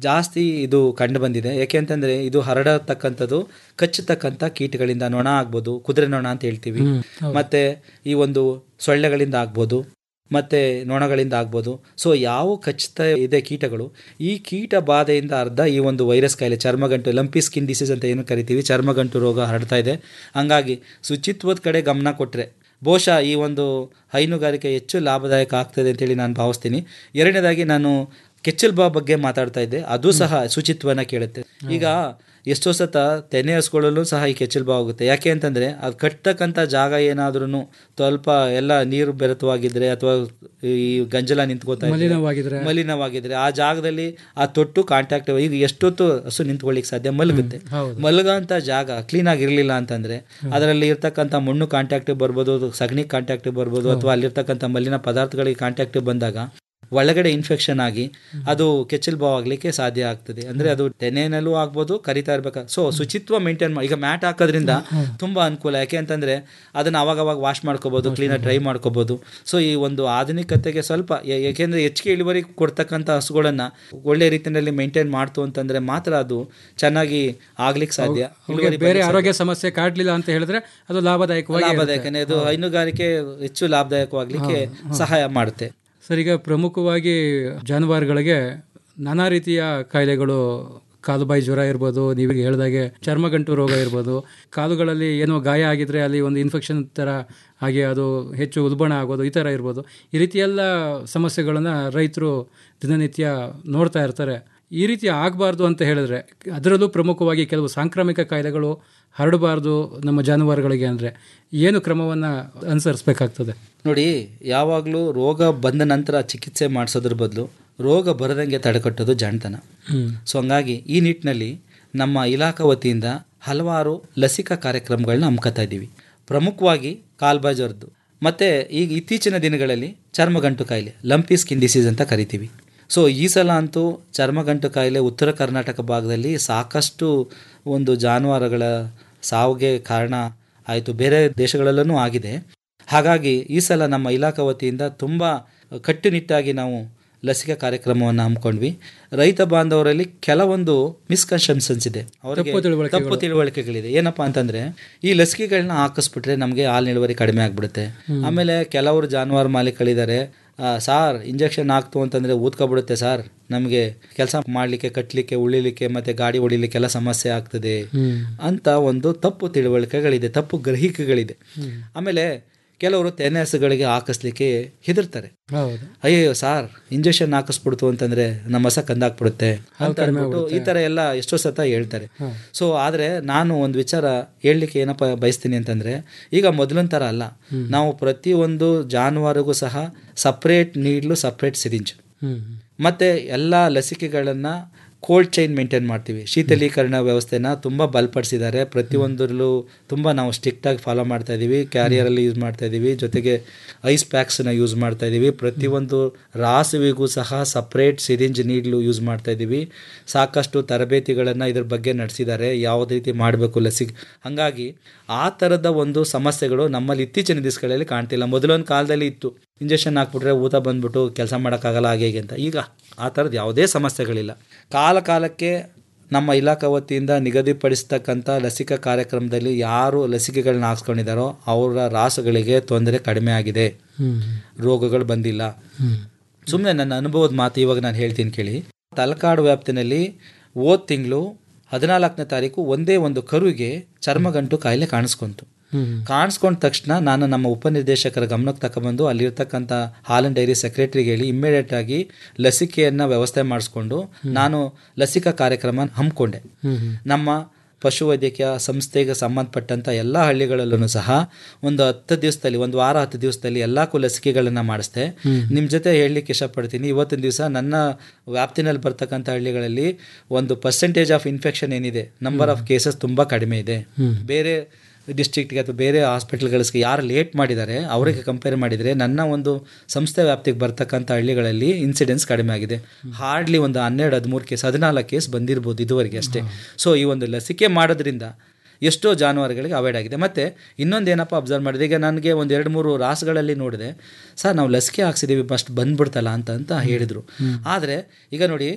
ಜಾಸ್ತಿ ಇದು ಕಂಡು ಬಂದಿದೆ ಯಾಕೆ ಅಂತಂದರೆ ಇದು ಹರಡತಕ್ಕಂಥದ್ದು ಕಚ್ಚತಕ್ಕಂಥ ಕೀಟಗಳಿಂದ ನೊಣ ಆಗ್ಬೋದು ಕುದುರೆ ನೊಣ ಅಂತ ಹೇಳ್ತೀವಿ ಹ್ಮ್, ಹೌದು. ಮತ್ತು ಈ ಒಂದು ಸೊಳ್ಳೆಗಳಿಂದ ಆಗ್ಬೋದು ಮತ್ತು ನೊಣಗಳಿಂದ ಆಗ್ಬೋದು ಸೊ ಯಾವ ಕಚ್ಚುತ್ತಾ ಇದೆ ಕೀಟಗಳು ಈ ಕೀಟ ಬಾಧೆಯಿಂದ ಅರ್ಧ ಈ ಒಂದು ವೈರಸ್ ಕಾಯಿಲೆ ಚರ್ಮಗಂಟು ಲಂಪಿ ಸ್ಕಿನ್ ಡಿಸೀಸ್ ಅಂತ ಏನು ಕರಿತೀವಿ ಚರ್ಮಗಂಟು ರೋಗ ಹರಡ್ತಾ ಇದೆ ಹಂಗಾಗಿ ಶುಚಿತ್ವದ ಕಡೆ ಗಮನ ಕೊಟ್ಟರೆ ಬಹುಶಃ ಈ ಒಂದು ಹೈನುಗಾರಿಕೆ ಹೆಚ್ಚು ಲಾಭದಾಯಕ ಆಗ್ತದೆ ಅಂತೇಳಿ ನಾನು ಭಾವಿಸ್ತೀನಿ ಎರಡನೇದಾಗಿ ನಾನು ಕೆಚ್ಚಲ್ಬಾ ಬಗ್ಗೆ ಮಾತಾಡ್ತಾ ಇದ್ದೆ ಅದು ಸಹ ಶುಚಿತ್ವನ ಕೇಳುತ್ತೆ ಈಗ ಎಷ್ಟೋ ಸತ ತೆನೆ ಹಸ್ಕೊಳ್ಳಲು ಸಹ ಈ ಕೆಚ್ಚಲ್ಬಾ ಹೋಗುತ್ತೆ ಯಾಕೆ ಅಂತಂದರೆ ಅದು ಕಟ್ಟತಕ್ಕಂಥ ಜಾಗ ಏನಾದ್ರೂ ಸ್ವಲ್ಪ ಎಲ್ಲ ನೀರು ಬೆರೆತವಾಗಿದ್ರೆ ಅಥವಾ ಈ ಗಂಜಲ ನಿಂತ್ಕೋತಾ ಇದ್ರೆ, ಮಲಿನವಾಗಿದ್ರೆ. ಮಲಿನವಾಗಿದ್ರೆ ಆ ಜಾಗದಲ್ಲಿ ಆ ತೊಟ್ಟು ಕಾಂಟ್ಯಾಕ್ಟ್ ಈಗ ಎಷ್ಟೊತ್ತು ಹಸು ನಿಂತ್ಕೊಳ್ಳಿಕ್ಕೆ ಸಾಧ್ಯ ಮಲಗುತ್ತೆ ಹೌದು. ಮಲಗೋಂಥ ಜಾಗ ಕ್ಲೀನ್ ಆಗಿರಲಿಲ್ಲ ಅಂತಂದ್ರೆ ಅದರಲ್ಲಿ ಇರ್ತಕ್ಕಂಥ ಮಣ್ಣು ಕಾಂಟ್ಯಾಕ್ಟ್ ಬರ್ಬೋದು ಸಗಣಿ ಕಾಂಟ್ಯಾಕ್ಟ್ ಬರ್ಬೋದು ಅಥವಾ ಅಲ್ಲಿರ್ತಕ್ಕಂಥ ಮಲಿನ ಪದಾರ್ಥಗಳಿಗೆ ಕಾಂಟ್ಯಾಕ್ಟ್ ಬಂದಾಗ ಒಳಗಡೆ ಇನ್ಫೆಕ್ಷನ್ ಆಗಿ ಅದು ಕೆಚ್ಚಲ್ ಬಾವ್ ಆಗ್ಲಿಕ್ಕೆ ಸಾಧ್ಯ ಆಗ್ತದೆ ಅಂದ್ರೆ ಅದು ತೆನೆನಲ್ಲೂ ಆಗ್ಬೋದು ಕರಿತಾ ಇರ್ಬೇಕು ಸೊ ಶುಚಿತ್ವ ಮೇಂಟೈನ್ ಈಗ ಮ್ಯಾಟ್ ಹಾಕೋದ್ರಿಂದ ತುಂಬಾ ಅನುಕೂಲ ಯಾಕೆ ಅಂತಂದ್ರೆ ಅದನ್ನ ಅವಾಗ ಅವಾಗ ವಾಶ್ ಮಾಡ್ಕೋಬಹುದು ಕ್ಲೀನಾಗಿ ಡ್ರೈ ಮಾಡ್ಕೋಬಹುದು ಸೊ ಈ ಒಂದು ಆಧುನಿಕತೆಗೆ ಸ್ವಲ್ಪ ಯಾ- ಯಾಕೆಂದ್ರೆ ಹೆಚ್ಚಿಗೆ ಇಳುವರಿ ಕೊಡ್ತಕ್ಕಂಥ ಹಸುಗಳನ್ನ ಒಳ್ಳೆ ರೀತಿಯಲ್ಲಿ ಮೇಂಟೈನ್ ಮಾಡ್ತು ಅಂತಂದ್ರೆ ಮಾತ್ರ ಅದು ಚೆನ್ನಾಗಿ ಆಗ್ಲಿಕ್ಕೆ ಸಾಧ್ಯ ಅವ್ರಿಗೆ ಇಳುವರಿ ಬೇರೆ ಬರ್ಲಿಕ್ಕೆ ಆರೋಗ್ಯ ಸಮಸ್ಯೆ ಕಾಡ್ಲಿಲ್ಲ ಅಂತ ಹೇಳಿದ್ರೆ ಅದು ಲಾಭದಾಯಕವಾಗಿ ಲಾಭದಾಯಕನೇ ಅದು ಹೈನುಗಾರಿಕೆ ಹೆಚ್ಚು ಲಾಭದಾಯಕವಾಗ್ಲಿಕ್ಕೆ ಸಹಾಯ ಮಾಡುತ್ತೆ ಸರ್ ಈಗ ಪ್ರಮುಖವಾಗಿ ಜಾನುವಾರುಗಳಿಗೆ ನಾನಾ ರೀತಿಯ ಕಾಯಿಲೆಗಳು ಕಾಲುಬಾಯಿ ಜ್ವರ ಇರ್ಬೋದು ನೀವು ಹೇಳಿದಾಗೆ ಚರ್ಮಗಂಟು ರೋಗ ಇರ್ಬೋದು ಕಾಲುಗಳಲ್ಲಿ ಏನೋ ಗಾಯ ಆಗಿದ್ರೆ ಅಲ್ಲಿ ಒಂದು ಇನ್ಫೆಕ್ಷನ್ ಥರ ಹಾಗೆ ಅದು ಹೆಚ್ಚು ಉಲ್ಬಣ ಆಗೋದು ಈ ಥರ ಇರ್ಬೋದು ಈ ರೀತಿ ಎಲ್ಲ ಸಮಸ್ಯೆಗಳನ್ನು ರೈತರು ದಿನನಿತ್ಯ ನೋಡ್ತಾ ಇರ್ತಾರೆ ಈ ರೀತಿ ಆಗಬಾರ್ದು ಅಂತ ಹೇಳಿದ್ರೆ ಅದರಲ್ಲೂ ಪ್ರಮುಖವಾಗಿ ಕೆಲವು ಸಾಂಕ್ರಾಮಿಕ ಕಾಯಿಲೆಗಳು ಹರಡಬಾರ್ದು ನಮ್ಮ ಜಾನುವಾರುಗಳಿಗೆ ಅಂದರೆ ಏನು ಕ್ರಮವನ್ನು ಅನುಸರಿಸಬೇಕಾಗ್ತದೆ ನೋಡಿ ಯಾವಾಗಲೂ ರೋಗ ಬಂದ ನಂತರ ಚಿಕಿತ್ಸೆ ಮಾಡಿಸೋದ್ರ ಬದಲು ರೋಗ ಬರದಂಗೆ ತಡೆಗಟ್ಟೋದು ಜಾಣತನ ಹ್ಮ್. ಸೊ ಹಂಗಾಗಿ ಈ ನಿಟ್ಟಿನಲ್ಲಿ ನಮ್ಮ ಇಲಾಖಾ ವತಿಯಿಂದ ಹಲವಾರು ಲಸಿಕಾ ಕಾರ್ಯಕ್ರಮಗಳನ್ನ ಹಮ್ಕೋತಾ ಇದ್ದೀವಿ ಪ್ರಮುಖವಾಗಿ ಕಾಲ್ಬಾಯಿ ಜ್ವರದ್ದು ಮತ್ತು ಈಗ ಇತ್ತೀಚಿನ ದಿನಗಳಲ್ಲಿ ಚರ್ಮಗಂಟು ಕಾಯಿಲೆ ಲಂಪಿ ಸ್ಕಿನ್ ಡಿಸೀಸ್ ಅಂತ ಕರಿತೀವಿ ಸೊ ಈ ಸಲ ಅಂತೂ ಚರ್ಮಗಂಟು ಕಾಯಿಲೆ ಉತ್ತರ ಕರ್ನಾಟಕ ಭಾಗದಲ್ಲಿ ಸಾಕಷ್ಟು ಒಂದು ಜಾನುವಾರುಗಳ ಸಾವಿಗೆ ಕಾರಣ ಆಯಿತು ಬೇರೆ ದೇಶಗಳಲ್ಲೂ ಆಗಿದೆ ಹಾಗಾಗಿ ಈ ಸಲ ನಮ್ಮ ಇಲಾಖಾ ವತಿಯಿಂದ ತುಂಬ ಕಟ್ಟುನಿಟ್ಟಾಗಿ ನಾವು ಲಸಿಕಾ ಕಾರ್ಯಕ್ರಮವನ್ನು ಹಮ್ಮಿಕೊಂಡ್ವಿ ರೈತ ಬಾಂಧವರಲ್ಲಿ ಕೆಲವೊಂದು ಮಿಸ್ಕನ್ಸೆಪ್ಷನ್ಸ್ ಇದೆ ಅವರಿಗೆ ತಪ್ಪು ತಿಳುವಳಿಕೆಗಳು. ತಪ್ಪು ತಿಳುವಳಿಕೆಗಳಿದೆ ಏನಪ್ಪಾ ಅಂತಂದ್ರೆ ಈ ಲಸಿಕೆಗಳನ್ನ ಹಾಕಿಸ್ಬಿಟ್ರೆ ನಮಗೆ ಹಾಲಿನ ಇಳುವರಿ ಕಡಿಮೆ ಆಗ್ಬಿಡುತ್ತೆ ಹ್ಮ್. ಆಮೇಲೆ ಕೆಲವರು ಜಾನುವಾರು ಮಾಲೀಕಗಳಿದ್ದಾರೆ ಆ, ಸಾರ್ ಇಂಜೆಕ್ಷನ್ ಹಾಕ್ತು ಅಂತಂದ್ರೆ ಊದ್ಕೊಬಿಡುತ್ತೆ ಸಾರ್ ನಮಗೆ ಕೆಲಸ ಮಾಡಲಿಕ್ಕೆ ಕಟ್ಟಲಿಕ್ಕೆ ಉಳಿಲಿಕ್ಕೆ ಮತ್ತೆ ಗಾಡಿ ಹೊಡಿಲಿಕ್ಕೆಲ್ಲ ಸಮಸ್ಯೆ ಆಗ್ತದೆ ಹ್ಮ್. ಅಂತ ಒಂದು ತಪ್ಪು ತಿಳುವಳಿಕೆಗಳಿದೆ ತಪ್ಪು ಗ್ರಹಿಕೆಗಳಿದೆ ಹ್ಮ್. ಆಮೇಲೆ ಕೆಲವರು ತೆನೆ ಹಸುಗಳಿಗೆ ಹಾಕಿಸ್ಲಿಕ್ಕೆ ಹೆದರ್ತಾರೆ ಹೌದು ಅಯ್ಯೋ ಸಾರ್ ಇಂಜೆಕ್ಷನ್ ಹಾಕಿಸ್ಬಿಡ್ತು ಅಂತಂದ್ರೆ ನಮ್ಮ ಹಸ ಕಂದಾಕ್ಬಿಡುತ್ತೆ ಹಾಲು ಅಂತ ಕಡಿಮೆ ಅಂದ್ಬಿಟ್ಟು ಈ ಥರ ಎಲ್ಲ ಎಷ್ಟೋ ಸತ ಹೇಳ್ತಾರೆ ಹಾ. ಸೊ ಆದರೆ ನಾನು ಒಂದು ವಿಚಾರ ಹೇಳಲಿಕ್ಕೆ ಏನಪ್ಪ ಬಯಸ್ತೀನಿ ಅಂತಂದರೆ ಈಗ ಮೊದಲಿನ ಥರ ಅಲ್ಲ ಹ್ಮ್. ನಾವು ಪ್ರತಿಯೊಂದು ಜಾನುವಾರಿಗೂ ಸಹ separate needle separate syringe hmm ಮತ್ತು ಎಲ್ಲ ಲಸಿಕೆಗಳನ್ನು ಕೋಲ್ಡ್ ಚೈನ್ ಮೇಂಟೈನ್ ಮಾಡ್ತೀವಿ ಶೀತಲೀಕರಣ ವ್ಯವಸ್ಥೆನ ತುಂಬ ಬಲಪಡಿಸಿದ್ದಾರೆ ಪ್ರತಿಯೊಂದರಲ್ಲೂ ತುಂಬ ನಾವು ಸ್ಟ್ರಿಕ್ಟಾಗಿ ಫಾಲೋ ಮಾಡ್ತಾ ಇದ್ದೀವಿ ಕ್ಯಾರಿಯರಲ್ಲಿ ಯೂಸ್ ಮಾಡ್ತಾ ಇದ್ದೀವಿ ಜೊತೆಗೆ ಐಸ್ ಪ್ಯಾಕ್ಸನ್ನ ಯೂಸ್ ಮಾಡ್ತಾ ಇದ್ದೀವಿ ಪ್ರತಿಯೊಂದು ರಾಸುವಿಗೂ ಸಹ ಸಪ್ರೇಟ್ ಸಿರಿಂಜ್ ನೀಡ್ಲು ಯೂಸ್ ಮಾಡ್ತಾ ಇದ್ದೀವಿ ಸಾಕಷ್ಟು ತರಬೇತಿಗಳನ್ನು ಇದ್ರ ಬಗ್ಗೆ ನಡೆಸಿದ್ದಾರೆ ಯಾವ ರೀತಿ ಮಾಡಬೇಕು ಲಸಿಕೆ ಹಾಗಾಗಿ ಆ ಥರದ ಒಂದು ಸಮಸ್ಯೆಗಳು ನಮ್ಮಲ್ಲಿ ಇತ್ತೀಚಿನ ದಿವಸಗಳಲ್ಲಿ ಕಾಣ್ತಿಲ್ಲ ಮೊದಲೊಂದು ಕಾಲದಲ್ಲಿ ಇತ್ತು ಇಂಜೆಕ್ಷನ್ ಹಾಕ್ಬಿಟ್ರೆ ಊತ ಬಂದ್ಬಿಟ್ಟು ಕೆಲಸ ಮಾಡೋಕ್ಕಾಗಲ್ಲ ಹಾಗೆ ಹೀಗೆ ಅಂತ ಈಗ ಆ ಥರದ್ದು ಯಾವುದೇ ಸಮಸ್ಯೆಗಳಿಲ್ಲ ಕಾಲ ಕಾಲಕ್ಕೆ ನಮ್ಮ ಇಲಾಖಾ ವತಿಯಿಂದ ನಿಗದಿಪಡಿಸ್ತಕ್ಕಂಥ ಲಸಿಕಾ ಕಾರ್ಯಕ್ರಮದಲ್ಲಿ ಯಾರು ಲಸಿಕೆಗಳನ್ನ ಹಾಕ್ಸ್ಕೊಂಡಿದ್ದಾರೋ ಅವರ ರಾಸುಗಳಿಗೆ ತೊಂದರೆ ಕಡಿಮೆ ಆಗಿದೆ ಹ್ಮ್ ರೋಗಗಳು ಬಂದಿಲ್ಲ ಹ್ಮ್ ಸುಮ್ಮನೆ ನನ್ನ ಅನುಭವದ ಮಾತು ಇವಾಗ ನಾನು ಹೇಳ್ತೀನಿ ಕೇಳಿ ತಲಕಾಡು ವ್ಯಾಪ್ತಿನಲ್ಲಿ ಹೋದ ತಿಂಗಳು ಹದಿನಾಲ್ಕನೇ ತಾರೀಕು ಒಂದೇ ಒಂದು ಕರುವಿಗೆ ಚರ್ಮಗಂಟು ಕಾಯಿಲೆ ಕಾಣಿಸ್ಕೊಂತು ಹ್ಮ್ ಕಾಣಿಸ್ಕೊಂಡ ತಕ್ಷಣ ನಾನು ನಮ್ಮ ಉಪನಿರ್ದೇಶಕರ ಗಮನಕ್ಕೆ ತಗೊಂಬಂದು ಅಲ್ಲಿರ್ತಕ್ಕಂಥ ಹಾಲನ್ ಡೈರಿ ಸೆಕ್ರೆಟರಿಗೆ ಹೇಳಿ ಇಮ್ಮಿಡಿಯೇಟ್ ಆಗಿ ಲಸಿಕೆಯನ್ನು ವ್ಯವಸ್ಥೆ ಮಾಡಿಸ್ಕೊಂಡು ನಾನು ಲಸಿಕಾ ಕಾರ್ಯಕ್ರಮ ಹಮ್ಮಿಕೊಂಡೆ ಹ್ಮ್ ಹ್ಮ್ ನಮ್ಮ ಪಶುವೈದ್ಯಕೀಯ ಸಂಸ್ಥೆಗೆ ಸಂಬಂಧಪಟ್ಟಂಥ ಎಲ್ಲ ಹಳ್ಳಿಗಳಲ್ಲೂ ಸಹ ಒಂದು ಹತ್ತು ದಿವಸದಲ್ಲಿ ಒಂದು ವಾರ ಹತ್ತು ದಿವಸದಲ್ಲಿ ಎಲ್ಲಕ್ಕೂ ಲಸಿಕೆಗಳನ್ನು ಮಾಡಿಸ್ದೆ ಹ್ಮ್. ನಿಮ್ಮ ಜೊತೆ ಹೇಳಲಿಕ್ಕೆ ಇಷ್ಟಪಡ್ತೀನಿ ಇವತ್ತಿನ ದಿವಸ ನನ್ನ ವ್ಯಾಪ್ತಿನಲ್ಲಿ ಬರ್ತಕ್ಕಂಥ ಹಳ್ಳಿಗಳಲ್ಲಿ ಒಂದು ಪರ್ಸೆಂಟೇಜ್ ಆಫ್ ಇನ್ಫೆಕ್ಷನ್ ಏನಿದೆ ನಂಬರ್ ಆಫ್ ಕೇಸಸ್ ತುಂಬ ಕಡಿಮೆ ಇದೆ ಹ್ಮ್. ಬೇರೆ ಡಿಸ್ಟ್ರಿಕ್ಟ್ಗೆ ಅಥವಾ ಬೇರೆ ಹಾಸ್ಪಿಟಲ್ಗಳಿಗೆ ಯಾರು ಲೇಟ್ ಮಾಡಿದ್ದಾರೆ ಅವರಿಗೆ ಕಂಪೇರ್ ಮಾಡಿದರೆ ನನ್ನ ಒಂದು ಸಂಸ್ಥೆ ವ್ಯಾಪ್ತಿಗೆ ಬರ್ತಕ್ಕಂಥ ಹಳ್ಳಿಗಳಲ್ಲಿ ಇನ್ಸಿಡೆನ್ಸ್ ಕಡಿಮೆ ಆಗಿದೆ ಹಾರ್ಡ್ಲಿ ಒಂದು ಹನ್ನೆರಡು ಹದಿಮೂರು ಕೇಸ್ ಹದಿನಾಲ್ಕು ಕೇಸ್ ಬಂದಿರ್ಬೋದು ಇದುವರೆಗೆ ಅಷ್ಟೇ ಸೊ ಈ ಒಂದು ಲಸಿಕೆ ಮಾಡೋದ್ರಿಂದ ಎಷ್ಟೋ ಜಾನುವಾರುಗಳಿಗೆ ಅವಾಯ್ಡ್ ಆಗಿದೆ ಮತ್ತು ಇನ್ನೊಂದು ಏನಪ್ಪ ಅಬ್ಸರ್ವ್ ಮಾಡಿದೆ ಈಗ ನನಗೆ ಒಂದು ಎರಡು ಮೂರು ರಾಸುಗಳಲ್ಲಿ ನೋಡಿದೆ ಸರ್ ನಾವು ಲಸಿಕೆ ಹಾಕ್ಸಿದ್ದೀವಿ ಫಸ್ಟ್ ಬಂದ್ಬಿಡ್ತಲ್ಲ ಅಂತ ಅಂತ ಹೇಳಿದರು ಆದರೆ ಈಗ ನೋಡಿ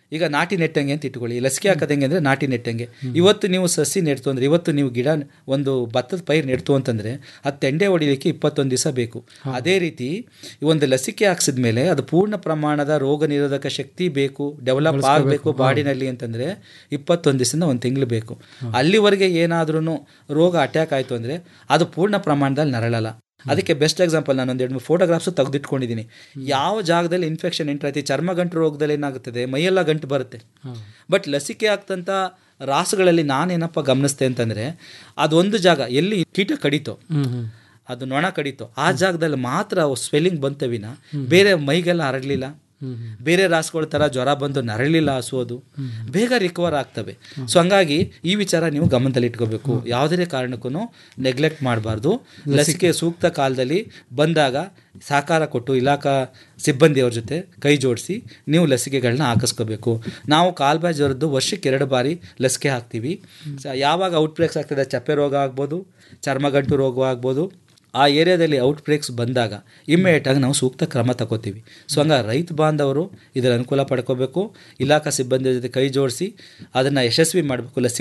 ಈಗ ನಾಟಿ ನೆಟ್ಟಂಗೆ ಅಂತ ಇಟ್ಕೊಳ್ಳಿ ಲಸಿಕೆ ಹಾಕೋದು ಹೆಂಗೆ ಅಂದರೆ ನಾಟಿ ನೆಟ್ಟಂಗೆ ಇವತ್ತು ನೀವು ಸಸಿ ನೆಡ್ತು ಅಂದರೆ ಇವತ್ತು ನೀವು ಗಿಡ ಒಂದು ಭತ್ತದ ಪೈರು ನೆಡ್ತು ಅಂತಂದರೆ ಅದು ತೆಂಡೆ ಹೊಡಿಲಿಕ್ಕೆ ಇಪ್ಪತ್ತೊಂದು ದಿವಸ ಬೇಕು ಅದೇ ರೀತಿ ಈ ಒಂದು ಲಸಿಕೆ ಹಾಕ್ಸಿದ ಮೇಲೆ ಅದು ಪೂರ್ಣ ಪ್ರಮಾಣದ ರೋಗ ನಿರೋಧಕ ಶಕ್ತಿ ಬೇಕು ಡೆವಲಪ್ ಆಗಬೇಕು ಬಾಡಿನಲ್ಲಿ ಅಂತಂದರೆ ಇಪ್ಪತ್ತೊಂದು ದಿವಸದಿಂದ ಒಂದು ತಿಂಗಳು ಬೇಕು ಅಲ್ಲಿವರೆಗೆ ಏನಾದ್ರೂ ರೋಗ ಅಟ್ಯಾಕ್ ಆಯಿತು ಅಂದರೆ ಅದು ಪೂರ್ಣ ಪ್ರಮಾಣದಲ್ಲಿ ನರಳಲ್ಲ ಅದಕ್ಕೆ ಬೆಸ್ಟ್ ಎಕ್ಸಾಂಪಲ್ ನಾನು ಒಂದು ಎರಡು ಮೂರು ಫೋಟೋಗ್ರಾಫ್ಸು ತೆಗೆದಿಟ್ಕೊಂಡಿದ್ದೀನಿ ಯಾವ ಜಾಗದಲ್ಲಿ ಇನ್ಫೆಕ್ಷನ್ ಎಂಟ್ರ್ ಆಯ್ತು ಈ ಚರ್ಮ ಗಂಟು ರೋಗದಲ್ಲಿ ಏನಾಗುತ್ತದೆ ಮೈಯೆಲ್ಲ ಗಂಟು ಬರುತ್ತೆ ಬಟ್ ಲಸಿಕೆ ಆಗ್ತಂಥ ರಾಸುಗಳಲ್ಲಿ ನಾನೇನಪ್ಪ ಗಮನಿಸ್ತೆ ಅಂತಂದರೆ ಅದೊಂದು ಜಾಗ ಎಲ್ಲಿ ಕೀಟ ಕಡಿತೋ ಅದು ನೊಣ ಕಡಿತೋ ಆ ಜಾಗದಲ್ಲಿ ಮಾತ್ರ ಸ್ವೆಲ್ಲಿಂಗ್ ಬಂತವಿನ ಬೇರೆ ಮೈಗೆಲ್ಲ ಹರಡಲಿಲ್ಲ ಬೇರೆ ರಾಸುಗಳ ಥರ ಜ್ವರ ಬಂದು ನರಳಿಲ್ಲ ಹಸುವುದು ಬೇಗ ರಿಕವರ್ ಆಗ್ತವೆ ಸೊ ಹಂಗಾಗಿ ಈ ವಿಚಾರ ನೀವು ಗಮನದಲ್ಲಿ ಇಟ್ಕೋಬೇಕು ಯಾವುದೇ ಕಾರಣಕ್ಕೂ ನೆಗ್ಲೆಕ್ಟ್ ಮಾಡಬಾರ್ದು ಲಸಿಕೆ ಸೂಕ್ತ ಕಾಲದಲ್ಲಿ ಬಂದಾಗ ಸಹಕಾರ ಕೊಟ್ಟು ಇಲಾಖಾ ಸಿಬ್ಬಂದಿಯವ್ರ ಜೊತೆ ಕೈ ಜೋಡಿಸಿ ನೀವು ಲಸಿಕೆಗಳನ್ನ ಹಾಕಿಸ್ಕೋಬೇಕು ನಾವು ಕಾಲ್ಬಾಯಿ ಜ್ವರದ್ದು ವರ್ಷಕ್ಕೆ ಎರಡು ಬಾರಿ ಲಸಿಕೆ ಹಾಕ್ತೀವಿ ಸ- ಯಾವಾಗ ಔಟ್ ಬ್ರೇಕ್ಸ್ ಆಗ್ತದೆ ಚಪ್ಪೆ ರೋಗ ಆಗ್ಬೋದು ಚರ್ಮಗಂಟು ರೋಗ ಆಗ್ಬೋದು ಆ ಏರಿಯಾದಲ್ಲಿ ಔಟ್ ಬ್ರೇಕ್ಸ್ ಬಂದಾಗ ಇಮ್ಮಿಡಿಯೇಟಾಗಿ ನಾವು ಸೂಕ್ತ ಕ್ರಮ ತಗೋತೀವಿ ಸೊ ಹಂಗ ರೈತ ಬಾಂಧವರು ಇದರ ಅನುಕೂಲ ಪಡ್ಕೋಬೇಕು ಇಲಾಖಾ ಸಿಬ್ಬಂದಿ ಜೊತೆ ಕೈ ಜೋಡಿಸಿ ಅದನ್ನು ಯಶಸ್ವಿ ಮಾಡಬೇಕು ಲಸಿಕೆ